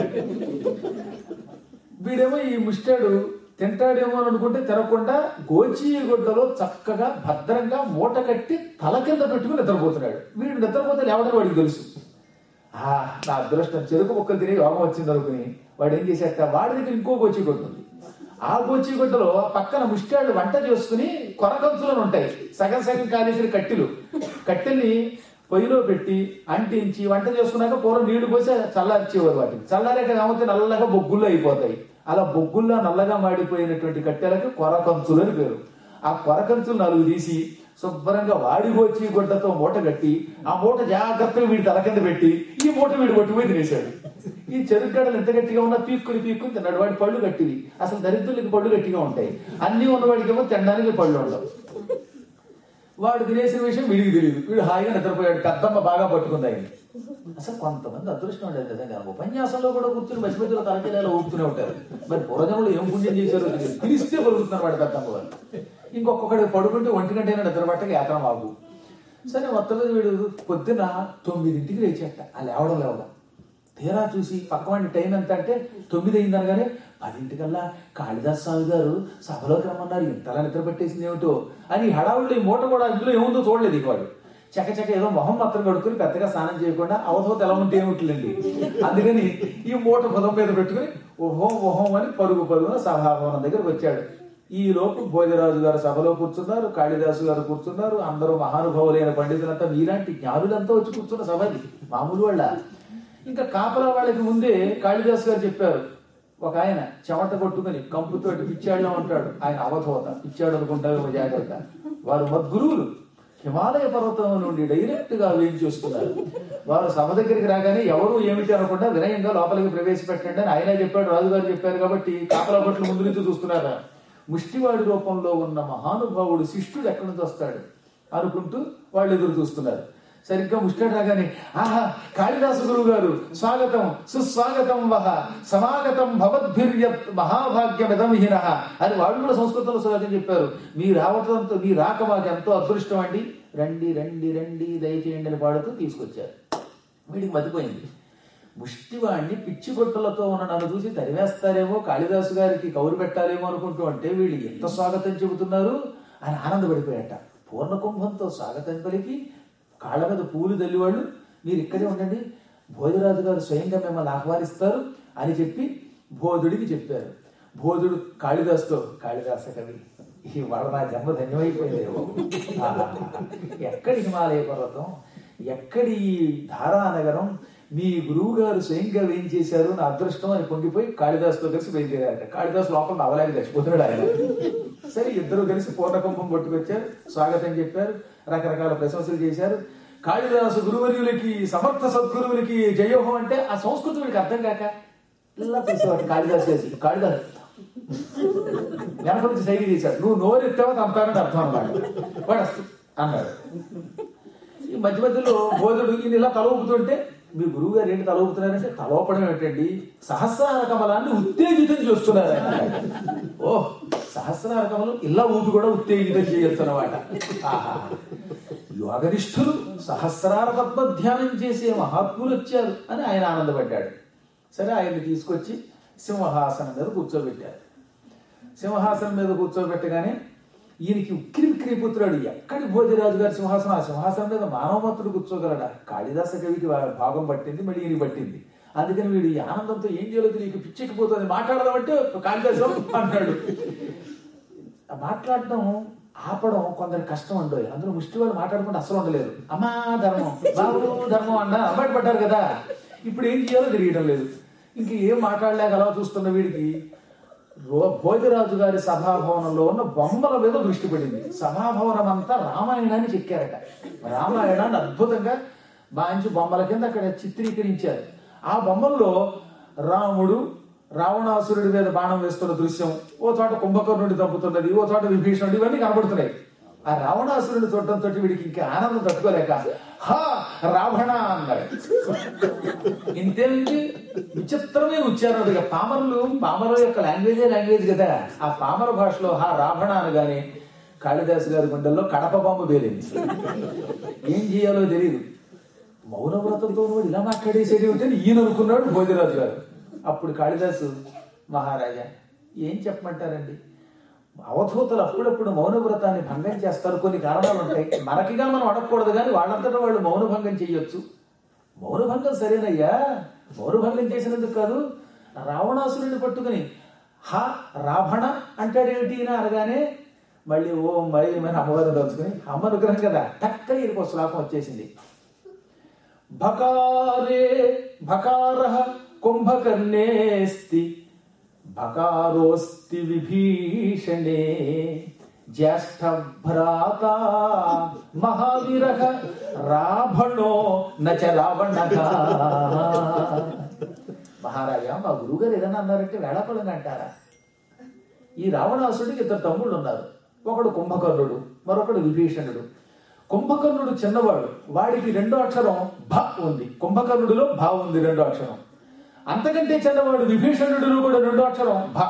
వీడేమో ఈ ముష్టాడు తింటాడేమో అని అనుకుంటే తినకుండా గోచి గుడ్డలో చక్కగా భద్రంగా మూట కట్టి తల కింద పెట్టుకుని నిద్రపోతున్నాడు వీడు నిద్రపోతే లేవడం వాడికి తెలుసు ఆ నా అదృష్టం చెరుకు మొక్కలు తిరిగి యోగం వచ్చింది అనుకుని వాడు ఏం చేశాక వాడి దగ్గర ఇంకో గోచి గుడ్డ ఉంది ఆ గోచి గుడ్డలో పక్కన ముష్టాడు వంట చేసుకుని కొరకంచులను ఉంటాయి సగం సగం కాలేసిన కట్టెలు కట్టెల్ని పొయ్యిలో పెట్టి అంటించి వంట చేసుకున్నాక పూర్వం నీళ్లు పోసి చల్లార్చేవారు వాటిని చల్లారాక ఏమవుతాయి నల్లగా బొగ్గుల్లో అయిపోతాయి అలా బొగ్గుల్లో నల్లగా మాడిపోయినటువంటి కట్టెలకు కొరకంచులు అని పేరు ఆ కొరకంచులు నాలుగు తీసి శుభ్రంగా వాడిగోచి గుడ్డతో మూట కట్టి ఆ మూట జాగ్రత్తగా వీడి తల కింద పెట్టి ఈ మూట వీడు పట్టుకుపోయి తినేశాడు ఈ చెరుగడలు ఎంత గట్టిగా ఉన్నా పీక్కుని పీక్కుని తిన్నాడు వాడి పళ్ళు గట్టివి అసలు దరిద్రులకి పళ్ళు గట్టిగా ఉంటాయి అన్ని ఉన్నవాడికేమో తినడానికి పళ్ళు ఉండవు వాడు తినేసిన విషయం వీడికి తెలియదు వీడు హాయిగా నిద్రపోయాడు పెద్దమ్మ బాగా పట్టుకుంది ఆయన అసలు కొంతమంది అదృష్టం ఉండేది నిజంగా ఉపన్యాసంలో కూడా కూర్చుని మధ్య మధ్యలో తలకెళ్ళి ఊపుతూనే ఉంటారు మరి పూర్వజనులు ఏం పుణ్యం చేశారో తెలియదు పిలిస్తే పలుకుతున్నారు వాడు పెద్దమ్మ వాళ్ళు ఇంకొకటి పడుకుంటే ఒంటి గంటైనా నిద్ర పట్టక ఏతన మాకు సరే మొత్తం మీద వీడు పొద్దున తొమ్మిదింటికి లేచేట ఆ లేవడం లేవడం తీరా చూసి పక్కవాడిని టైం ఎంత అంటే తొమ్మిది అయింది అనగానే పదింటికల్లా కాళిదాస్ స్వామి గారు సభలోకి రమ్మన్నారు ఇంతలా నిద్ర పెట్టేసింది ఏమిటో అని ఈ హడావుల్లో ఈ మూట కూడా ఇందులో ఏముందో చూడలేదు ఇక వాడు చకచక ఏదో మొహం మాత్రం కడుక్కుని పెద్దగా స్నానం చేయకుండా అవధవత ఎలా ఉంటే ఏమిట్లండి అందుకని ఈ మూట భుజం మీద పెట్టుకుని ఓహో ఓహో అని పరుగు పరుగున సభాభవనం దగ్గరకు వచ్చాడు ఈ లోపు భోజరాజు గారు సభలో కూర్చున్నారు కాళిదాసు గారు కూర్చున్నారు అందరూ మహానుభావులైన పండితులంతా మీలాంటి జ్ఞానులంతా వచ్చి కూర్చున్న సభది మామూలు వాళ్ళ ఇంకా కాపలా వాళ్ళకి ముందే కాళిదాసు గారు చెప్పారు ఒక ఆయన చెమట కొట్టుకుని కంపుతోటి పిచ్చాడులో ఉంటాడు ఆయన అవధోత పిచ్చాడు అనుకుంటారు జాగ్రత్త వారు మద్గురువులు హిమాలయ పర్వతం నుండి డైరెక్ట్ గా వేయించేస్తున్నారు వారు సభ దగ్గరికి రాగానే ఎవరు ఏమిటి అనకుండా వినయంగా లోపలికి ప్రవేశపెట్టండి అని ఆయనే చెప్పాడు రాజుగారు చెప్పారు కాబట్టి కాపలా భట్లు ముందు నుంచి చూస్తున్నారా ముష్టివాడి రూపంలో ఉన్న మహానుభావుడు శిష్యుడు ఎక్కడి నుంచి వస్తాడు అనుకుంటూ వాళ్ళు ఎదురు చూస్తున్నారు సరిగ్గా ముష్టాడు రాగానే ఆహా కాళిదాసు గురువు గారు స్వాగతం సుస్వాగతం వహ సమాగతం భవద్భిర్యత్ మహాభాగ్యమిదమిహిన అని వాళ్ళు కూడా సంస్కృతంలో స్వాగతం చెప్పారు మీ రావటంతో మీ రాక మాకు ఎంతో అదృష్టం అండి రండి రండి రండి దయచేయండి అని పాడుతూ తీసుకొచ్చారు వీడికి మతిపోయింది ముష్టివాణ్ణి పిచ్చి గొట్టలతో ఉన్న నన్ను చూసి తరివేస్తారేమో కాళిదాసు గారికి కౌరు పెట్టారేమో అనుకుంటూ అంటే వీళ్ళు ఎంత స్వాగతం చెబుతున్నారు అని ఆనందపడిపోయాట పూర్ణ కుంభంతో స్వాగతం పలికి కాళ్ళ మీద పూలు తల్లివాళ్ళు మీరు ఇక్కడే ఉండండి భోజరాజు గారు స్వయంగా మిమ్మల్ని ఆహ్వానిస్తారు అని చెప్పి బోధుడికి చెప్పారు బోధుడు కాళిదాసుతో కాళిదాస కవి ఇవాళ నా జన్మ ధన్యమైపోయింది ఆహా. ఎక్కడి హిమాలయ పర్వతం ఎక్కడి ఈ ధారానగరం మీ గురువు గారు స్వయంగా ఏం చేశారు నా అదృష్టం అని పొంగిపోయి కాళిదాసుతో కలిసి బయలుదేరారట కాళిదాసు లోపల నవలాగా చచ్చిపోతున్నాడు ఆయన సరే ఇద్దరు కలిసి పూర్ణకుంభం పట్టుకొచ్చారు స్వాగతం చెప్పారు రకరకాల ప్రశంసలు చేశారు కాళిదాసు గురువర్యులకి సమర్థ సద్గురువులకి జయోహం అంటే ఆ సంస్కృతి వీడికి అర్థం కాక ఇలా చూసేవాడు కాళిదాసు చేసి కాళిదాసు వెనక నుంచి సైగ చేశాడు నువ్వు నోరు ఎత్తావో తంతానని అర్థం అన్నమాట వాడు అస్సలు అన్నాడు ఈ మధ్య మధ్యలో బోధుడు ఈయన ఇలా తల ఊపుతుంటే మీ గురువు గారు ఏంటి తల ఊపుతున్నారంటే తలవపడం ఏంటండి సహస్రార కమలాన్ని ఉత్తేజితం చేస్తున్నారు ఆయన. ఓ సహస్రార కమలం ఇలా ఊపి కూడా ఉత్తేజితం చేయొచ్చు అనమాట ఆహా. యోగనిష్ఠులు సహస్రార పద్మ ధ్యానం చేసే మహాత్ములు వచ్చారు అని ఆయన ఆనందపడ్డాడు సరే ఆయన్ని తీసుకొచ్చి సింహాసనం మీద కూర్చోబెట్టారు సింహాసనం మీద కూర్చోబెట్టగానే ఈయనకి ఉక్కిరి ఉక్కిరి పుత్రుడు ఎక్కడి భోజరాజు గారి సింహాసనం ఆ సింహాసనం మీద మానవమత్తుడు కూర్చోగలడా కాళిదాస కవికి వా- భాగం పట్టింది మళ్ళీ ఈయన పట్టింది అందుకని వీడు ఈ ఆనందంతో ఏం చేయాలో తెలియక పిచ్చెక్కిపోతుంది మాట్లాడదామంటే కాళిదాసం అన్నాడు ఆ మాట్లాడడం ఆపడం కొందరు కష్టం ఉండవు అందులో ముష్టి వాళ్ళు మాట్లాడుకుంటే అసలు ఉండలేదు అమ్మా ధర్మం బాబు ధర్మం అన్న అమ్మాయి పడ్డారు కదా ఇప్పుడు ఏం చేయాలో తెలియడం లేదు ఇంక ఏం మాట్లాడలేక అలా చూస్తున్న వీడికి రో- భోజరాజు గారి సభాభవనంలో ఉన్న బొమ్మల మీద దృష్టి పడింది సభాభవనం అంతా రామాయణాన్ని చెక్కారట రామాయణాన్ని అద్భుతంగా మంచి బొమ్మల కింద అక్కడ చిత్రీకరించారు ఆ బొమ్మల్లో రాముడు రావణాసురుడి మీద బాణం వేస్తున్న దృశ్యం ఓ చోట కుంభకర్ణుడి చంపుతున్నది ఓ చోట విభీషణుడు ఇవన్నీ కనబడుతున్నాయి ఆ రావణాసురుని చూడటంతో వీడికి ఇంకా ఆనందం తట్టుకోలేక హా రావణ అన్నాడు ఇంతేంటి విచిత్రమైన ఉచ్చారణ ఇక పామరులు పామరుల యొక్క లాంగ్వేజే లాంగ్వేజ్ కదా ఆ పామర భాషలో హా రావణ అనగానే కాళిదాసు గారి గుండెల్లో కడప బాంబు పేలింది ఏం చేయాలో తెలియదు మౌనవ్రతంతో వాడు ఇలా మాట్లాడేసేది ఉంటే ఈయన అనుకున్నాడు భోజరాజు గారు అప్పుడు కాళిదాసు మహారాజా ఏం చెప్పమంటారండి అవధూతలు అప్పుడప్పుడు మౌనవ్రతాన్ని భంగం చేస్తారు కొన్ని కారణాలు ఉంటాయి మనకిగా మనం అడగకూడదు కానీ వాళ్ళంతటా వాళ్ళు మౌనభంగం చేయొచ్చు మౌనభంగం సరేనయ్యా మౌనభంగం చేసినందుకు కాదు రావణాసురుడిని పట్టుకుని హా రావణ అంటాడేమిటి ఈయన అనగానే మళ్ళీ ఓ మరి మన అమ్మవారిని తలుచుకుని అమ్మ అనుగ్రహం కదా టక్కన ఈయనకు శ్లోకం వచ్చేసింది భకారే భకార కుంభకర్ణేస్తి భకారోస్తి విభీషణే జ్యేష్ఠ భ్రాత మహావీర రావణో నచ రావణ మహారాజా మా గురువుగారు ఏదైనా అన్నారంటే వేళాపడంగా అంటారా ఈ రావణాసుడికి ఇద్దరు తమ్ముళ్ళు ఉన్నారు ఒకడు కుంభకర్ణుడు మరొకడు విభీషణుడు కుంభకర్ణుడు చిన్నవాడు వాడికి రెండో అక్షరం భ ఉంది కుంభకర్ణుడిలో భ ఉంది రెండో అక్షరం అంతకంటే చిన్నవాడు విభీషణుడిలో కూడా రెండో అక్షరం భ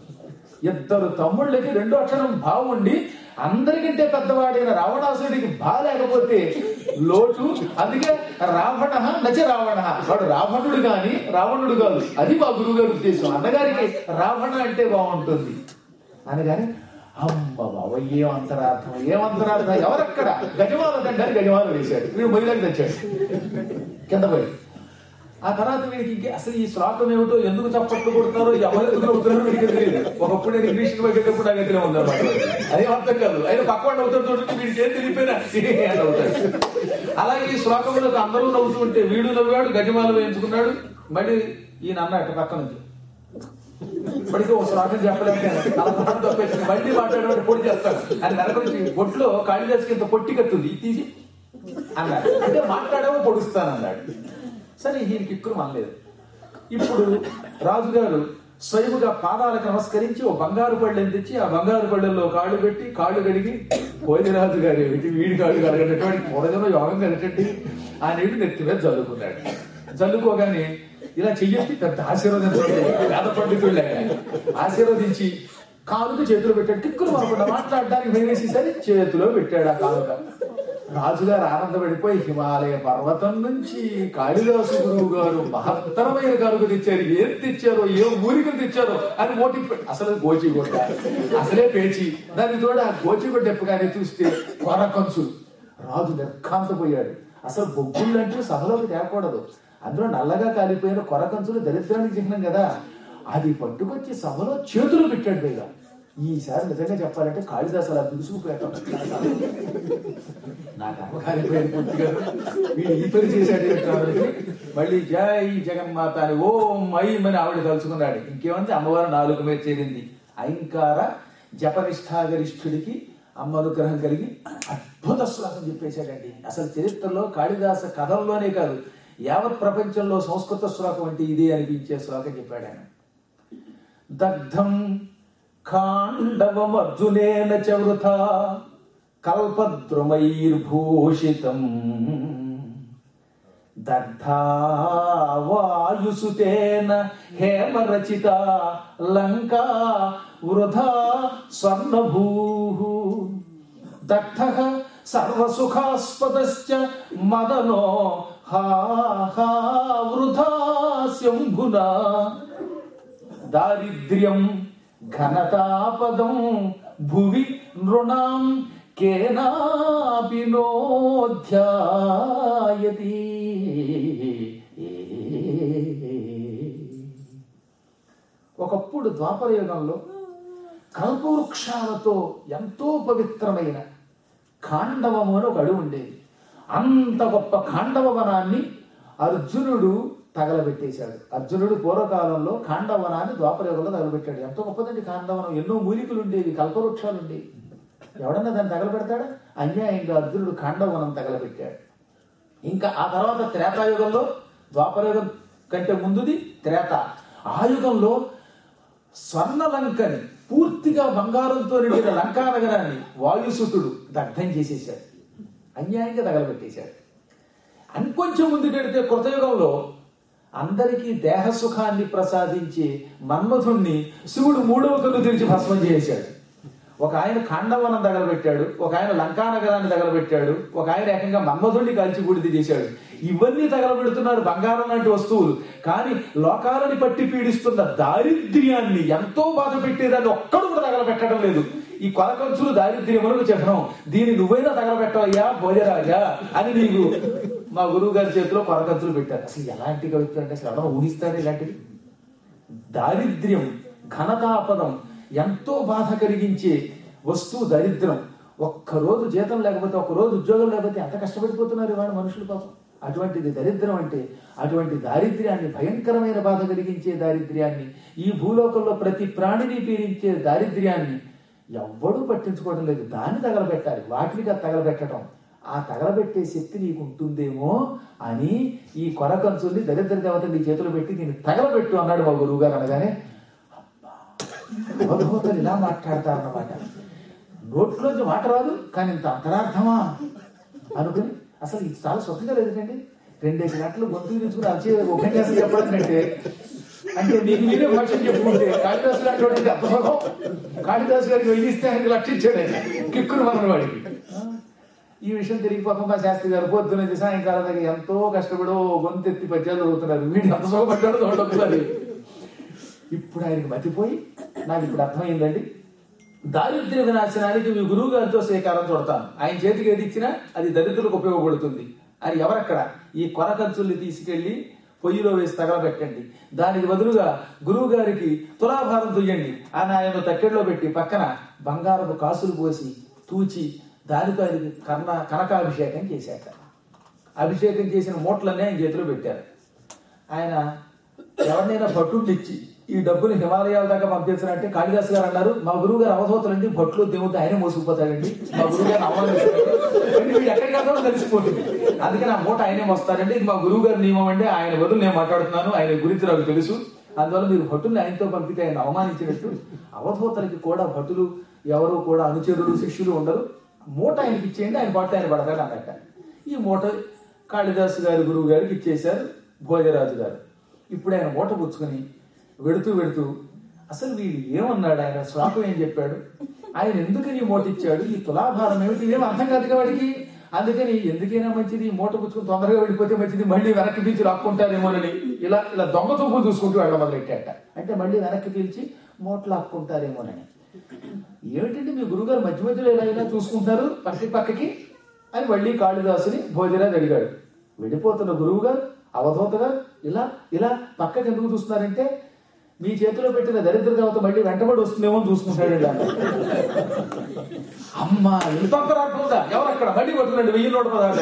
ఇద్దరు తమ్ముళ్ళకి రెండో అక్షరం భా ఉండి అందరికంటే పెద్దవాడైన రావణాసురుడికి భా లేకపోతే లోటు అందుకే రావణ నచ రావణ వాడు రావణుడు గాని రావణుడు కాదు అది మా గురువు గారి ఉద్దేశం అన్నగారికి రావణ అంటే బాగుంటుంది అనగాని అమ్మ బాబా ఏం అంతరార్థం ఏం అంతరార్థం ఎవరక్కడ గజమాల దండాన్ని గజమాల వేశాడు వీడు మొయ్యలకు తెచ్చాడు కింద పడి ఆ తర్వాత వీడికి ఇంకే అసలు ఈ శ్లోకం ఏమిటో ఎందుకు చప్పట్లు కొడతారో ఎవరు ఎందుకు అవుతారో వీడికి తెలియదు ఒకప్పుడు నేను ఇంగ్లీష్ వెళ్ళేటప్పుడు నాకు ఎదురే ఉందన్నమాట అదే అర్థం కాదు అయినా పక్కవాడు అవుతాడు చూడండి వీడికి ఏం తెలియపోయినా అని అవుతాడు అలాగే ఈ శ్లోకంలో అందరూ నవ్వుతూ ఉంటే వీడు నవ్వాడు గజమాల వేయించుకున్నాడు మళ్ళీ ఈయన అన్నట్టు పక్క నుంచి ఇప్పటికీ ఒక శ్లోకం చెప్పలేక తలపడం తప్పేసి మళ్ళీ మాట్లాడేవాడు పొడి చేస్తాడు అని వెనక నుంచి బొట్లో కాళిదాసుకి ఇంత పొట్టి కట్టుంది ఇది తీసి అన్నాడు అంటే మాట్లాడేవో పొడుస్తాను అన్నాడు సరే ఈయనకి ఇక్కురు అనలేదు ఇప్పుడు రాజుగారు స్వయముగా పాదాలకు నమస్కరించి ఓ బంగారు పళ్ళెని తెచ్చి ఆ బంగారు పళ్ళెల్లో కాళ్ళు పెట్టి కాళ్ళు కడిగి పోయిన రాజు గారు ఏమిటి వీడి కాళ్ళు కడగనటువంటి పూర్వజన యోగం కలగటండి ఆ నీళ్లు నెత్తి మీద చల్లుకున్నాడు చల్లుకోగానే ఇలా చెయ్యొచ్చి పెద్ద ఆశీర్వదించండి వేద పండితుళ్ళే ఆశీర్వదించి కాలుకు చేతిలో పెట్టాడు టిక్కులు మనకుండా మాట్లాడడానికి భయమేసేసరి చేతిలో పెట్టాడు ఆ కాలుక రాజుగారు ఆనందపడిపోయి హిమాలయ పర్వతం నుంచి కాళిదాసు గురువు గారు మహత్తరమైన కరుగు తెచ్చారు ఏం తెచ్చారో ఏ ఊరికలు తెచ్చారో అని మోటి అసలు గోచిగుడ్డ అసలే పేచి దాని తోడు ఆ గోచిగుడ్డ ఎప్పగానే చూస్తే కొరకంచు రాజు నిర్ఘాంతపోయాడు అసలు బొగ్గుళ్ళు అంటూ సభలోకి తేకూడదు అందులో నల్లగా కాలిపోయిన కొరకంచులు దరిద్రానికి చిహ్నం కదా అది పట్టుకొచ్చి సభలో చేతులు పెట్టాడు పైగా ఈసారి నిజంగా చెప్పాలంటే కాళిదాసు అలా దుడుసుకుపోయాడు నా కర్మకారిపోయాడు పూర్తిగా వీడు ఈ పని చేశాడు ఏంట్రా అని మళ్ళీ జై జగన్మాత అని ఓం ఐం అని ఆవిడ తలుచుకున్నాడు ఇంకేమంది అమ్మవారు నాలుగు మీద చేరింది ఐంకార జపనిష్ఠాగరిష్ఠుడికి అమ్మ అనుగ్రహం కలిగి అద్భుత శ్లోకం చెప్పేశాడండి అసలు చరిత్రలో కాళిదాస కథల్లోనే కాదు యావత్ ప్రపంచంలో సంస్కృత శ్లోకం అంటే ఇదే అనిపించే శ్లోకం చెప్పాడు ఆయన దగ్ధం ఖాండవమర్జునేన చ వృథా కల్పద్రుమైర్భూషితం దగ్ధావాయుసుతేన హేమరచిత లంకా వృధా స్వర్ణభూ దగ్ధ సర్వసుఖాస్పదశ్చ మదనో హా హా వృధా శంభునా దారిద్ర్యం ఘనతాపదం భువి నృణాం కేనాపి నోధ్యాయతి ఒకప్పుడు ద్వాపర యుగంలో కల్పవృక్షాలతో ఎంతో పవిత్రమైన ఖాండవము అని ఒక అడవి ఉండేది అంత గొప్ప ఖాండవ వనాన్ని అర్జునుడు తగలబెట్టేశాడు అర్జునుడు పూర్వకాలంలో ఖాండవనాన్ని ద్వాపరయుగంలో తగలబెట్టాడు ఎంతో గొప్పదండి ఖాండవనం ఎన్నో మూలికలు ఉండేవి కల్పవృక్షాలు ఉండేవి ఎవడన్నా దాన్ని తగలబెడతాడా అన్యాయంగా అర్జునుడు ఖాండవనం తగలబెట్టాడు ఇంకా ఆ తర్వాత త్రేతాయుగంలో ద్వాపరయుగం కంటే ముందుది త్రేత ఆ యుగంలో స్వర్ణలంకని పూర్తిగా బంగారంతో నిండిన లంకా నగరాన్ని వాయుసుతుడు దగ్ధం చేసేశాడు అన్యాయంగా తగలబెట్టేశాడు ఇంకొంచెం ముందుకెడితే కృతయుగంలో అందరికీ దేహ సుఖాన్ని ప్రసాదించే మన్మథుణ్ణి శివుడు మూడవ కన్ను తెరిచి భస్మం చేశాడు ఒక ఆయన ఖాండవనం తగలబెట్టాడు ఒక ఆయన లంకా నగరాన్ని తగలబెట్టాడు ఒక ఆయన ఏకంగా మన్మధుడిని కాల్చి బూడిద చేశాడు ఇవన్నీ తగలబెడుతున్నారు బంగారం లాంటి వస్తువులు కానీ లోకాలని పట్టి పీడిస్తున్న దారిద్ర్యాన్ని ఎంతో బాధ పెట్టేదాన్ని ఒక్కడు కూడా తగలబెట్టడం లేదు ఈ కొలకంచులు దారిద్ర్యములకు చిహ్నం దీన్ని నువ్వైనా తగలబెట్టవయ్యా భోజరాజా అని నీకు మా గురువు గారి చేతిలో కొలకంచులు పెట్టారు అసలు ఎలాంటి కవిత్వం అంటే అసలు ఎవరైనా ఊహిస్తారు ఇలాంటివి దారిద్ర్యం ఘనతాపదం ఎంతో బాధ కలిగించే వస్తువు దరిద్రం ఒక్కరోజు జీతం లేకపోతే ఒక్క రోజు ఉద్యోగం లేకపోతే ఎంత కష్టపడిపోతున్నారు ఇవాళ మనుషులు పాపం అటువంటిది దరిద్రం అంటే అటువంటి దారిద్ర్యాన్ని భయంకరమైన బాధ కలిగించే దారిద్ర్యాన్ని ఈ భూలోకంలో ప్రతి ప్రాణిని పీడించే దారిద్ర్యాన్ని ఎవ్వడూ పట్టించుకోవడం లేదు దాన్ని తగలబెట్టాలి వాటికి అది తగలబెట్టడం ఆ తగలబెట్టే శక్తి నీకు ఉంటుందేమో అని ఈ కొరకంచుల్ని దరిద్ర దేవత నీ చేతిలో పెట్టి దీన్ని తగలబెట్టు అన్నాడు మా గురువు గారు అనగానే అవధూతలు ఇలా మాట్లాడతారన్నమాట నోట్లోంచి మాట రాదు కానీ ఇంత అంతరార్థమా అనుకుని అసలు ఇది చాలా స్వతంగా లేదండి రెండేసి గంటలు గొంతుకు తీసుకుని వచ్చి ఉపన్యాసం చెప్పాలంటే అంటే మీకు మీరే భాష చెప్పుకుంటే కాళిదాసు గారి వాడికి అర్థమగం కాళిదాసు గారికి వెళ్ళిస్తే ఆయనకి లక్షించాడు ఆయన కిక్కురు మన వాడికి ఈ విషయం తిరిగి పాపం మా శాస్త్రి గారు పొద్దున నుంచి సాయంకాలం దగ్గర ఎంతో కష్టపడి ఓ గొంతెత్తి పద్యాలు చదువుతున్నారు వీడు ఎంత సుఖపడ్డాడు చూడొకసారి ఇప్పుడు ఆయనకి మతిపోయి నాకు ఇప్పుడు అర్థమైందండి దారిద్ర్య వినాశనానికి మీ గురువు గారితో శ్రీకారం చుడతాను ఆయన చేతికి ఏది ఇచ్చినా అది దరిద్రులకు ఉపయోగపడుతుంది అని ఎవరక్కడ ఈ కొనకంచుల్ని తీసుకెళ్లి పొయ్యిలో వేసి తగలబెట్టండి దానికి బదులుగా గురువు గారికి తులాభారం తుయ్యండి అని ఆయన తక్కెడలో పెట్టి పక్కన బంగారపు కాసులు పోసి తూచి దానితో ఆయనకి కర్ణ కనకాభిషేకం చేశాక అభిషేకం చేసిన మూటలన్నీ ఆయన చేతిలో పెట్టారు ఆయన ఎవరినైనా భట్టుడిని ఇచ్చి ఈ డబ్బులు హిమాలయాల దాకా పంపించారంటే కాళిదాస్ గారు అన్నారు మా గురువు గారు అవధూతలండి భట్లు దేవుడు ఆయనే మోసుకుపోతాడండి మా గురువు గారు అవ్వలేదు ఎక్కడికి వెళ్తాడో తెలిసిపోతుంది అందుకని ఆ మూట ఆయనే మోస్తారండి ఇది మా గురువు గారి నియమం అండి ఆయన బదులు నేను మాట్లాడుతున్నాను ఆయన గురించి నాకు తెలుసు అందువల్ల మీరు భటుల్ని ఆయనతో పంపితే ఆయన అవమానించినట్టు అవధూతలకి కూడా భటులు ఎవరు కూడా అనుచరులు శిష్యులు ఉండరు మూట ఆయనకి ఇచ్చేయండి ఆయన పాటు ఆయన పడతాడు అన్నట్ట ఈ మూట కాళిదాసు గారి గురువు గారికి ఇచ్చేశారు భోజరాజు గారు ఇప్పుడు ఆయన మూట పుచ్చుకొని వెడుతూ వెడుతూ అసలు వీడు ఏమన్నాడు ఆయన శ్లోకం ఏం చెప్పాడు ఆయన ఎందుకని ఈ మూట ఇచ్చాడు ఈ తులాభారం ఏమిటి ఇదేం అర్థం కాదు వాడికి అందుకని ఎందుకైనా మంచిది ఈ మూట పుచ్చుకొని తొందరగా వెళ్ళిపోతే మంచిది మళ్ళీ వెనక్కి పీల్చి లాక్కుంటారేమోనని ఇలా ఇలా దొంగ చూపులు చూసుకుంటూ వెళ్ళడం మొదలెట్టాట అంటే మళ్ళీ వెనక్కి పీల్చి మూట లాక్కుంటారేమోనని ఏమిటంటే మీ గురుగారు మధ్య మధ్యలో ఇలా ఇలా చూసుకుంటారు పక్కకి పక్కకి అని మళ్ళీ కాళిదాసుని భోజరాజు అడిగాడు వెళ్ళిపోతున్న గురువు గారు అవధూత గారు ఇలా ఇలా పక్కకి ఎందుకు చూస్తున్నారంటే మీ చేతిలో పెట్టిన దరిద్ర దేవత మళ్ళీ వెంటబడి వస్తుందేమో అని చూసుకుంటాడు ఇలా అమ్మా ఇంత అంతరార్థం ఉందా ఎవరక్కడ మళ్ళీ కొట్టుకున్నాడు వెయ్యి నూట పదార్థం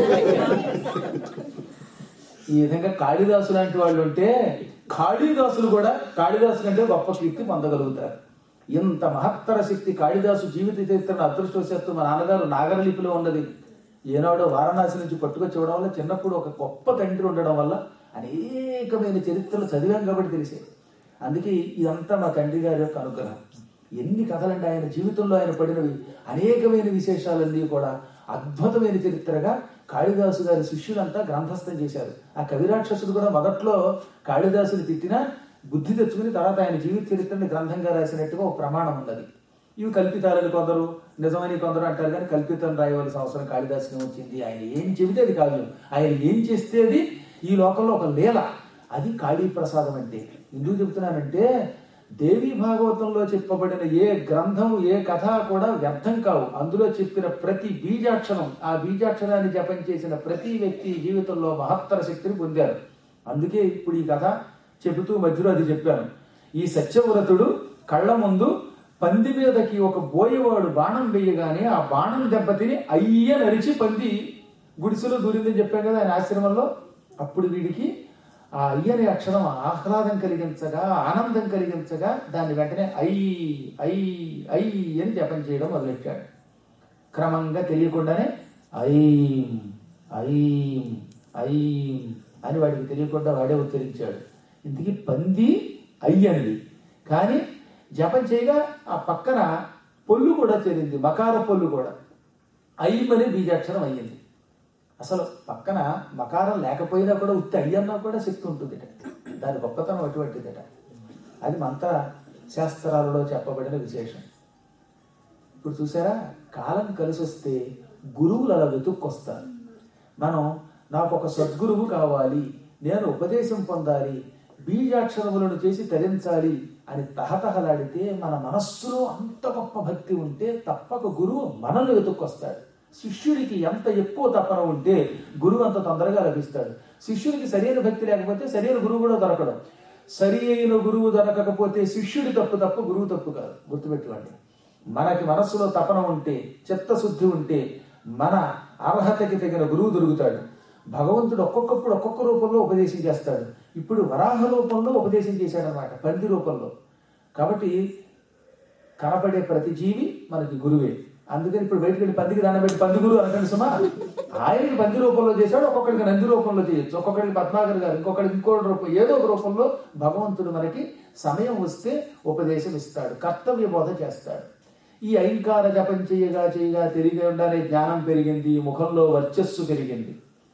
ఈ విధంగా కాళిదాసు లాంటి వాళ్ళు ఉంటే కాళిదాసులు కూడా కాళిదాసు కంటే గొప్ప కీర్తి పొందగలుగుతారు ఇంత మహత్తర శక్తి కాళిదాసు జీవిత చరిత్రను అదృష్టవశాత్తు మా నాన్నగారు నాగరలిపిలో ఉన్నది ఏనాడో వారణాసి నుంచి పట్టుకొచ్చి ఇవ్వడం వల్ల చిన్నప్పుడు ఒక గొప్ప తండ్రి ఉండడం వల్ల అనేకమైన చరిత్రలు చదివాం కాబట్టి తెలిసే అందుకే ఇదంతా మా తండ్రి గారి యొక్క అనుగ్రహం ఎన్ని కథలంటే ఆయన జీవితంలో ఆయన పడినవి అనేకమైన విశేషాలన్నీ కూడా అద్భుతమైన చరిత్రగా కాళిదాసు గారి శిష్యులంతా గ్రంథస్థం చేశారు ఆ కవిరాక్షసుడు కూడా మొదట్లో కాళిదాసుని తిట్టినా బుద్ధి తెచ్చుకుని తర్వాత ఆయన జీవిత చరిత్రని గ్రంథంగా రాసినట్టుగా ఒక ప్రమాణం ఉన్నది ఇవి కల్పితాలని కొందరు నిజమని కొందరు అంటారు కానీ కల్పితం రాయవలసిన అవసరం కాళిదాసుని వచ్చింది ఆయన ఏం చెబితే అది కావ్యం ఆయన ఏం చేస్తే అది ఈ లోకంలో ఒక లీల అది కాళీ ప్రసాదం అంటే ఎందుకు చెబుతున్నానంటే దేవి భాగవతంలో చెప్పబడిన ఏ గ్రంథం ఏ కథ కూడా వ్యర్థం కావు అందులో చెప్పిన ప్రతి బీజాక్షరం ఆ బీజాక్షరాన్ని జపం చేసిన ప్రతి వ్యక్తి జీవితంలో మహత్తర శక్తిని పొందారు అందుకే ఇప్పుడు ఈ కథ చెబుతూ మధ్యలో అది చెప్పాను ఈ సత్యవ్రతుడు కళ్ళ ముందు పంది మీదకి ఒక బోయవాడు బాణం వేయగానే ఆ బాణం దెబ్బతిని అయ్య నరిచి పంది గుడిసెలో దూరిందని చెప్పాం కదా ఆయన ఆశ్రమంలో అప్పుడు వీడికి ఆ అయ్యని అక్షరం ఆహ్లాదం కలిగించగా ఆనందం కలిగించగా దాన్ని వెంటనే ఐ ఐ ఐ అని జపం చేయడం మొదలెట్టాడు క్రమంగా తెలియకుండానే ఐం ఐం ఐం అని వాడికి తెలియకుండా వాడే ఉచ్చరించాడు ఇంతకీ పంది అయ్యనిది కానీ జపం చేయగా ఆ పక్కన పొల్లు కూడా చేరింది మకార పొల్లు కూడా అయ్యమని బీజాక్షరం అయ్యింది అసలు పక్కన మకారం లేకపోయినా కూడా ఉత్తి అయ్యన్నా కూడా శక్తి ఉంటుందిట దాని గొప్పతనం అటువంటిదట అది మంత్ర శాస్త్రాలలో చెప్పబడిన విశేషం ఇప్పుడు చూసారా కాలం కలిసి వస్తే గురువులు అలా వెతుక్కొస్తారు మనం నాకు ఒక సద్గురువు కావాలి నేను ఉపదేశం పొందాలి బీజాక్షరములను చేసి తరించాలి అని తహతహలాడితే మన మనస్సులో అంత గొప్ప భక్తి ఉంటే తప్పక గురువు మనల్ని వెతుక్కొస్తాడు శిష్యుడికి ఎంత ఎక్కువ తపన ఉంటే గురువు అంత తొందరగా లభిస్తాడు శిష్యుడికి సరైన భక్తి లేకపోతే సరైన గురువు కూడా దొరకడం సరి అయిన గురువు దొరకకపోతే శిష్యుడి తప్పు తప్ప గురువు తప్పు కాదు గుర్తుపెట్టుకోండి మనకి మనస్సులో తపన ఉంటే చిత్తశుద్ధి ఉంటే మన అర్హతకి తగిన గురువు దొరుకుతాడు భగవంతుడు ఒక్కొక్కప్పుడు ఒక్కొక్క రూపంలో ఉపదేశం చేస్తాడు ఇప్పుడు వరాహ రూపంలో ఉపదేశం చేశాడనమాట పంది రూపంలో కాబట్టి కనపడే ప్రతి జీవి మనకి గురువే అందుకని ఇప్పుడు బయటకు వెళ్ళి పందికి దండం పెట్టి పంది గురువు అనకండి సుమా ఆయనకి పంది రూపంలో చేశాడు ఒక్కొక్కడికి నంది రూపంలో చేయొచ్చు ఒక్కొక్కడికి పద్మాగర్ గారు ఇంకొకరికి ఇంకో రూపం ఏదో ఒక రూపంలో భగవంతుడు మనకి సమయం వస్తే ఉపదేశం ఇస్తాడు కర్తవ్య బోధ చేస్తాడు ఈ అహింకార జపం చేయగా చేయగా తిరిగి ఉండాలనే జ్ఞానం పెరిగింది ముఖంలో వర్చస్సు పెరిగింది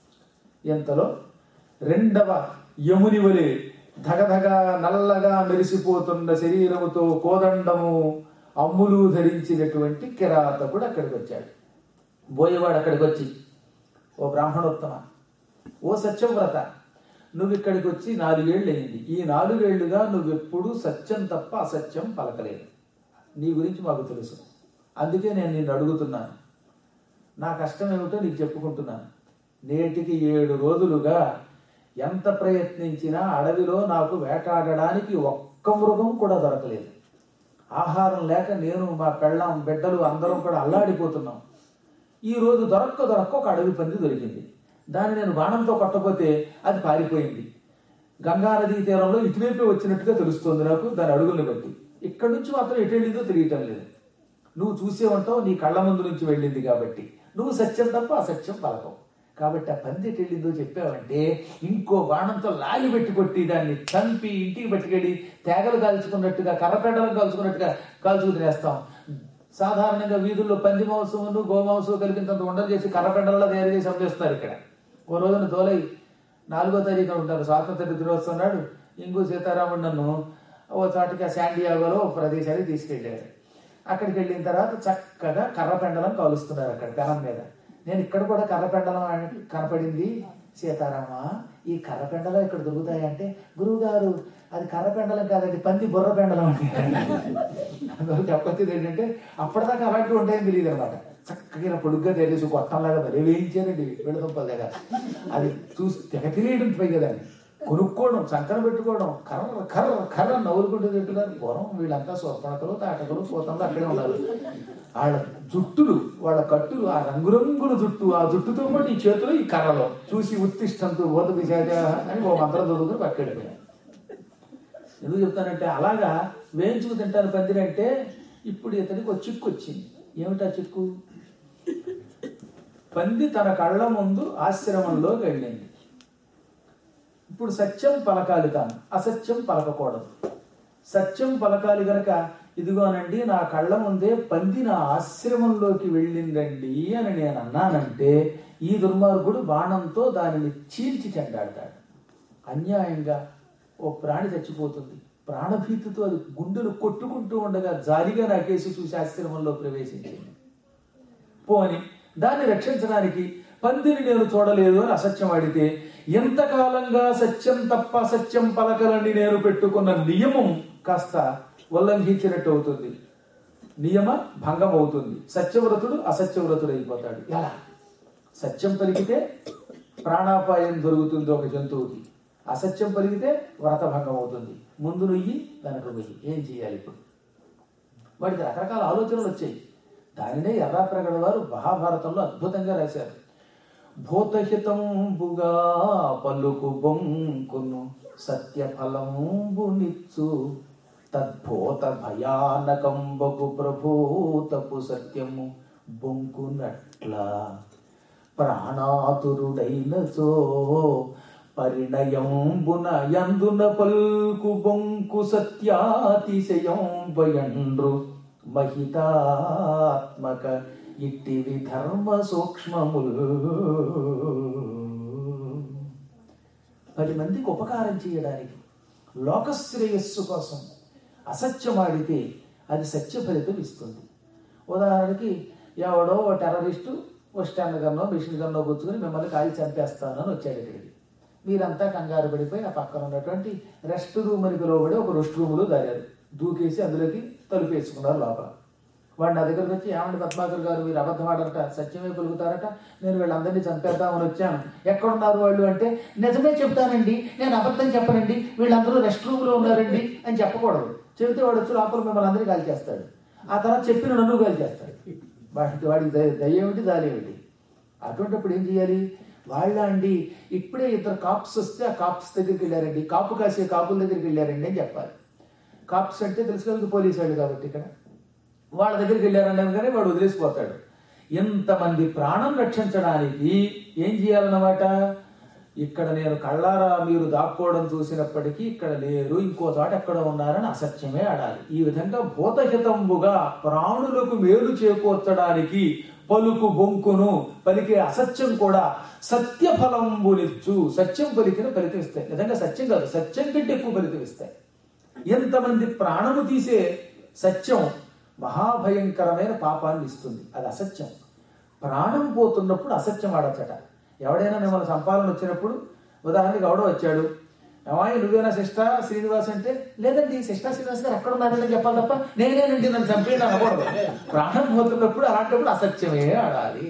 ఎంతలో రెండవ యముని వలె ధగధగ నల్లగా మెరిసిపోతున్న శరీరముతో కోదండము అమ్ములు ధరించినటువంటి కిరాతకుడు అక్కడికి వచ్చాడు బోయేవాడు అక్కడికి వచ్చి ఓ బ్రాహ్మణోత్తమ ఓ సత్యవ్రత నువ్వు ఇక్కడికి వచ్చి నాలుగేళ్ళు అయింది ఈ నాలుగేళ్లుగా నువ్వెప్పుడు సత్యం తప్ప అసత్యం పలకలేదు నీ గురించి మాకు తెలుసు అందుకే నేను నిన్ను అడుగుతున్నాను నా కష్టం ఏమిటో నీకు చెప్పుకుంటున్నాను నేటికి ఏడు రోజులుగా ఎంత ప్రయత్నించినా అడవిలో నాకు వేటాడడానికి ఒక్క మృగం కూడా దొరకలేదు ఆహారం లేక నేను మా పెళ్ళాం బిడ్డలు అందరం కూడా అల్లాడిపోతున్నాం ఈ రోజు దొరక్క దొరక్క ఒక అడవి పంది దొరికింది దాన్ని నేను బాణంతో కొట్టపోతే అది పారిపోయింది గంగా నదీ తీరంలో ఇటువైపే వచ్చినట్టుగా తెలుస్తోంది నాకు దాని అడుగుల్ని బట్టి ఇక్కడి నుంచి మాత్రం ఎటు వెళ్ళిందో తెలియటం లేదు నువ్వు చూసే ఉంటావు నీ కళ్ళ ముందు నుంచి వెళ్ళింది కాబట్టి నువ్వు సత్యం తప్ప అసత్యం పలకవు కాబట్టి ఆ పంది ఎటు వెళ్ళిందో చెప్పావంటే ఇంకో బాణంతో లాగి పెట్టి కొట్టి దాన్ని చంపి ఇంటికి పట్టుకెళ్ళి తేగలు కాల్చుకున్నట్టుగా కర్రపెండలు కాల్చుకున్నట్టుగా కాల్చుకు తినేస్తాం సాధారణంగా వీధుల్లో పంది మాంసమును గోమాంసం కలిగినంత ఉండలు చేసి కర్రపెండల్లో తయారు చేసి అమ్మేస్తారు ఇక్కడ ఓ రోజున తోలై నాలుగో తారీఖున ఉంటారు స్వాతంత్ర దినోత్సవం నాడు ఇంగు సీతారాముడు నన్ను ఓ చాటుకి ఆ శాండియాగోలో ఓ ప్రదేశానికి తీసుకెళ్ళారు అక్కడికి వెళ్ళిన తర్వాత చక్కగా కర్రపెండలం కాలుస్తున్నారు అక్కడ పెనం మీద నేను ఇక్కడ కూడా కర్రపెండలం అని కనపడింది సీతారామ ఈ కర్రపెండలం ఇక్కడ దొరుకుతాయంటే గురువు గారు అది కర్రపెండలం కాదండి పంది బుర్ర పెండలం అంటే అందువల్ల చెప్పొచ్చేది ఏంటంటే అప్పటిదాకా అలాంటివి ఉంటాయని తెలియదు అనమాట చక్కగా పొడుగ్గా తెలిసి కొట్టంలాగా మరి వేయించారండి విడదంపల దగ్గర అది చూసి తెగ తెలియడం పై కదండి కొనుక్కోవడం చంకన పెట్టుకోవడం కర్ర కర్ర కర్ర నవ్వులుకుంటూ తింటున్నారు పూర్వం వీళ్ళంతా సోపణకలు తాటకలు పోతంలో అక్కడే ఉన్నారు వాళ్ళ జుట్టులు వాళ్ళ కట్టులు ఆ రంగురంగుల జుట్టు ఆ జుట్టుతో పాటు ఈ చేతులు ఈ కర్రలో చూసి ఉత్తిష్టంతో ఓత విశాఖ అని ఓ మంత్రం చదువుకుని పక్కడిపోయాను ఎందుకు చెప్తానంటే అలాగా వేయించుకు తింటాను పందిరంటే ఇప్పుడు ఇతనికి ఒక చిక్కు వచ్చింది ఏమిటా చిక్కు పంది తన కళ్ళ ముందు ఆశ్రమంలోకి వెళ్ళింది ఇప్పుడు సత్యం పలకాలి తాను అసత్యం పలకకూడదు సత్యం పలకాలి గనక ఇదిగోనండి నా కళ్ళ ముందే పంది నా ఆశ్రమంలోకి వెళ్ళిందండి అని నేను అన్నానంటే ఈ దుర్మార్గుడు బాణంతో దానిని చీల్చి చెండాడతాడు అన్యాయంగా ఓ ప్రాణి చచ్చిపోతుంది ప్రాణభీతితో అది గుండెలు కొట్టుకుంటూ ఉండగా జాలిగా నా కేసు చూసి ఆశ్రమంలో ప్రవేశించింది పోని దాన్ని రక్షించడానికి పందిని నేను చూడలేదు అని అసత్యం ఆడితే ఎంతకాలంగా సత్యం తప్ప సత్యం పలకలని నేను పెట్టుకున్న నియమం కాస్త ఉల్లంఘించినట్టు అవుతుంది నియమ భంగం అవుతుంది సత్యవ్రతుడు అసత్యవ్రతుడు అయిపోతాడు ఎలా సత్యం పలికితే ప్రాణాపాయం దొరుకుతుంది ఒక జంతువుకి అసత్యం పలికితే వ్రతభంగం అవుతుంది ముందు నుయ్యి వెనక నుయ్యి ఏం చేయాలి ఇప్పుడు వాడికి రకరకాల ఆలోచనలు వచ్చాయి దానినే ఎర్రాప్రగడ వారు మహాభారతంలో అద్భుతంగా రాశారు భూతహితంబుగా పలుకు బొంకును సత్య ఫలంబునిచ్చు తద్భూత భయానకంబకు ప్రభూతపు సత్యము బొంకునట్ల ప్రాణాతురుడైనచో పరిణయంబున యందున పల్కు బొంకు సత్యాతిశయం భయండ్రు మహితాత్మక ఇట్టివి ధర్మ సూక్ష్మములు పది మందికి ఉపకారం చేయడానికి లోకశ్రేయస్సు కోసం అసత్యం ఆడితే అది సత్య ఫలితం ఇస్తుంది ఉదాహరణకి ఎవడో ఓ టెర్రరిస్టు ఓ స్టాండ్ గన్నో మిషన్ గన్నో గుచ్చుకుని మిమ్మల్ని కాల్చి చంపేస్తాను అని వచ్చాడు ఇక్కడికి మీరంతా కంగారు పడిపోయి ఆ పక్కన ఉన్నటువంటి రెస్ట్ రూమ్ అని పిలువబడి ఒక రెస్ట్ రూములో దారారు దూకేసి అందులోకి తలుపేసుకున్నారు లోపల వాడు నా దగ్గరకు వచ్చి ఏమండి పద్మాకర్ గారు మీరు అబద్ధం ఆడరట సత్యమే పలుకుతారట నేను వీళ్ళందరినీ చంపేద్దామని వచ్చాను ఎక్కడున్నారు వాళ్ళు అంటే నిజమే చెప్తానండి నేను అబద్ధం చెప్పనండి వీళ్ళందరూ రెస్ట్ రూమ్లో ఉన్నారండి అని చెప్పకూడదు చెబితే వాడు వచ్చి లోపల మిమ్మల్ని అందరినీ కాల్ చేస్తాడు ఆ తర్వాత చెప్పిన నన్ను కాల్ చేస్తాడు వాడికి వాడికి దయ- దయ ఏమిటి దారి ఏమిటి అటువంటిప్పుడు ఏం చేయాలి వాళ్ళ అండి ఇప్పుడే ఇద్దరు కాప్స్ వస్తే ఆ కాప్స్ దగ్గరికి వెళ్ళారండి కాపు కాసే కాపుల దగ్గరికి వెళ్ళారండి అని చెప్పాలి కాప్స్ అంటే తెలుసు కదా పోలీసు వాళ్ళు కాబట్టి ఇక్కడ వాళ్ళ దగ్గరికి వెళ్ళారండి అనగానే వాడు వదిలేసిపోతాడు ఎంతమంది ప్రాణం రక్షించడానికి ఏం చేయాలన్నమాట ఇక్కడ నేను కళ్ళారా మీరు దాక్కోవడం చూసినప్పటికీ ఇక్కడ లేరు ఇంకో చోట ఎక్కడ ఉన్నారని అసత్యమే ఆడాలి ఈ విధంగా భూతహితంబుగా ప్రాణులకు మేలు చేకూర్చడానికి పలుకు బొంకును పలికే అసత్యం కూడా సత్య ఫలంబునిచ్చు సత్యం పలికిన ఫలితం ఇస్తాయి నిజంగా సత్యం కాదు సత్యం కంటే ఎక్కువ ఫలితం ఇస్తాయి ఎంతమంది ప్రాణము తీసే సత్యం మహాభయంకరమైన పాపాన్ని ఇస్తుంది అది అసత్యం ప్రాణం పోతున్నప్పుడు అసత్యం ఆడచ్చట ఎవడైనా మిమ్మల్ని సంపాదన వచ్చినప్పుడు ఉదాహరణకి ఎవడో వచ్చాడు ఏమాయి నువ్వేనా శిష్ట శ్రీనివాస్ అంటే లేదండి శిష్ట శ్రీనివాస్ గారు ఎక్కడ ఉన్నారని చెప్పాలి తప్ప నేనేనండి నన్ను చంపేది అనకూడదు ప్రాణం పోతున్నప్పుడు అలాంటప్పుడు అసత్యమే ఆడాలి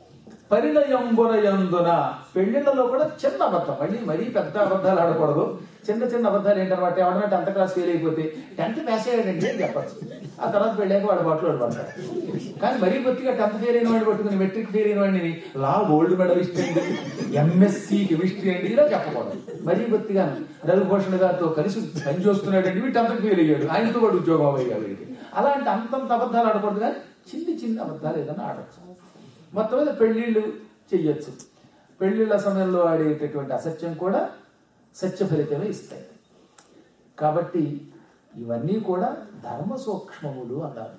పరిణయంబునయందున పెళ్లిళ్ళలో కూడా చిన్న అబద్ధం మళ్ళీ మరీ పెద్ద అబద్ధాలు ఆడకూడదు చిన్న చిన్న అబద్ధాలు ఏంటన్నమాట ఎవడన్నా టెన్త్ క్లాస్ ఫెయిల్ అయిపోతే టెన్త్ పాస్ అయ్యాడండి అని చెప్పచ్చు ఆ తర్వాత పెళ్ళాక వాడు బాటలు వాడు పడతాడు కానీ మరీ కొద్దిగా టెన్త్ ఫెయిల్ అయిన వాడిని పట్టుకుని మెట్రిక్ ఫెయిల్ అయిన వాడిని లా గోల్డ్ మెడలిస్ట్ అండి ఎంఎస్సి కెమిస్ట్రీ అండి ఇలా చెప్పకూడదు మరీ కొద్దిగా రవిభూషణ్ గారితో కలిసి పని చేస్తున్నాడండి వీడు టెన్త్ ఫెయిల్ అయ్యాడు ఆయనతో వాడు ఉద్యోగం అయ్యాడు వీడికి అలాంటి అంతంత అబద్ధాలు ఆడకూడదు కానీ చిన్ని చిన్న అబద్ధాలు ఏదైనా ఆడచ్చు మొత్తం మీద పెళ్లిళ్ళు చెయ్యొచ్చు పెళ్లిళ్ళ సమయంలో ఆడేటటువంటి అసత్యం కూడా సత్య ఫలితమే ఇస్తాయి కాబట్టి ఇవన్నీ కూడా ధర్మ సూక్ష్మములు అన్నారు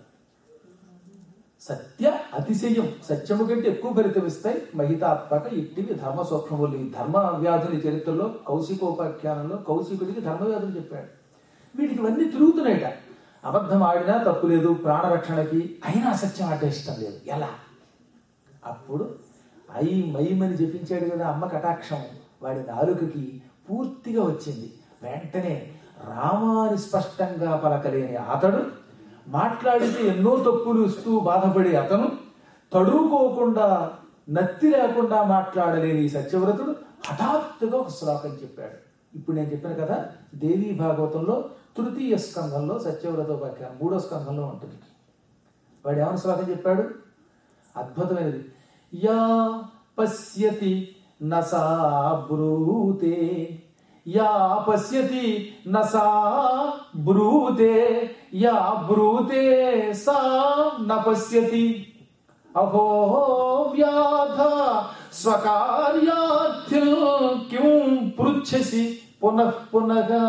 సత్య అతిశయం సత్యము కంటే ఎక్కువ ఫలితం ఇస్తాయి మహితాత్మక ఇట్టివి ధర్మ సూక్ష్మములు ఈ ధర్మ వ్యాధుల చరిత్రలో కౌశికోపాఖ్యానంలో కౌశికుడికి ధర్మ వ్యాధులు చెప్పాడు వీటికి ఇవన్నీ తిరుగుతున్నాయట అబద్ధం ఆడినా తప్పు లేదు ప్రాణరక్షణకి అయినా అసత్యం ఆట ఇష్టం లేదు ఎలా అప్పుడు ఐ మైమని జపించాడు కదా అమ్మ కటాక్షం వాడి నాలుకకి పూర్తిగా వచ్చింది వెంటనే రామాని స్పష్టంగా పలకలేని అతడు మాట్లాడితే ఎన్నో తప్పులు ఇస్తూ బాధపడే అతను తడువుకోకుండా నత్తి లేకుండా మాట్లాడలేని ఈ సత్యవ్రతుడు హఠాత్తుగా ఒక శ్లోకం చెప్పాడు ఇప్పుడు నేను చెప్పిన కదా దేవీ భాగవతంలో తృతీయ స్కంధంలో సత్యవ్రతోపాఖ్యానం మూడో స్కంధంలో ఉంటుంది వాడు ఏమని శ్లోకం చెప్పాడు అద్భుతమైనది యా పశ్యతి నసా బ్రూతే యా పశ్యతి నసా బ్రూతే యా బ్రూతే సా న పశ్యతి అహో వ్యాధ స్వకార్యార్థ్యం కిం పృచ్ఛసి పునః పునగా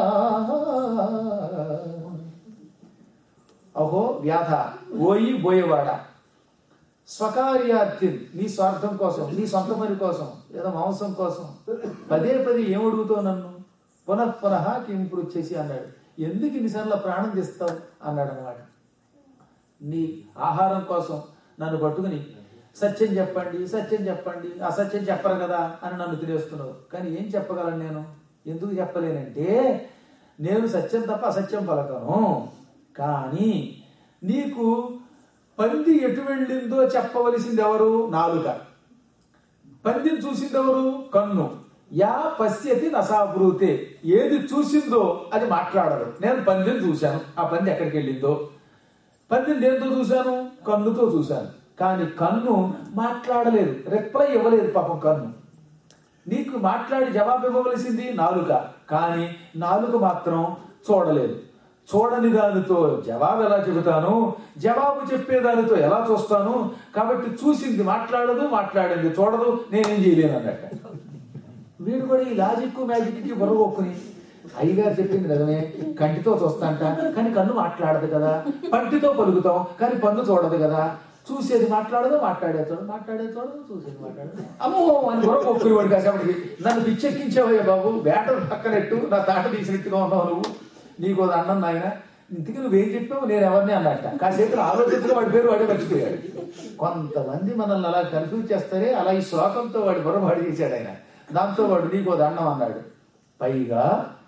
అహో వ్యాధ ఓయి బోయేవాడ స్వకార్యార్థి నీ స్వార్థం కోసం నీ సొంత పని కోసం లేదా మాంసం కోసం పదే పదే ఏమడుగుతావు నన్ను పునః పునః కింపుడు చేసి అన్నాడు ఎందుకు ఇన్నిసార్లు ప్రాణం తీస్తావు అన్నాడు అనమాట నీ ఆహారం కోసం నన్ను పట్టుకుని సత్యం చెప్పండి సత్యం చెప్పండి అసత్యం చెప్పరు కదా అని నన్ను తినేస్తున్నావు కానీ ఏం చెప్పగలను నేను ఎందుకు చెప్పలేనంటే నేను సత్యం తప్ప అసత్యం పలకను కానీ నీకు పంది ఎటు వెళ్ళిందో చెప్పవలసింది ఎవరు నాలుక పందిని చూసింది ఎవరు కన్ను యా పశ్యతి నసాబ్రూతే ఏది చూసిందో అది మాట్లాడదు నేను పందిని చూశాను ఆ పంది ఎక్కడికి వెళ్ళిందో పందిని దేంతో చూశాను కన్నుతో చూశాను కానీ కన్ను మాట్లాడలేదు రిప్లై ఇవ్వలేదు పాపం కన్ను నీకు మాట్లాడి జవాబు ఇవ్వవలసింది నాలుక కానీ నాలుక మాత్రం చూడలేదు చూడని దానితో జవాబు ఎలా చెబుతాను జవాబు చెప్పేదానితో ఎలా చూస్తాను కాబట్టి చూసింది మాట్లాడదు మాట్లాడింది చూడదు నేనేం చేయలేను అన్నట్టు వీడు కూడా ఈ లాజిక్ మ్యాజిక్ కి బుర్రగొక్కుని అయ్యగారు చెప్పింది నిజమే కంటితో చూస్తాంట కానీ కన్ను మాట్లాడదు కదా పంటితో పలుకుతాం కానీ పన్ను చూడదు కదా చూసేది మాట్లాడదు మాట్లాడే చూడదు మాట్లాడే చూడదు చూసేది మాట్లాడదు అమ్మో అని బుర్రగొక్కుని వాడు కాసేపటికి నన్ను పిచ్చెక్కించావయ్యా బాబు వేటలు పక్కనెట్టు నా తాట తీసినట్టుగా ఉన్నావు నువ్వు నీకు అది అన్నం నాయన ఇంటికి నువ్వేం చెప్పావు నేను ఎవరిని అన్నట్ట కాసేపు ఆలోచించగా వాడి పేరు వాడే మర్చిపోయాడు కొంతమంది మనల్ని అలా కన్ఫ్యూజ్ చేస్తారే అలా ఈ శ్లోకంతో వాడి బుర్ర వాడి చేశాడు ఆయన దాంతో వాడు నీకు దండం అన్నాడు పైగా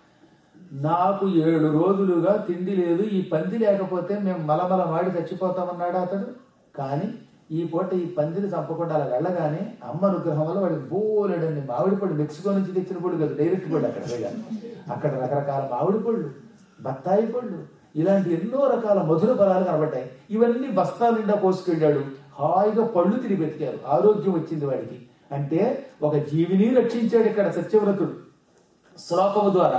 నాకు ఏడు రోజులుగా తిండి లేదు ఈ పంది లేకపోతే మేము మలమల మాడి చచ్చిపోతామన్నాడు అతడు కానీ ఈ పూట ఈ పందిని చంపకుండా అలా వెళ్ళగానే అమ్మ అనుగ్రహం వల్ల వాడికి బోలెడన్ని మామిడి పళ్ళు మెక్సికో నుంచి తెచ్చిన పళ్ళు కాదు డైరెక్ట్ పళ్ళు అక్కడ పైగా అక్కడ రకరకాల మామిడి పళ్ళు బత్తాయి పళ్ళు ఇలాంటి ఎన్నో రకాల మధుర ఫలాలు కనబడ్డాయి ఇవన్నీ బస్తాల నిండా పోసుకెళ్ళాడు హాయిగా పళ్ళు తిరిగి బతికారు ఆరోగ్యం వచ్చింది వాడికి అంటే ఒక జీవిని రక్షించాడు ఇక్కడ సత్యవ్రతుడు శ్లోకము ద్వారా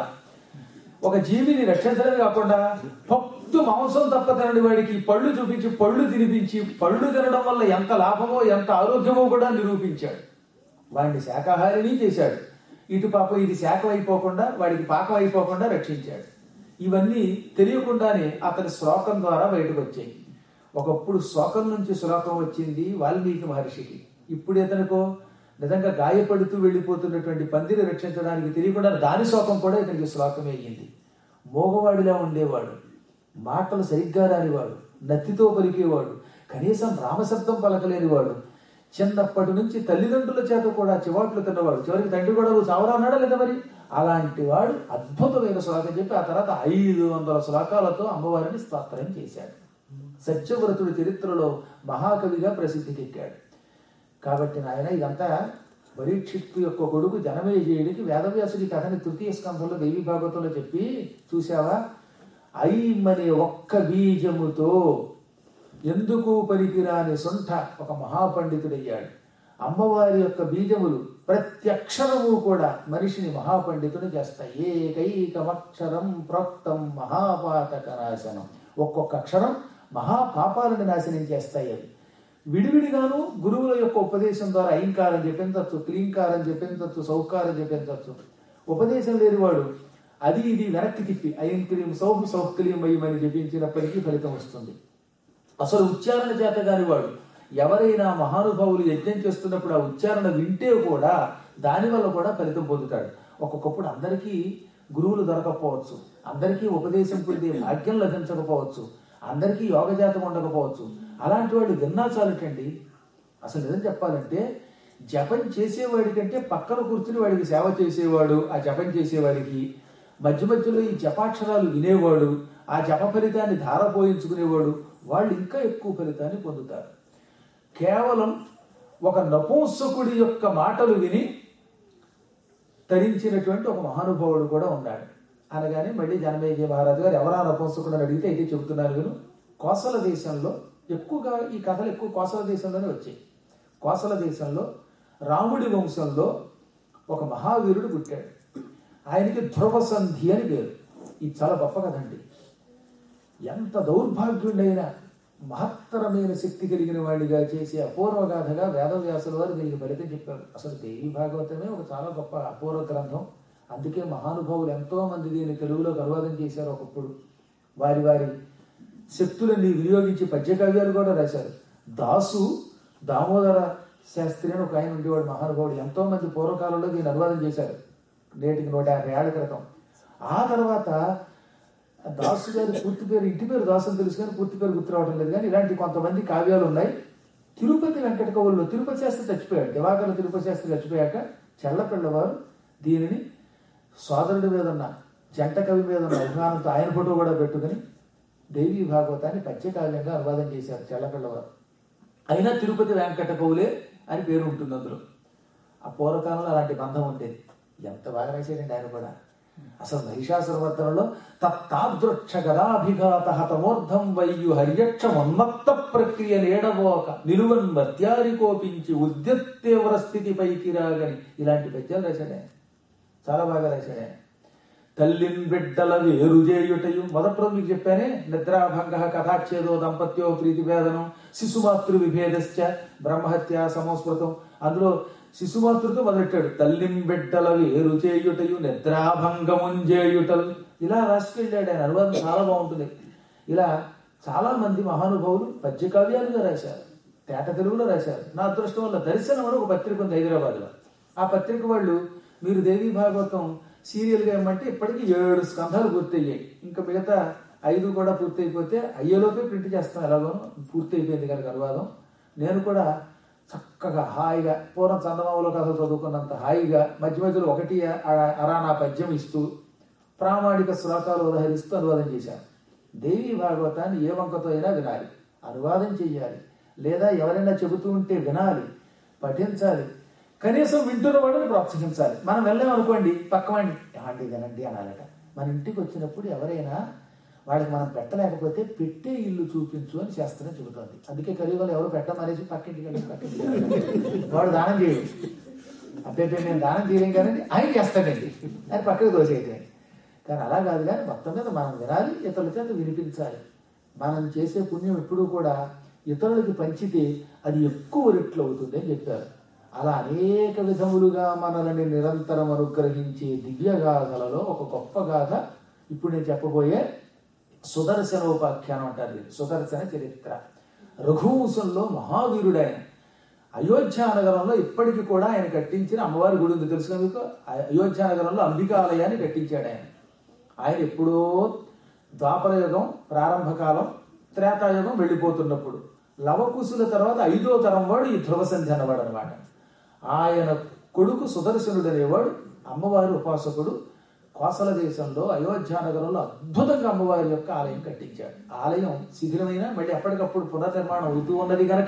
ఒక జీవిని రక్షించడమే కాకుండా భక్తు మాంసం తప్ప తినని వాడికి పళ్ళు చూపించి పళ్ళు తినిపించి పళ్ళు తినడం వల్ల ఎంత లాభమో ఎంత ఆరోగ్యమో కూడా నిరూపించాడు వాడిని శాకాహారిని చేశాడు ఇటు పాపం ఇది శాఖం అయిపోకుండా వాడికి పాకం అయిపోకుండా రక్షించాడు ఇవన్నీ తెలియకుండానే అతని శ్లోకం ద్వారా బయటకు వచ్చాయి ఒకప్పుడు శ్లోకం నుంచి శ్లోకం వచ్చింది వాల్మీకి మహర్షికి ఇప్పుడు ఇతనికో నిజంగా గాయపడుతూ వెళ్ళిపోతున్నటువంటి పందిని రక్షించడానికి తెలియకుండా దాని శ్లోకం కూడా ఇతనికి శ్లోకమే అయ్యింది మోగవాడిలా ఉండేవాడు మాటలు సరిగ్గా రానివాడు నత్తితో పలికేవాడు కనీసం రామశబ్దం పలకలేనివాడు చిన్నప్పటి నుంచి తల్లిదండ్రుల చేత కూడా చివాట్లు తిన్నవాడు చివరికి తండ్రి కూడా నువ్వు చావరా అన్నాడా లేదా మరి అలాంటి వాడు అద్భుతమైన శ్లోకం చెప్పి ఆ తర్వాత ఐదు వందల శ్లోకాలతో అమ్మవారిని స్తోత్రం చేశాడు సత్యవ్రతుడి చరిత్రలో మహాకవిగా ప్రసిద్ధికెక్కాడు కాబట్టి నాయన ఇదంతా పరీక్షిత్తు యొక్క కొడుకు జనమేజయుడికి వేదవ్యాసుడి కథని తృతీయ స్కంధంలో దేవి భాగవతంలో చెప్పి చూసావా ఐమనే ఒక్క బీజముతో ఎందుకు పనికిరాని సొంఠ ఒక మహాపండితుడయ్యాడు అమ్మవారి యొక్క బీజములు ప్రతి అక్షరము కూడా మనిషిని మహాపండితుడు చేస్తాయి ఏకైకమక్షరం ప్రోక్తం మహాపాతక నాశనం ఒక్కొక్క అక్షరం మహాపాపాలను నాశనం చేస్తాయి అవి విడివిడిగాను గురువుల యొక్క ఉపదేశం ద్వారా ఐంకారం చెప్పించవచ్చు క్లీంకారం చెప్పించవచ్చు సౌకారం చెప్పించవచ్చు ఉపదేశం లేనివాడు అది ఇది వెనక్కి తిప్పి ఐం క్లీం సౌహు సౌహ్ క్లీం అయ్యమని జపించినప్పటికీ ఫలితం వస్తుంది అసలు ఉచ్చారణ చేత కాని వాడు ఎవరైనా మహానుభావులు యజ్ఞం చేస్తున్నప్పుడు ఆ ఉచ్చారణ వింటే కూడా దానివల్ల కూడా ఫలితం పొందుతాడు ఒక్కొక్కప్పుడు అందరికీ గురువులు దొరకకపోవచ్చు అందరికీ ఉపదేశం పొందే భాగ్యం లభించకపోవచ్చు అందరికీ యోగ జాతం ఉండకపోవచ్చు అలాంటి వాడు విన్నా చాలటండి అసలు నిజం చెప్పాలంటే జపం చేసేవాడి కంటే పక్కన కూర్చుని వాడికి సేవ చేసేవాడు ఆ జపం చేసేవాడికి మధ్య మధ్యలో ఈ జపాక్షరాలు వినేవాడు ఆ జప ఫలితాన్ని ధారపోయించుకునేవాడు వాళ్ళు ఇంకా ఎక్కువ ఫలితాన్ని పొందుతారు కేవలం ఒక నపుంసకుడి యొక్క మాటలు విని తరించినటువంటి ఒక మహానుభావుడు కూడా ఉన్నాడు అనగానే మళ్ళీ జనమేజయ మహారాజు గారు ఎవరా నపుంసకుడు అని అడిగితే అయితే చెబుతున్నారు విను కోసల దేశంలో ఎక్కువగా ఈ కథలు ఎక్కువ కోసల దేశంలోనే వచ్చాయి కోసల దేశంలో రాముడి వంశంలో ఒక మహావీరుడు పుట్టాడు ఆయనకి ధ్రువసంధి అని పేరు ఇది చాలా గొప్ప కథండి ఎంత దౌర్భాగ్యుడైనా మహత్తరమైన శక్తి కలిగిన వాడిగా చేసే అపూర్వగాథగా వేదవ్యాసుల వారు దీనికి ఫలితం చెప్పారు అసలు దేవి భాగవతమే ఒక చాలా గొప్ప అపూర్వ గ్రంథం అందుకే మహానుభావులు ఎంతో మంది దీన్ని తెలుగులోకి అనువాదం చేశారు ఒకప్పుడు వారి వారి శక్తులని వినియోగించి పద్యకావ్యాలు కూడా రాశారు దాసు దామోదర శాస్త్రి అని ఒక ఆయన ఉండేవాడు మహానుభావుడు ఎంతో మంది పూర్వకాలంలో దీన్ని అనువాదం చేశారు నేటికి నూట యాభై ఏళ్ల క్రితం ఆ తర్వాత దాసు గారి పూర్తి పేరు ఇంటి పేరు దాసు అని తెలుసు కానీ పూర్తి పేరు గుర్తు రావడం లేదు కానీ ఇలాంటి కొంతమంది కావ్యాలు ఉన్నాయి తిరుపతి వెంకట కవుల్లో తిరుపతి శాస్త్రి చచ్చిపోయాడు దివాకర తిరుపతి శాస్త్రి చచ్చిపోయాక చెల్లపిల్లవారు దీనిని సోదరుడి మీద ఉన్న జంట కవి మీద ఉన్న అభిమానంతో ఆయన ఫోటో కూడా పెట్టుకుని దేవి భాగవతాన్ని పద్యకావ్యంగా అనువాదం చేశారు చెల్లపిల్లవారు అయినా తిరుపతి వెంకట కవులే అని పేరు ఉంటుంది అందులో ఆ పూర్వకాలంలో అలాంటి బంధం ఉండేది ఎంత బాగా రాశాడండి ఆయన కూడా అసలు మహిషాసురవర్తనలో తత్తాదృక్ష గదాభిఘాత హతమూర్ధం వయ్యు హర్యక్ష ఉన్మత్త ప్రక్రియ నేడబోక నిలువన్ మత్యారి కోపించి ఉద్యత్తేవ్ర స్థితి పైకి రాగని ఇలాంటి పద్యాలు రాశాడు ఆయన చాలా బాగా రాశాడు ఆయన తల్లిన్ బిడ్డల వేరు చేయుటయు మొదటి రోజు మీకు చెప్పానే నిద్రాభంగ కథాచ్ఛేదో దంపత్యో ప్రీతి భేదనం శిశుమాతృ విభేదశ్చ బ్రహ్మహత్య సమస్మృతం అందులో శిశుమాతృతో మొదలెట్టాడు తల్లిం బిడ్డల వేరు చేయుటయు నిద్రాభంగముంజేయుటల్ ఇలా రాసుకెళ్ళాడు ఆయన అనువాదం చాలా బాగుంటుంది ఇలా చాలా మంది మహానుభావులు పద్య కావ్యాలుగా రాశారు తేట తెలుగులో రాశారు నా అదృష్టం వల్ల దర్శనం అని ఒక పత్రిక ఉంది హైదరాబాద్లో ఆ పత్రిక వాళ్ళు మీరు దేవీ భాగవతం సీరియల్గా ఏమంటే ఇప్పటికీ ఏడు స్కంధాలు పూర్తయ్యాయి ఇంకా మిగతా ఐదు కూడా పూర్తయిపోతే అయ్యేలోపే ప్రింట్ చేస్తాం ఎలాగో పూర్తి అయిపోయింది కనుక అనువాదం నేను కూడా చక్కగా హాయిగా పూర్వం చందమామలో కథ చదువుకున్నంత హాయిగా మధ్య మధ్యలో ఒకటి అర- అరానా పద్యం ఇస్తూ ప్రామాణిక శ్లోకాలు ఉదహరిస్తూ అనువాదం చేశాను దేవి భాగవతాన్ని ఏ వంకతో అయినా వినాలి అనువాదం చెయ్యాలి లేదా ఎవరైనా చెబుతూ ఉంటే వినాలి పఠించాలి కనీసం వింటున్న వాడిని ప్రోత్సహించాలి మనం వెళ్ళామనుకోండి పక్కవాడిని ఏమండి వినండి అనాలట మన ఇంటికి వచ్చినప్పుడు ఎవరైనా వాళ్ళకి మనం పెట్టలేకపోతే పెట్టే ఇల్లు చూపించు అని శాస్త్రం చెబుతోంది అందుకే కలియుగంలో ఎవరు పెట్టమనేసి పక్కింటికి వెళ్ళి పక్కింటికి వెళ్ళి వాడు దానం చేయడు అబ్బాయి నేను దానం చేయలేం కానీ ఆయన చేస్తాడండి అని పక్కకు దోసేయటం కానీ అలా కాదు కానీ మొత్తం మీద మనం వినాలి ఇతరుల చేత వినిపించాలి మనం చేసే పుణ్యం ఎప్పుడూ కూడా ఇతరులకి పంచితే అది ఎక్కువ రెట్లు అవుతుంది అని చెప్పారు అలా అనేక విధములుగా మనల్ని నిరంతరం అనుగ్రహించే దివ్యగాథలలో ఒక గొప్ప గాథ ఇప్పుడు నేను చెప్పబోయే సుదర్శనోపాఖ్యానం అంటారు దీన్ని. సుదర్శన చరిత్ర రఘువంశంలో మహావీరుడైన అయోధ్య నగరంలో ఇప్పటికీ కూడా ఆయన కట్టించిన అమ్మవారి గుడి ఉంది తెలుసుగా మీకు అయోధ్య నగరంలో అంబికాలయాన్ని కట్టించాడు ఆయన ఆయన ఎప్పుడో ద్వాపరయుగం ప్రారంభకాలం త్రేతాయుగం వెళ్ళిపోతున్నప్పుడు లవకుశుల తర్వాత ఐదో తరం వాడు ఈ ధ్రువసంధి అన్నవాడు అనమాట ఆయన కొడుకు సుదర్శనుడు అనేవాడు అమ్మవారి ఉపాసకుడు కోసల దేశంలో అయోధ్య నగరంలో అద్భుతంగా అమ్మవారి యొక్క ఆలయం కట్టించాడు ఆలయం శిథిలమైన మళ్ళీ ఎప్పటికప్పుడు పునర్నిర్మాణం అవుతూ ఉన్నది కనుక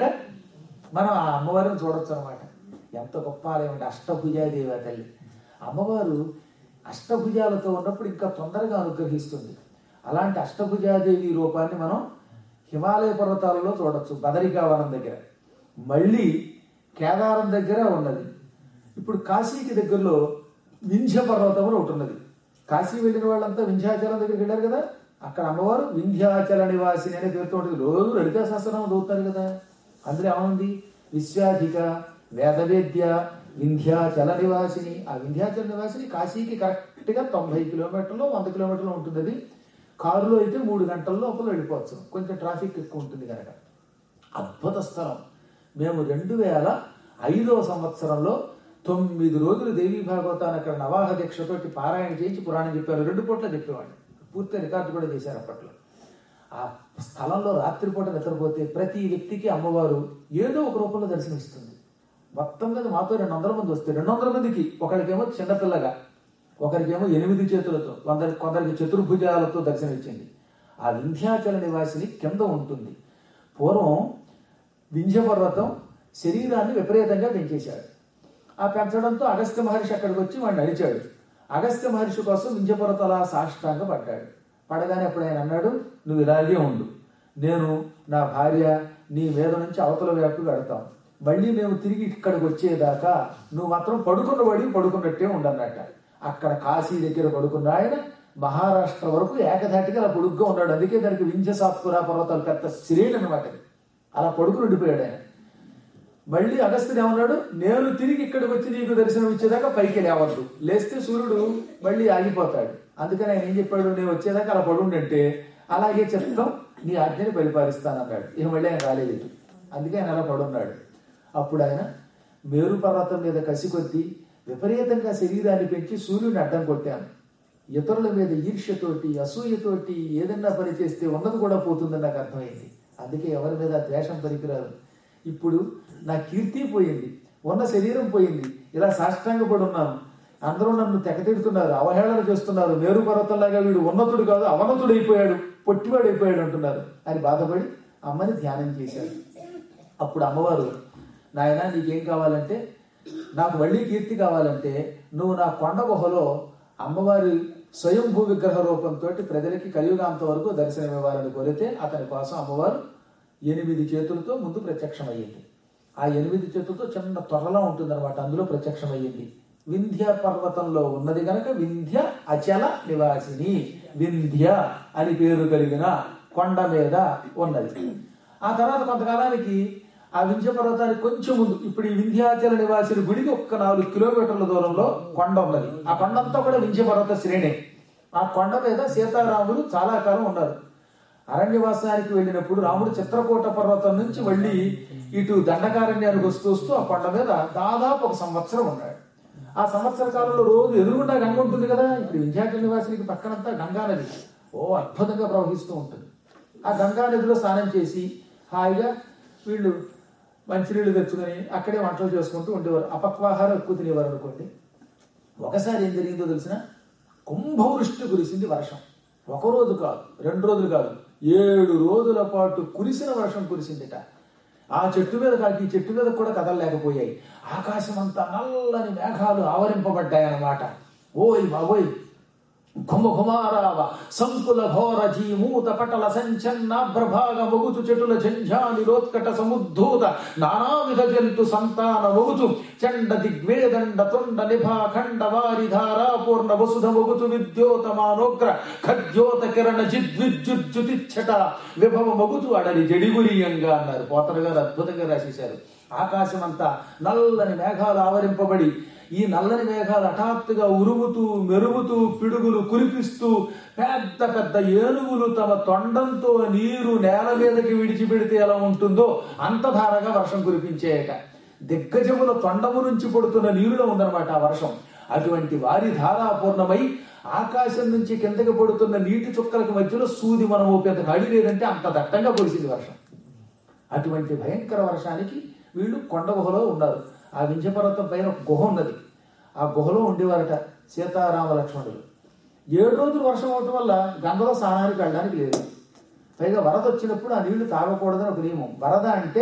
మనం ఆ అమ్మవారిని చూడొచ్చు అనమాట ఎంత గొప్ప ఆలయం అంటే అష్టభుజాదేవి ఆ తల్లి అమ్మవారు అష్టభుజాలతో ఉన్నప్పుడు ఇంకా తొందరగా అనుగ్రహిస్తుంది అలాంటి అష్టభుజాదేవి రూపాన్ని మనం హిమాలయ పర్వతాలలో చూడొచ్చు బదరికావనం దగ్గర మళ్ళీ కేదారం దగ్గర ఉన్నది ఇప్పుడు కాశీకి దగ్గరలో వింధ్య పర్వతం అని ఒకటి ఉన్నది కాశీ వెళ్ళిన వాళ్ళంతా వింధ్యాచలం దగ్గరికి వెళ్ళారు కదా అక్కడ అమ్మవారు వింధ్యాచల నివాసిని అనే పేరుతో ఉంటుంది రోజు లలితా శాస్త్రం చదువుతారు కదా అందులో ఏమనుంది విశ్వాధిక వేదవేద్య వింధ్యాచల నివాసిని ఆ వింధ్యాచల నివాసిని కాశీకి కరెక్ట్ గా తొంభై కిలోమీటర్లు వంద కిలోమీటర్లు ఉంటుంది అది కారులో అయితే మూడు గంటల లోపల వెళ్ళిపోవచ్చు కొంచెం ట్రాఫిక్ ఎక్కువ ఉంటుంది కనుక అద్భుత స్థలం మేము రెండు వేల ఐదవ సంవత్సరంలో తొమ్మిది రోజులు దేవీ భాగవతాన్ని అక్కడ నవాహ దీక్షతోటి పారాయణ చేయించి పురాణం చెప్పారు రెండు పూట్ల చెప్పేవాడిని పూర్తి రికార్డు కూడా చేశారు అప్పట్లో ఆ స్థలంలో రాత్రిపూట నిద్రపోతే ప్రతి వ్యక్తికి అమ్మవారు ఏదో ఒక రూపంలో దర్శనమిస్తుంది మొత్తం మీద మాతో రెండు వందల మంది వస్తే రెండు వందల మందికి ఒకరికేమో చిన్నపిల్లగా ఒకరికేమో ఎనిమిది చేతులతో కొందరి కొందరికి చతుర్భుజాలతో దర్శనమిచ్చింది ఆ వింధ్యాచల నివాసిని కింద ఉంటుంది పూర్వం వింధ్య పర్వతం శరీరాన్ని విపరీతంగా పెంచేశాడు ఆ పెంచడంతో అగస్త్య మహర్షి అక్కడికి వచ్చి వాడిని అడిచాడు అగస్త్య మహర్షి కోసం వింధ్య పర్వతం అలా సాష్టాంగ పడ్డాడు పడగానే అప్పుడు ఆయన అన్నాడు నువ్వు ఇలాగే ఉండు నేను నా భార్య నీ మీద నుంచి అవతల వైపు కడతాం మళ్ళీ మేము తిరిగి ఇక్కడికి వచ్చేదాకా నువ్వు మాత్రం పడుకున్న వాడి పడుకున్నట్టే ఉండన్నట్ట అక్కడ కాశీ దగ్గర పడుకున్న ఆయన మహారాష్ట్ర వరకు ఏకధాటిగా అలా పొడుగ్గా ఉన్నాడు అందుకే దానికి వింధ్య సాత్పురా పర్వతాలు పెద్ద శ్రేణి అనమాట అలా పడుకుని ఉండిపోయాడు ఆయన మళ్ళీ అగస్త్యుడు ఏమన్నాడు నేను తిరిగి ఇక్కడికి వచ్చి నీకు దర్శనం ఇచ్చేదాకా పైకి లేవద్దు లేస్తే సూర్యుడు మళ్ళీ ఆగిపోతాడు అందుకని ఆయన ఏం చెప్పాడు నేను వచ్చేదాకా అలా పడుండంటే అలాగే చెప్తాం నీ ఆజ్ఞని పరిపాలిస్తానన్నాడు ఇక మళ్ళీ ఆయన రాలేదు ఇటు. అందుకే ఆయన అలా పడున్నాడు అప్పుడు ఆయన మేరు పర్వతం మీద కసి కొద్ది విపరీతంగా శరీరాన్ని పెంచి సూర్యుడిని అడ్డం కొట్టాను ఇతరుల మీద ఈర్ష్యతోటి అసూయతోటి ఏదన్నా పని చేస్తే ఉన్నది కూడా పోతుందని నాకు అర్థమైంది అందుకే ఎవరి మీద ద్వేషం పనికిరాదు ఇప్పుడు నా కీర్తి పోయింది ఉన్న శరీరం పోయింది ఇలా సాష్టాంగపడి ఉన్నాను అందరూ నన్ను తెగతిడుతున్నారు అవహేళన చేస్తున్నారు మేరు పర్వతంలాగా వీడు ఉన్నతుడు కాదు అవనతుడు అయిపోయాడు పొట్టివాడు అయిపోయాడు అంటున్నారు అని బాధపడి అమ్మని ధ్యానం చేశాడు అప్పుడు అమ్మవారు నాయన నీకేం కావాలంటే నాకు మళ్ళీ కీర్తి కావాలంటే నువ్వు నా కొండ గుహలో అమ్మవారి స్వయంభూ విగ్రహ రూపంతో ప్రజలకి కలియుగాంత వరకు దర్శనమివ్వాలని కోరితే అతని కోసం అమ్మవారు ఎనిమిది చేతులతో ముందు ప్రత్యక్షమయ్యింది ఆ ఎనిమిది చేతులతో చిన్న త్వరలో ఉంటుందన్నమాట అందులో ప్రత్యక్షమయ్యింది వింధ్య పర్వతంలో ఉన్నది గనక వింధ్య అచల నివాసిని వింధ్య అని పేరు కలిగిన కొండ మీద ఉన్నది ఆ తర్వాత కొంతకాలానికి ఆ వింధ్య పర్వతానికి కొంచెం ముందు ఇప్పుడు ఈ వింధ్యాచల నివాసిని గుడికి ఒక్క నాలుగు కిలోమీటర్ల దూరంలో కొండ ఉన్నది ఆ కొండ అంతా కూడా వింధ్య పర్వత శ్రేణి ఆ కొండ మీద సీతారాములు చాలా కాలం ఉన్నారు అరణ్యవాసానికి వెళ్ళినప్పుడు రాముడు చిత్రకూట పర్వతం నుంచి మళ్ళీ ఇటు దండకారణ్యానికి వస్తూ వస్తూ ఆ కొండ మీద దాదాపు ఒక సంవత్సరం ఉన్నాడు ఆ సంవత్సర కాలంలో రోజు ఎదురుగుండా గంగ ఉంటుంది కదా ఇప్పుడు వింధ్యాచల నివాసినికి పక్కనంతా గంగా నది ఓ అద్భుతంగా ప్రవహిస్తూ ఉంటుంది ఆ గంగా నదిలో స్నానం చేసి హాయిగా వీళ్ళు మంచినీళ్ళు తెచ్చుకొని అక్కడే వంటలు చేసుకుంటూ ఉండేవారు అపక్వాహారం ఎక్కువ తినేవారు అనుకోండి ఒకసారి ఏం జరిగిందో తెలిసిన కుంభవృష్టి కురిసింది వర్షం ఒక రోజు కాదు రెండు రోజులు కాదు ఏడు రోజుల పాటు కురిసిన వర్షం కురిసిందిట ఆ చెట్టు మీద కాకి ఈ చెట్టు మీద కూడా కదలలేకపోయాయి ఆకాశం అంతా నల్లని మేఘాలు ఆవరింపబడ్డాయి అన్నమాట ఓయ్ బాబోయ్ ఘుమ ఘుమారావ సంకుల ఘోర జీమూత పటల సంచన్న ప్రభాగ మొగుచు చెటుల ఝంఝానిరోత్కట సముద్ధూత నానావిధ జంతు సంతాన మొగుచు చండ దిగ్వేదండ తుండ నిభా ఖండ వారి ధారా పూర్ణ వసుధ మొగుచు విద్యోతమానోగ్ర ఖద్యోత కిరణ జిద్విద్యుజ్జుతిచ్చట విభవ మొగుచు అడలి జడిగురియంగా అన్నారు పోతన గారు అద్భుతంగా రాసేశారు ఆకాశం అంతా నల్లని మేఘాలు ఆవరింపబడి ఈ నల్లని మేఘాలు హఠాత్తుగా ఉరుముతూ మెరుగుతూ పిడుగులు కురిపిస్తూ పెద్ద పెద్ద ఏనుగులు తమ తొండంతో నీరు నేల మీదకి విడిచిపెడితే ఎలా ఉంటుందో అంత ధారగా వర్షం కురిపించేయట దిగ్గజముల తొండము నుంచి పడుతున్న నీరులో ఉందన్నమాట ఆ వర్షం అటువంటి వారి ధారాపూర్ణమై ఆకాశం నుంచి కిందకి పడుతున్న నీటి చుక్కలకి మధ్యలో సూది మనం పెద్ద గాడి లేదంటే అంత దట్టంగా కురిసింది వర్షం అటువంటి భయంకర వర్షానికి వీళ్ళు కొండ గుహలో ఉన్నారు ఆ వింధ్యపర్వతం పైన ఒక గుహ ఉన్నది ఆ గుహలో ఉండేవారట సీతారామ లక్ష్మణులు ఏడు రోజులు వర్షం అవటం వల్ల గంగలో స్నానానికి వెళ్ళడానికి లేదు పైగా వరద వచ్చినప్పుడు ఆ నీళ్లు తాగకూడదని ఒక నియమం వరద అంటే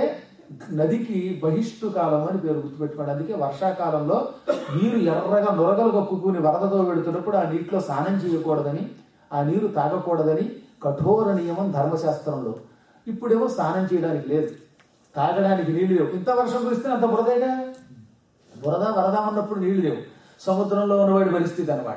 నదికి బహిష్టు కాలం అని పేరు గుర్తుపెట్టుకోండి అందుకే వర్షాకాలంలో నీరు ఎర్రగా నొరగలు కక్కుకుని వరదతో వెళుతున్నప్పుడు ఆ నీటిలో స్నానం చేయకూడదని ఆ నీరు తాగకూడదని కఠోర నియమం ధర్మశాస్త్రంలో ఇప్పుడేమో స్నానం చేయడానికి లేదు తాగడానికి నీళ్లు లేవు ఇంత వర్షం కురిస్తే అంత బురదేగా బురద వరద ఉన్నప్పుడు నీళ్లు లేవు సముద్రంలో ఉన్నవాడి పరిస్థితి అనమాట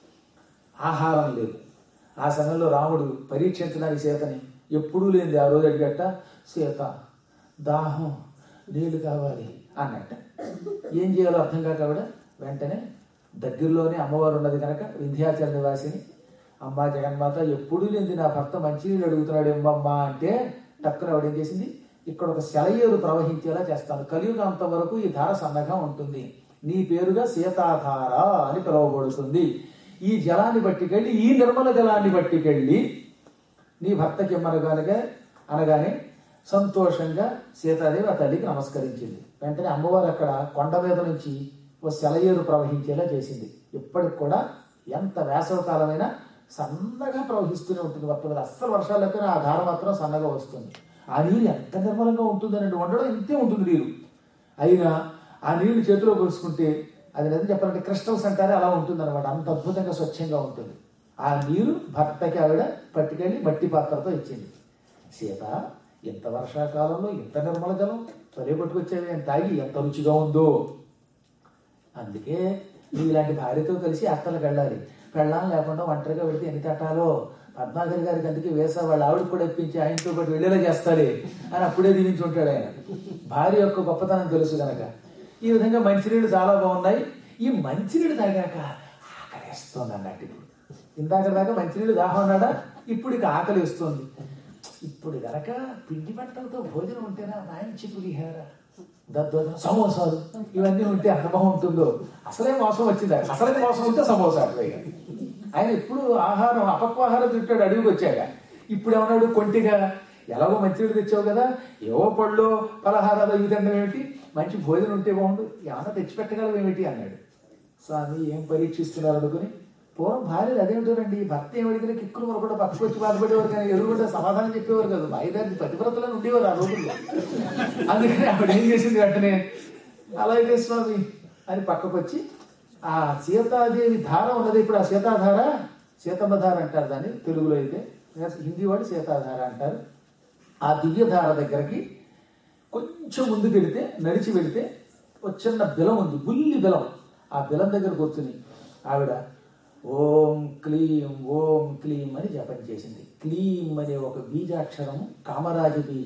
ఆహారం లేదు ఆ సమయంలో రాముడు పరీక్షించడానికి సీతని ఎప్పుడూ లేనిది ఆ రోజు అడిగట సీత దాహం నీళ్లు కావాలి అన్నట్ట ఏం చేయాలో అర్థం కాక ఆవిడ వెంటనే దగ్గరలోనే అమ్మవారు ఉన్నది కనుక వింధ్యాచల నివాసిని అమ్మా జగన్మాత ఎప్పుడూ లేనిది నా భర్త మంచినీళ్ళు అడుగుతున్నాడు ఏమమ్మా అంటే టక్కున ఆవిడ ఏం చేసింది ఇక్కడ ఒక సెలయేరు ప్రవహించేలా చేస్తాను కలియుగంత వరకు ఈ ధార సన్నగా ఉంటుంది నీ పేరుగా సీతాధార అని పిలువబడుతుంది ఈ జలాన్ని పట్టుకెళ్ళి ఈ నిర్మల జలాన్ని పట్టుకెళ్ళి నీ భర్తకి ఇమ్మనగానగా అనగానే సంతోషంగా సీతాదేవి ఆ తల్లికి నమస్కరించింది వెంటనే అమ్మవారు అక్కడ కొండ మీద నుంచి ఓ సెలయేరు ప్రవహించేలా చేసింది ఇప్పటికి కూడా ఎంత వేసవ కాలమైనా సన్నగా ప్రవహిస్తూనే ఉంటుంది మొత్తం మీద అస్సలు వర్షాలు లేకపోయినా ఆ ధార మాత్రం సన్నగా వస్తుంది ఆ నీరు ఎంత నిర్మలంగా ఉంటుందనండి వండడం ఇంతే ఉంటుంది నీరు అయినా ఆ నీళ్లు చేతిలో పోసుకుంటే అది నిజం చెప్పాలంటే క్రిస్టల్స్ అంటారే అలా ఉంటుంది అనమాట అంత అద్భుతంగా స్వచ్ఛంగా ఉంటుంది ఆ నీరు భర్తకి ఆవిడ పట్టుకెళ్ళి మట్టి పాత్రతో ఇచ్చింది సీత ఇంత వర్షాకాలంలో ఇంత నిర్మల జలం తొలి పట్టుకొచ్చేవి అని తాగి ఎంత రుచిగా ఉందో అందుకే నువ్వు ఇలాంటి భార్యతో కలిసి అత్తలకు వెళ్ళాలి పెళ్ళాం లేకుండా ఒంటరిగా వెళితే ఎన్ని తట్టాలో పద్మాగర్ గారికి అందుకే వేసా వాళ్ళ ఆవిడ కూడా ఇప్పించి ఆయనతో పాటు వెళ్ళేలా చేస్తాడే అని అప్పుడే దీవించి ఉంటాడు ఆయన భార్య యొక్క గొప్పతనం తెలుసు గనక ఈ విధంగా మంచినీళ్ళు చాలా బాగున్నాయి ఈ మంచినీళ్ళు తాగాక ఆకలిస్తుంది అన్నట్టు ఇప్పుడు ఇందాక దాకా మంచినీళ్ళు దాహం అన్నాడా ఇప్పుడు ఇక ఆకలి వస్తుంది ఇప్పుడు గనక పిండి బట్టలతో భోజనం ఉంటేనా మంచి పులిహార దద్దోజనం సమోసాలు ఇవన్నీ ఉంటే ఎంత బాగుంటుందో అసలే మోసం వచ్చింది అసలే మోసం ఉంటే సమోసా పైగా ఆయన ఇప్పుడు ఆహారం అపక్వాహారం తింటాడు అడుగుకి వచ్చాక ఇప్పుడు ఏమన్నాడు కొంటిగా ఎలాగో మంచినీళ్ళు తెచ్చావు కదా ఏవో పళ్ళు పలహారాలు ఇవి తినడం ఏమిటి మంచి భోజనం ఉంటే బాగుండు ఏమన్నా తెచ్చిపెట్టగలవు ఏమిటి అన్నాడు స్వామి ఏం పరీక్షిస్తున్నారు అనుకుని పూర్వం భార్యలు అదేమిటోనండి భర్త ఏమడిగిన కిక్కులు మరొకటి పక్కకు వచ్చి బాధపడేవారు కానీ ఎదురుకుండా సమాధానం చెప్పేవారు కాదు ఐదారు పతివ్రతలను ఉండేవారు ఆ రోజుల్లో అందుకని ఆవిడ ఏం చేసింది వెంటనే అలాగే స్వామి అని పక్కకు వచ్చి ఆ సీతాదేవి ధార ఉన్నది ఇప్పుడు ఆ సీతాధార సీతమ్మ ధార అంటారు దాన్ని తెలుగులో అయితే హిందీ వాడు సీతాధార అంటారు ఆ దివ్యధార దగ్గరికి కొంచెం ముందుకు వెళితే నడిచి వెళితే ఒక చిన్న బిలం ఉంది బుల్లి బిలం ఆ బిలం దగ్గర కూర్చుని ఆవిడ ఓం క్లీం ఓం క్లీం అని జపం చేసింది క్లీం అనే ఒక బీజాక్షరము కామరాజ బీజం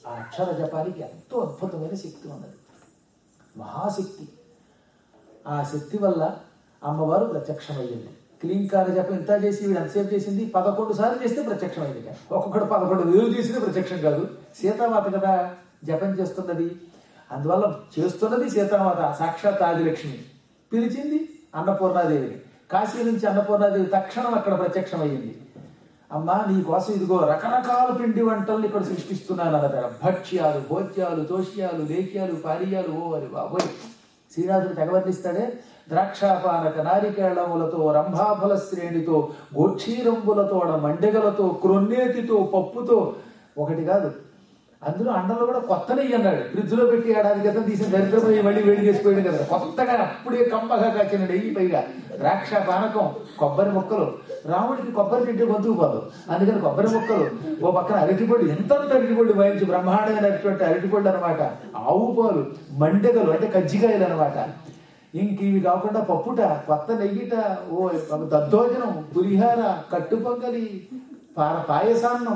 ఆ అక్షర జపానికి ఎంతో అద్భుతమైన శక్తి ఉన్నది మహాశక్తి ఆ శక్తి వల్ల అమ్మవారు ప్రత్యక్షమయ్యింది క్లీంకార జపం ఇంత చేసి వీడు ఎంతసేపు చేసింది పదకొండు సార్లు చేస్తే ప్రత్యక్షమైంది ఇక. ఒక్కొక్కడు పదకొండు వేలు చేసిన ప్రత్యక్షం కాదు సీతామాత కదా జపం చేస్తున్నది అందువల్ల చేస్తున్నది సీతామాత సాక్షాత్ ఆదిలక్ష్మి పిలిచింది అన్నపూర్ణాదేవిని కాశీ నుంచి అన్నపూర్ణాదేవి తక్షణం అక్కడ ప్రత్యక్షమయ్యింది అమ్మా నీ కోసం ఇదిగో రకరకాల పిండి వంటల్ని ఇక్కడ సృష్టిస్తున్నాను అన్నమాట భక్ష్యాలు భోజ్యాలు తోష్యాలు లేఖ్యాలు పానీయాలు ఓ అని బాబోయ్ శ్రీనాథుడు తెగవర్ణిస్తాడే ద్రాక్షాపానక నారికేళములతో రంభాఫల శ్రేణితో గోక్షీరంబులతోడ మండెగలతో క్రొన్నేతితో పప్పుతో ఒకటి కాదు అందులో అండంలో కూడా కొత్త నెయ్యి అన్నాడు ఫ్రిడ్జ్ లో పెట్టి ఏడాది క్రితం తీసిన దరిద్రపోయి మళ్ళీ వేడి చేసిపోయాడు కదా కొత్తగా అప్పుడే కమ్మగా కాచిన నెయ్యి పైగా ద్రాక్ష పానకం కొబ్బరి ముక్కలు రాముడికి కొబ్బరి తింటే గొంతుకు పోదు అందుకని కొబ్బరి ముక్కలు ఓ పక్కన అరటిపొడి ఎంత అరటిపొడి వాయించి బ్రహ్మాండమైనటువంటి అరటిపొడి అనమాట ఆవు పాలు మండెగలు అంటే కజ్జికాయలు అనమాట ఇంక ఇవి కాకుండా పప్పుట కొత్త నెయ్యిట ఓ దద్దోజనం పులిహార కట్టు పొంగలి పార పాయసాన్నం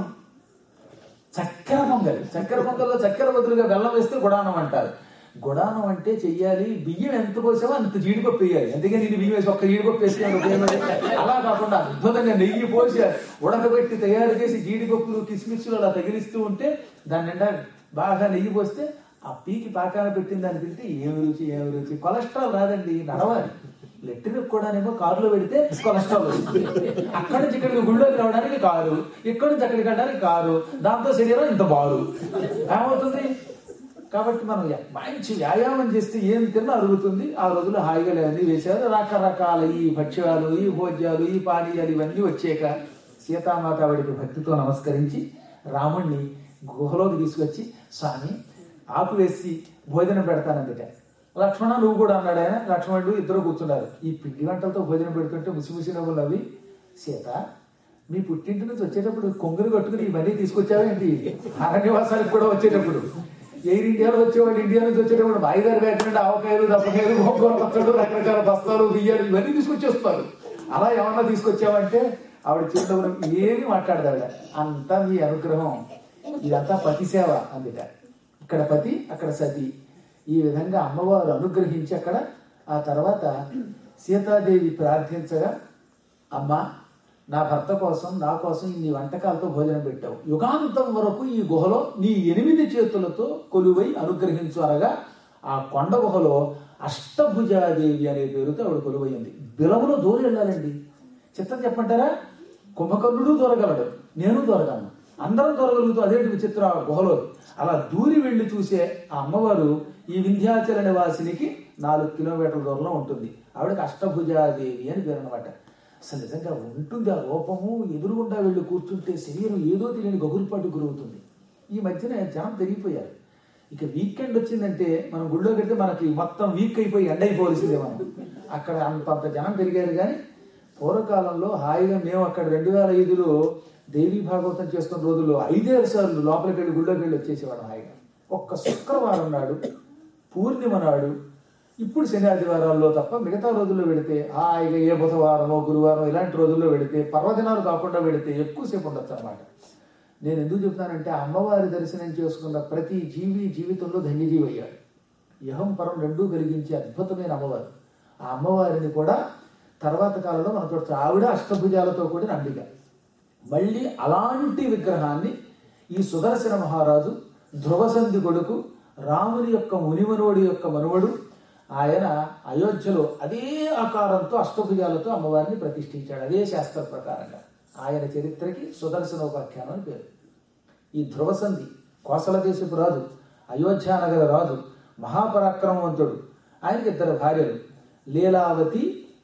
చక్కెర పొంగలి చక్కెర పొంగల్లో చక్కెర బదులుగా బెల్లం వేస్తే గుడానం అంటారు గుడానం అంటే చెయ్యాలి బియ్యం ఎంత పోసావో అంత జీడిపప్పు వేయాలి అందుకని ఇది బియ్యం వేసి ఒక్క జీడిపప్పు వేస్తే అంత ఉపయోగం లేదు. అలా కాకుండా అద్భుతంగా నెయ్యి పోసి ఉడకబెట్టి తయారు చేసి జీడిపప్పులు కిస్మిస్లు అలా తగిలిస్తూ ఉంటే దాని నిండా బాగా నెయ్యి పోస్తే ఆ పీకి పాకాన పెట్టిన దాన్ని తింటే ఏమి రుచి ఏమి రుచి కొలెస్ట్రాల్ రాదండి నడవాలి లెట్రిన్ కూడానేమో కారులో పెడితే కొలెస్ట్రాల్ వస్తుంది అక్కడి నుంచి ఇక్కడికి గుళ్ళోకి రావడానికి కారు ఇక్కడి నుంచి అక్కడికి వెళ్ళడానికి కారు దాంతో శరీరం ఇంత బారు ఏమవుతుంది కాబట్టి మనం మంచి వ్యాయామం చేస్తే ఏం తిన్నా అరుగుతుంది ఆ రోజులు హాయిగా లేవన్నీ వేశారు రకరకాల ఈ భక్ష్యాలు ఈ భోజ్యాలు ఈ పానీయాలు ఇవన్నీ వచ్చాక సీతామాత ఆవిడికి భక్తితో నమస్కరించి రాముణ్ణి గుహలోకి తీసుకొచ్చి స్వామి ఆకు వేసి భోజనం పెడతానందుట లక్ష్మణ నువ్వు కూడా అన్నాడు ఆయన లక్ష్మణుడు ఇద్దరు కూర్చున్నారు ఈ పిండి వంటలతో భోజనం పెడుతుంటే ముసి ముసి నవ్వులు అవి సీత మీ పుట్టింటి నుంచి వచ్చేటప్పుడు కొంగులు కట్టుకుని ఇవన్నీ తీసుకొచ్చావేంటి అరణ్యవాసానికి కూడా వచ్చేటప్పుడు ఎయిర్ ఇండియాలో వచ్చేవాళ్ళు ఇండియా నుంచి వచ్చేటప్పుడు బాయిదారు వేసినట్టు ఆవకాయలు దప్పకాయలు గొంగూర పచ్చళ్ళు రకరకాల బస్తాలు బియ్యాలు ఇవన్నీ తీసుకొచ్చేస్తారు అలా ఏమన్నా తీసుకొచ్చావంటే ఆవిడ చిరునవ్వు ఏమి మాట్లాడదు ఆవిడ అంతా మీ అనుగ్రహం ఇదంతా పతి సేవ అందుట ఇక్కడ పతి అక్కడ సతి ఈ విధంగా అమ్మవారు అనుగ్రహించి అక్కడ ఆ తర్వాత సీతాదేవి ప్రార్థించగా అమ్మా నా భర్త కోసం నా కోసం ఇన్ని వంటకాలతో భోజనం పెట్టావు యుగాంతం వరకు ఈ గుహలో నీ ఎనిమిది చేతులతో కొలువై అనుగ్రహించు అనగా ఆ కొండ గుహలో అష్టభుజాదేవి అనే పేరుతో ఆవిడ కొలువైంది బిలములో దూరం వెళ్ళాలండి చిత్తం చెప్పంటారా కుంభకర్ణుడు దూరగలడు నేను దూరగలను అందరం దూరగలుగుతూ అదేంటి విచిత్ర ఆ గుహలో అలా దూరి వెళ్ళి చూసే ఆ అమ్మవారు ఈ వింధ్యాచల నివాసినికి నాలుగు కిలోమీటర్ల దూరంలో ఉంటుంది ఆవిడకి అష్టభుజాదేవి అని పేరు అనమాట అసలు నిజంగా ఉంటుంది ఆ రూపము ఎదురుగుండా వెళ్ళి కూర్చుంటే శరీరం ఏదో తెలియని గగురుపాటు గురవుతుంది ఈ మధ్యన జనం పెరిగిపోయారు ఇక వీకెండ్ వచ్చిందంటే మనం గుళ్ళో పెడితే మనకి మొత్తం వీక్ అయిపోయి ఎండ్ అయిపోవలసిందే మనం అక్కడ అంతంత జనం పెరిగారు కానీ పూర్వకాలంలో హాయిగా మేము అక్కడ రెండు వేల ఐదులో దేవీ భాగవతం చేస్తున్న రోజుల్లో ఐదేరు సార్లు లోపలికి వెళ్ళి గుళ్ళోకి వెళ్ళి వచ్చేసేవాడు హాయిగా ఒక్క శుక్రవారం నాడు పూర్ణిమ నాడు ఇప్పుడు శని ఆదివారాల్లో తప్ప మిగతా రోజుల్లో వెళితే హాయిగా ఏ బుధవారమో గురువారం ఇలాంటి రోజుల్లో వెళితే పర్వదినాలు కాకుండా వెళితే ఎక్కువసేపు ఉండొచ్చు అనమాట నేను ఎందుకు చెప్తానంటే ఆ అమ్మవారి దర్శనం చేసుకున్న ప్రతి జీవి జీవితంలో ధన్యజీవి అయ్యాడు యహం పరం రెండూ కలిగించే అద్భుతమైన అమ్మవారు ఆ అమ్మవారిని కూడా తర్వాత కాలంలో మనం చూడచ్చు ఆవిడ అష్టభుజాలతో కూడిన అంబిక మళ్ళీ అలాంటి విగ్రహాన్ని ఈ సుదర్శన మహారాజు ధ్రువసంధి కొడుకు రాముని యొక్క మునిమనువుడి యొక్క మనువడు ఆయన అయోధ్యలో అదే ఆకారంతో అష్టభుజాలతో అమ్మవారిని ప్రతిష్ఠించాడు అదే శాస్త్ర ప్రకారంగా ఆయన చరిత్రకి సుదర్శనోపాఖ్యానం అని పేరు ఈ ధ్రువసంధి కోసల దేశపు రాజు అయోధ్యానగర రాజు మహాపరాక్రమవంతుడు ఆయనకి ఇద్దరు భార్యలు లీలావతి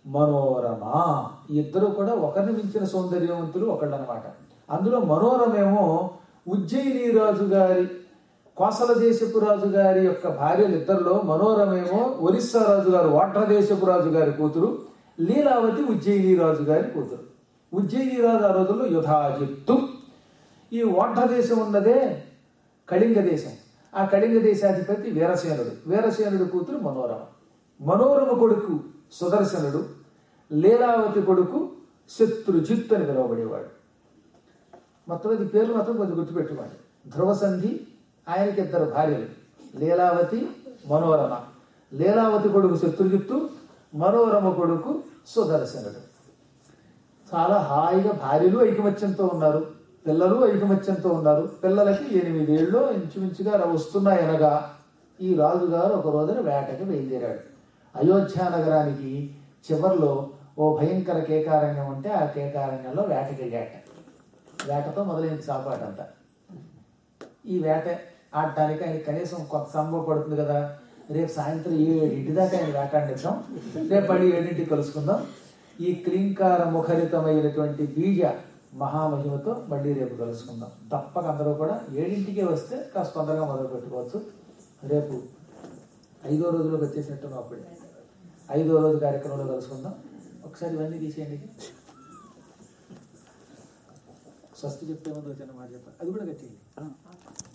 మనోరమ ఈ ఇద్దరు కూడా ఒకరిని మించిన సౌందర్యవంతులు ఒకళ్ళనమాట అందులో మనోరమేమో ఉజ్జయిని రాజు గారి కోసల దేశపు రాజు గారి యొక్క భార్యలు ఇద్దరిలో మనోరమేమో ఒరిస్సా రాజు గారు వాట్ర దేశపు రాజు గారి కూతురు లీలావతి ఉజ్జయిని రాజు గారి కూతురు ఉజ్జయిని రాజు ఆ రోజుల్లో యుధాజిత్తు ఈ ఓట్ర దేశం ఉన్నదే కళింగ దేశం ఆ కళింగ దేశాధిపతి వీరసేనుడు వీరసేనుడు కూతురు మనోరమ మనోరమ కొడుకు సుదర్శనుడు లీలావతి కొడుకు శత్రుజిత్ అని పిలువబడేవాడు మొత్తం ఇది పేర్లు మాత్రం కొంచెం గుర్తుపెట్టుకోండి ధ్రువసంధి ఆయనకి ఇద్దరు భార్యలు లీలావతి మనోరమ లీలావతి కొడుకు శత్రుజిత్తు మనోరమ కొడుకు సుదర్శనుడు చాలా హాయిగా భార్యలు ఐకమత్యంతో ఉన్నారు పిల్లలు ఐకమత్యంతో ఉన్నారు పిల్లలకి ఎనిమిదేళ్ళు ఇంచుమించుగా వస్తున్నాయనగా ఈ రాజుగారు ఒక రోజున వేటకి బయలుదేరాడు అయోధ్య నగరానికి చివర్లో ఓ భయంకర కేకారణ్యం ఉంటే ఆ కేకారణ్యంలో వేటకి వెళ్ళాట వేటతో మొదలైంది చాపాట అంతా ఈ వేట ఆడటానికి ఆయన కనీసం కొంత సంభవం పడుతుంది కదా రేపు సాయంత్రం ఏడింటి దాకా ఆయన వేటాడిద్దాం రేపు మళ్ళీ ఏడింటికి కలుసుకుందాం ఈ క్లీంకార ముఖరితమైనటువంటి బీజ మహామహిమతో మళ్ళీ రేపు కలుసుకుందాం తప్పక అందరూ కూడా ఏడింటికే వస్తే కాస్త తొందరగా మొదలు పెట్టుకోవచ్చు రేపు ఐదో రోజులోకి వచ్చేసినట్టు అప్పుడే ఐదో రోజు కార్యక్రమంలో కలుసుకుందాం ఒకసారి ఇవన్నీ తీసేయండి స్వస్తి చెప్తే ముందు చిన్న మాట చెప్పాలి అది కూడా కట్టేయండి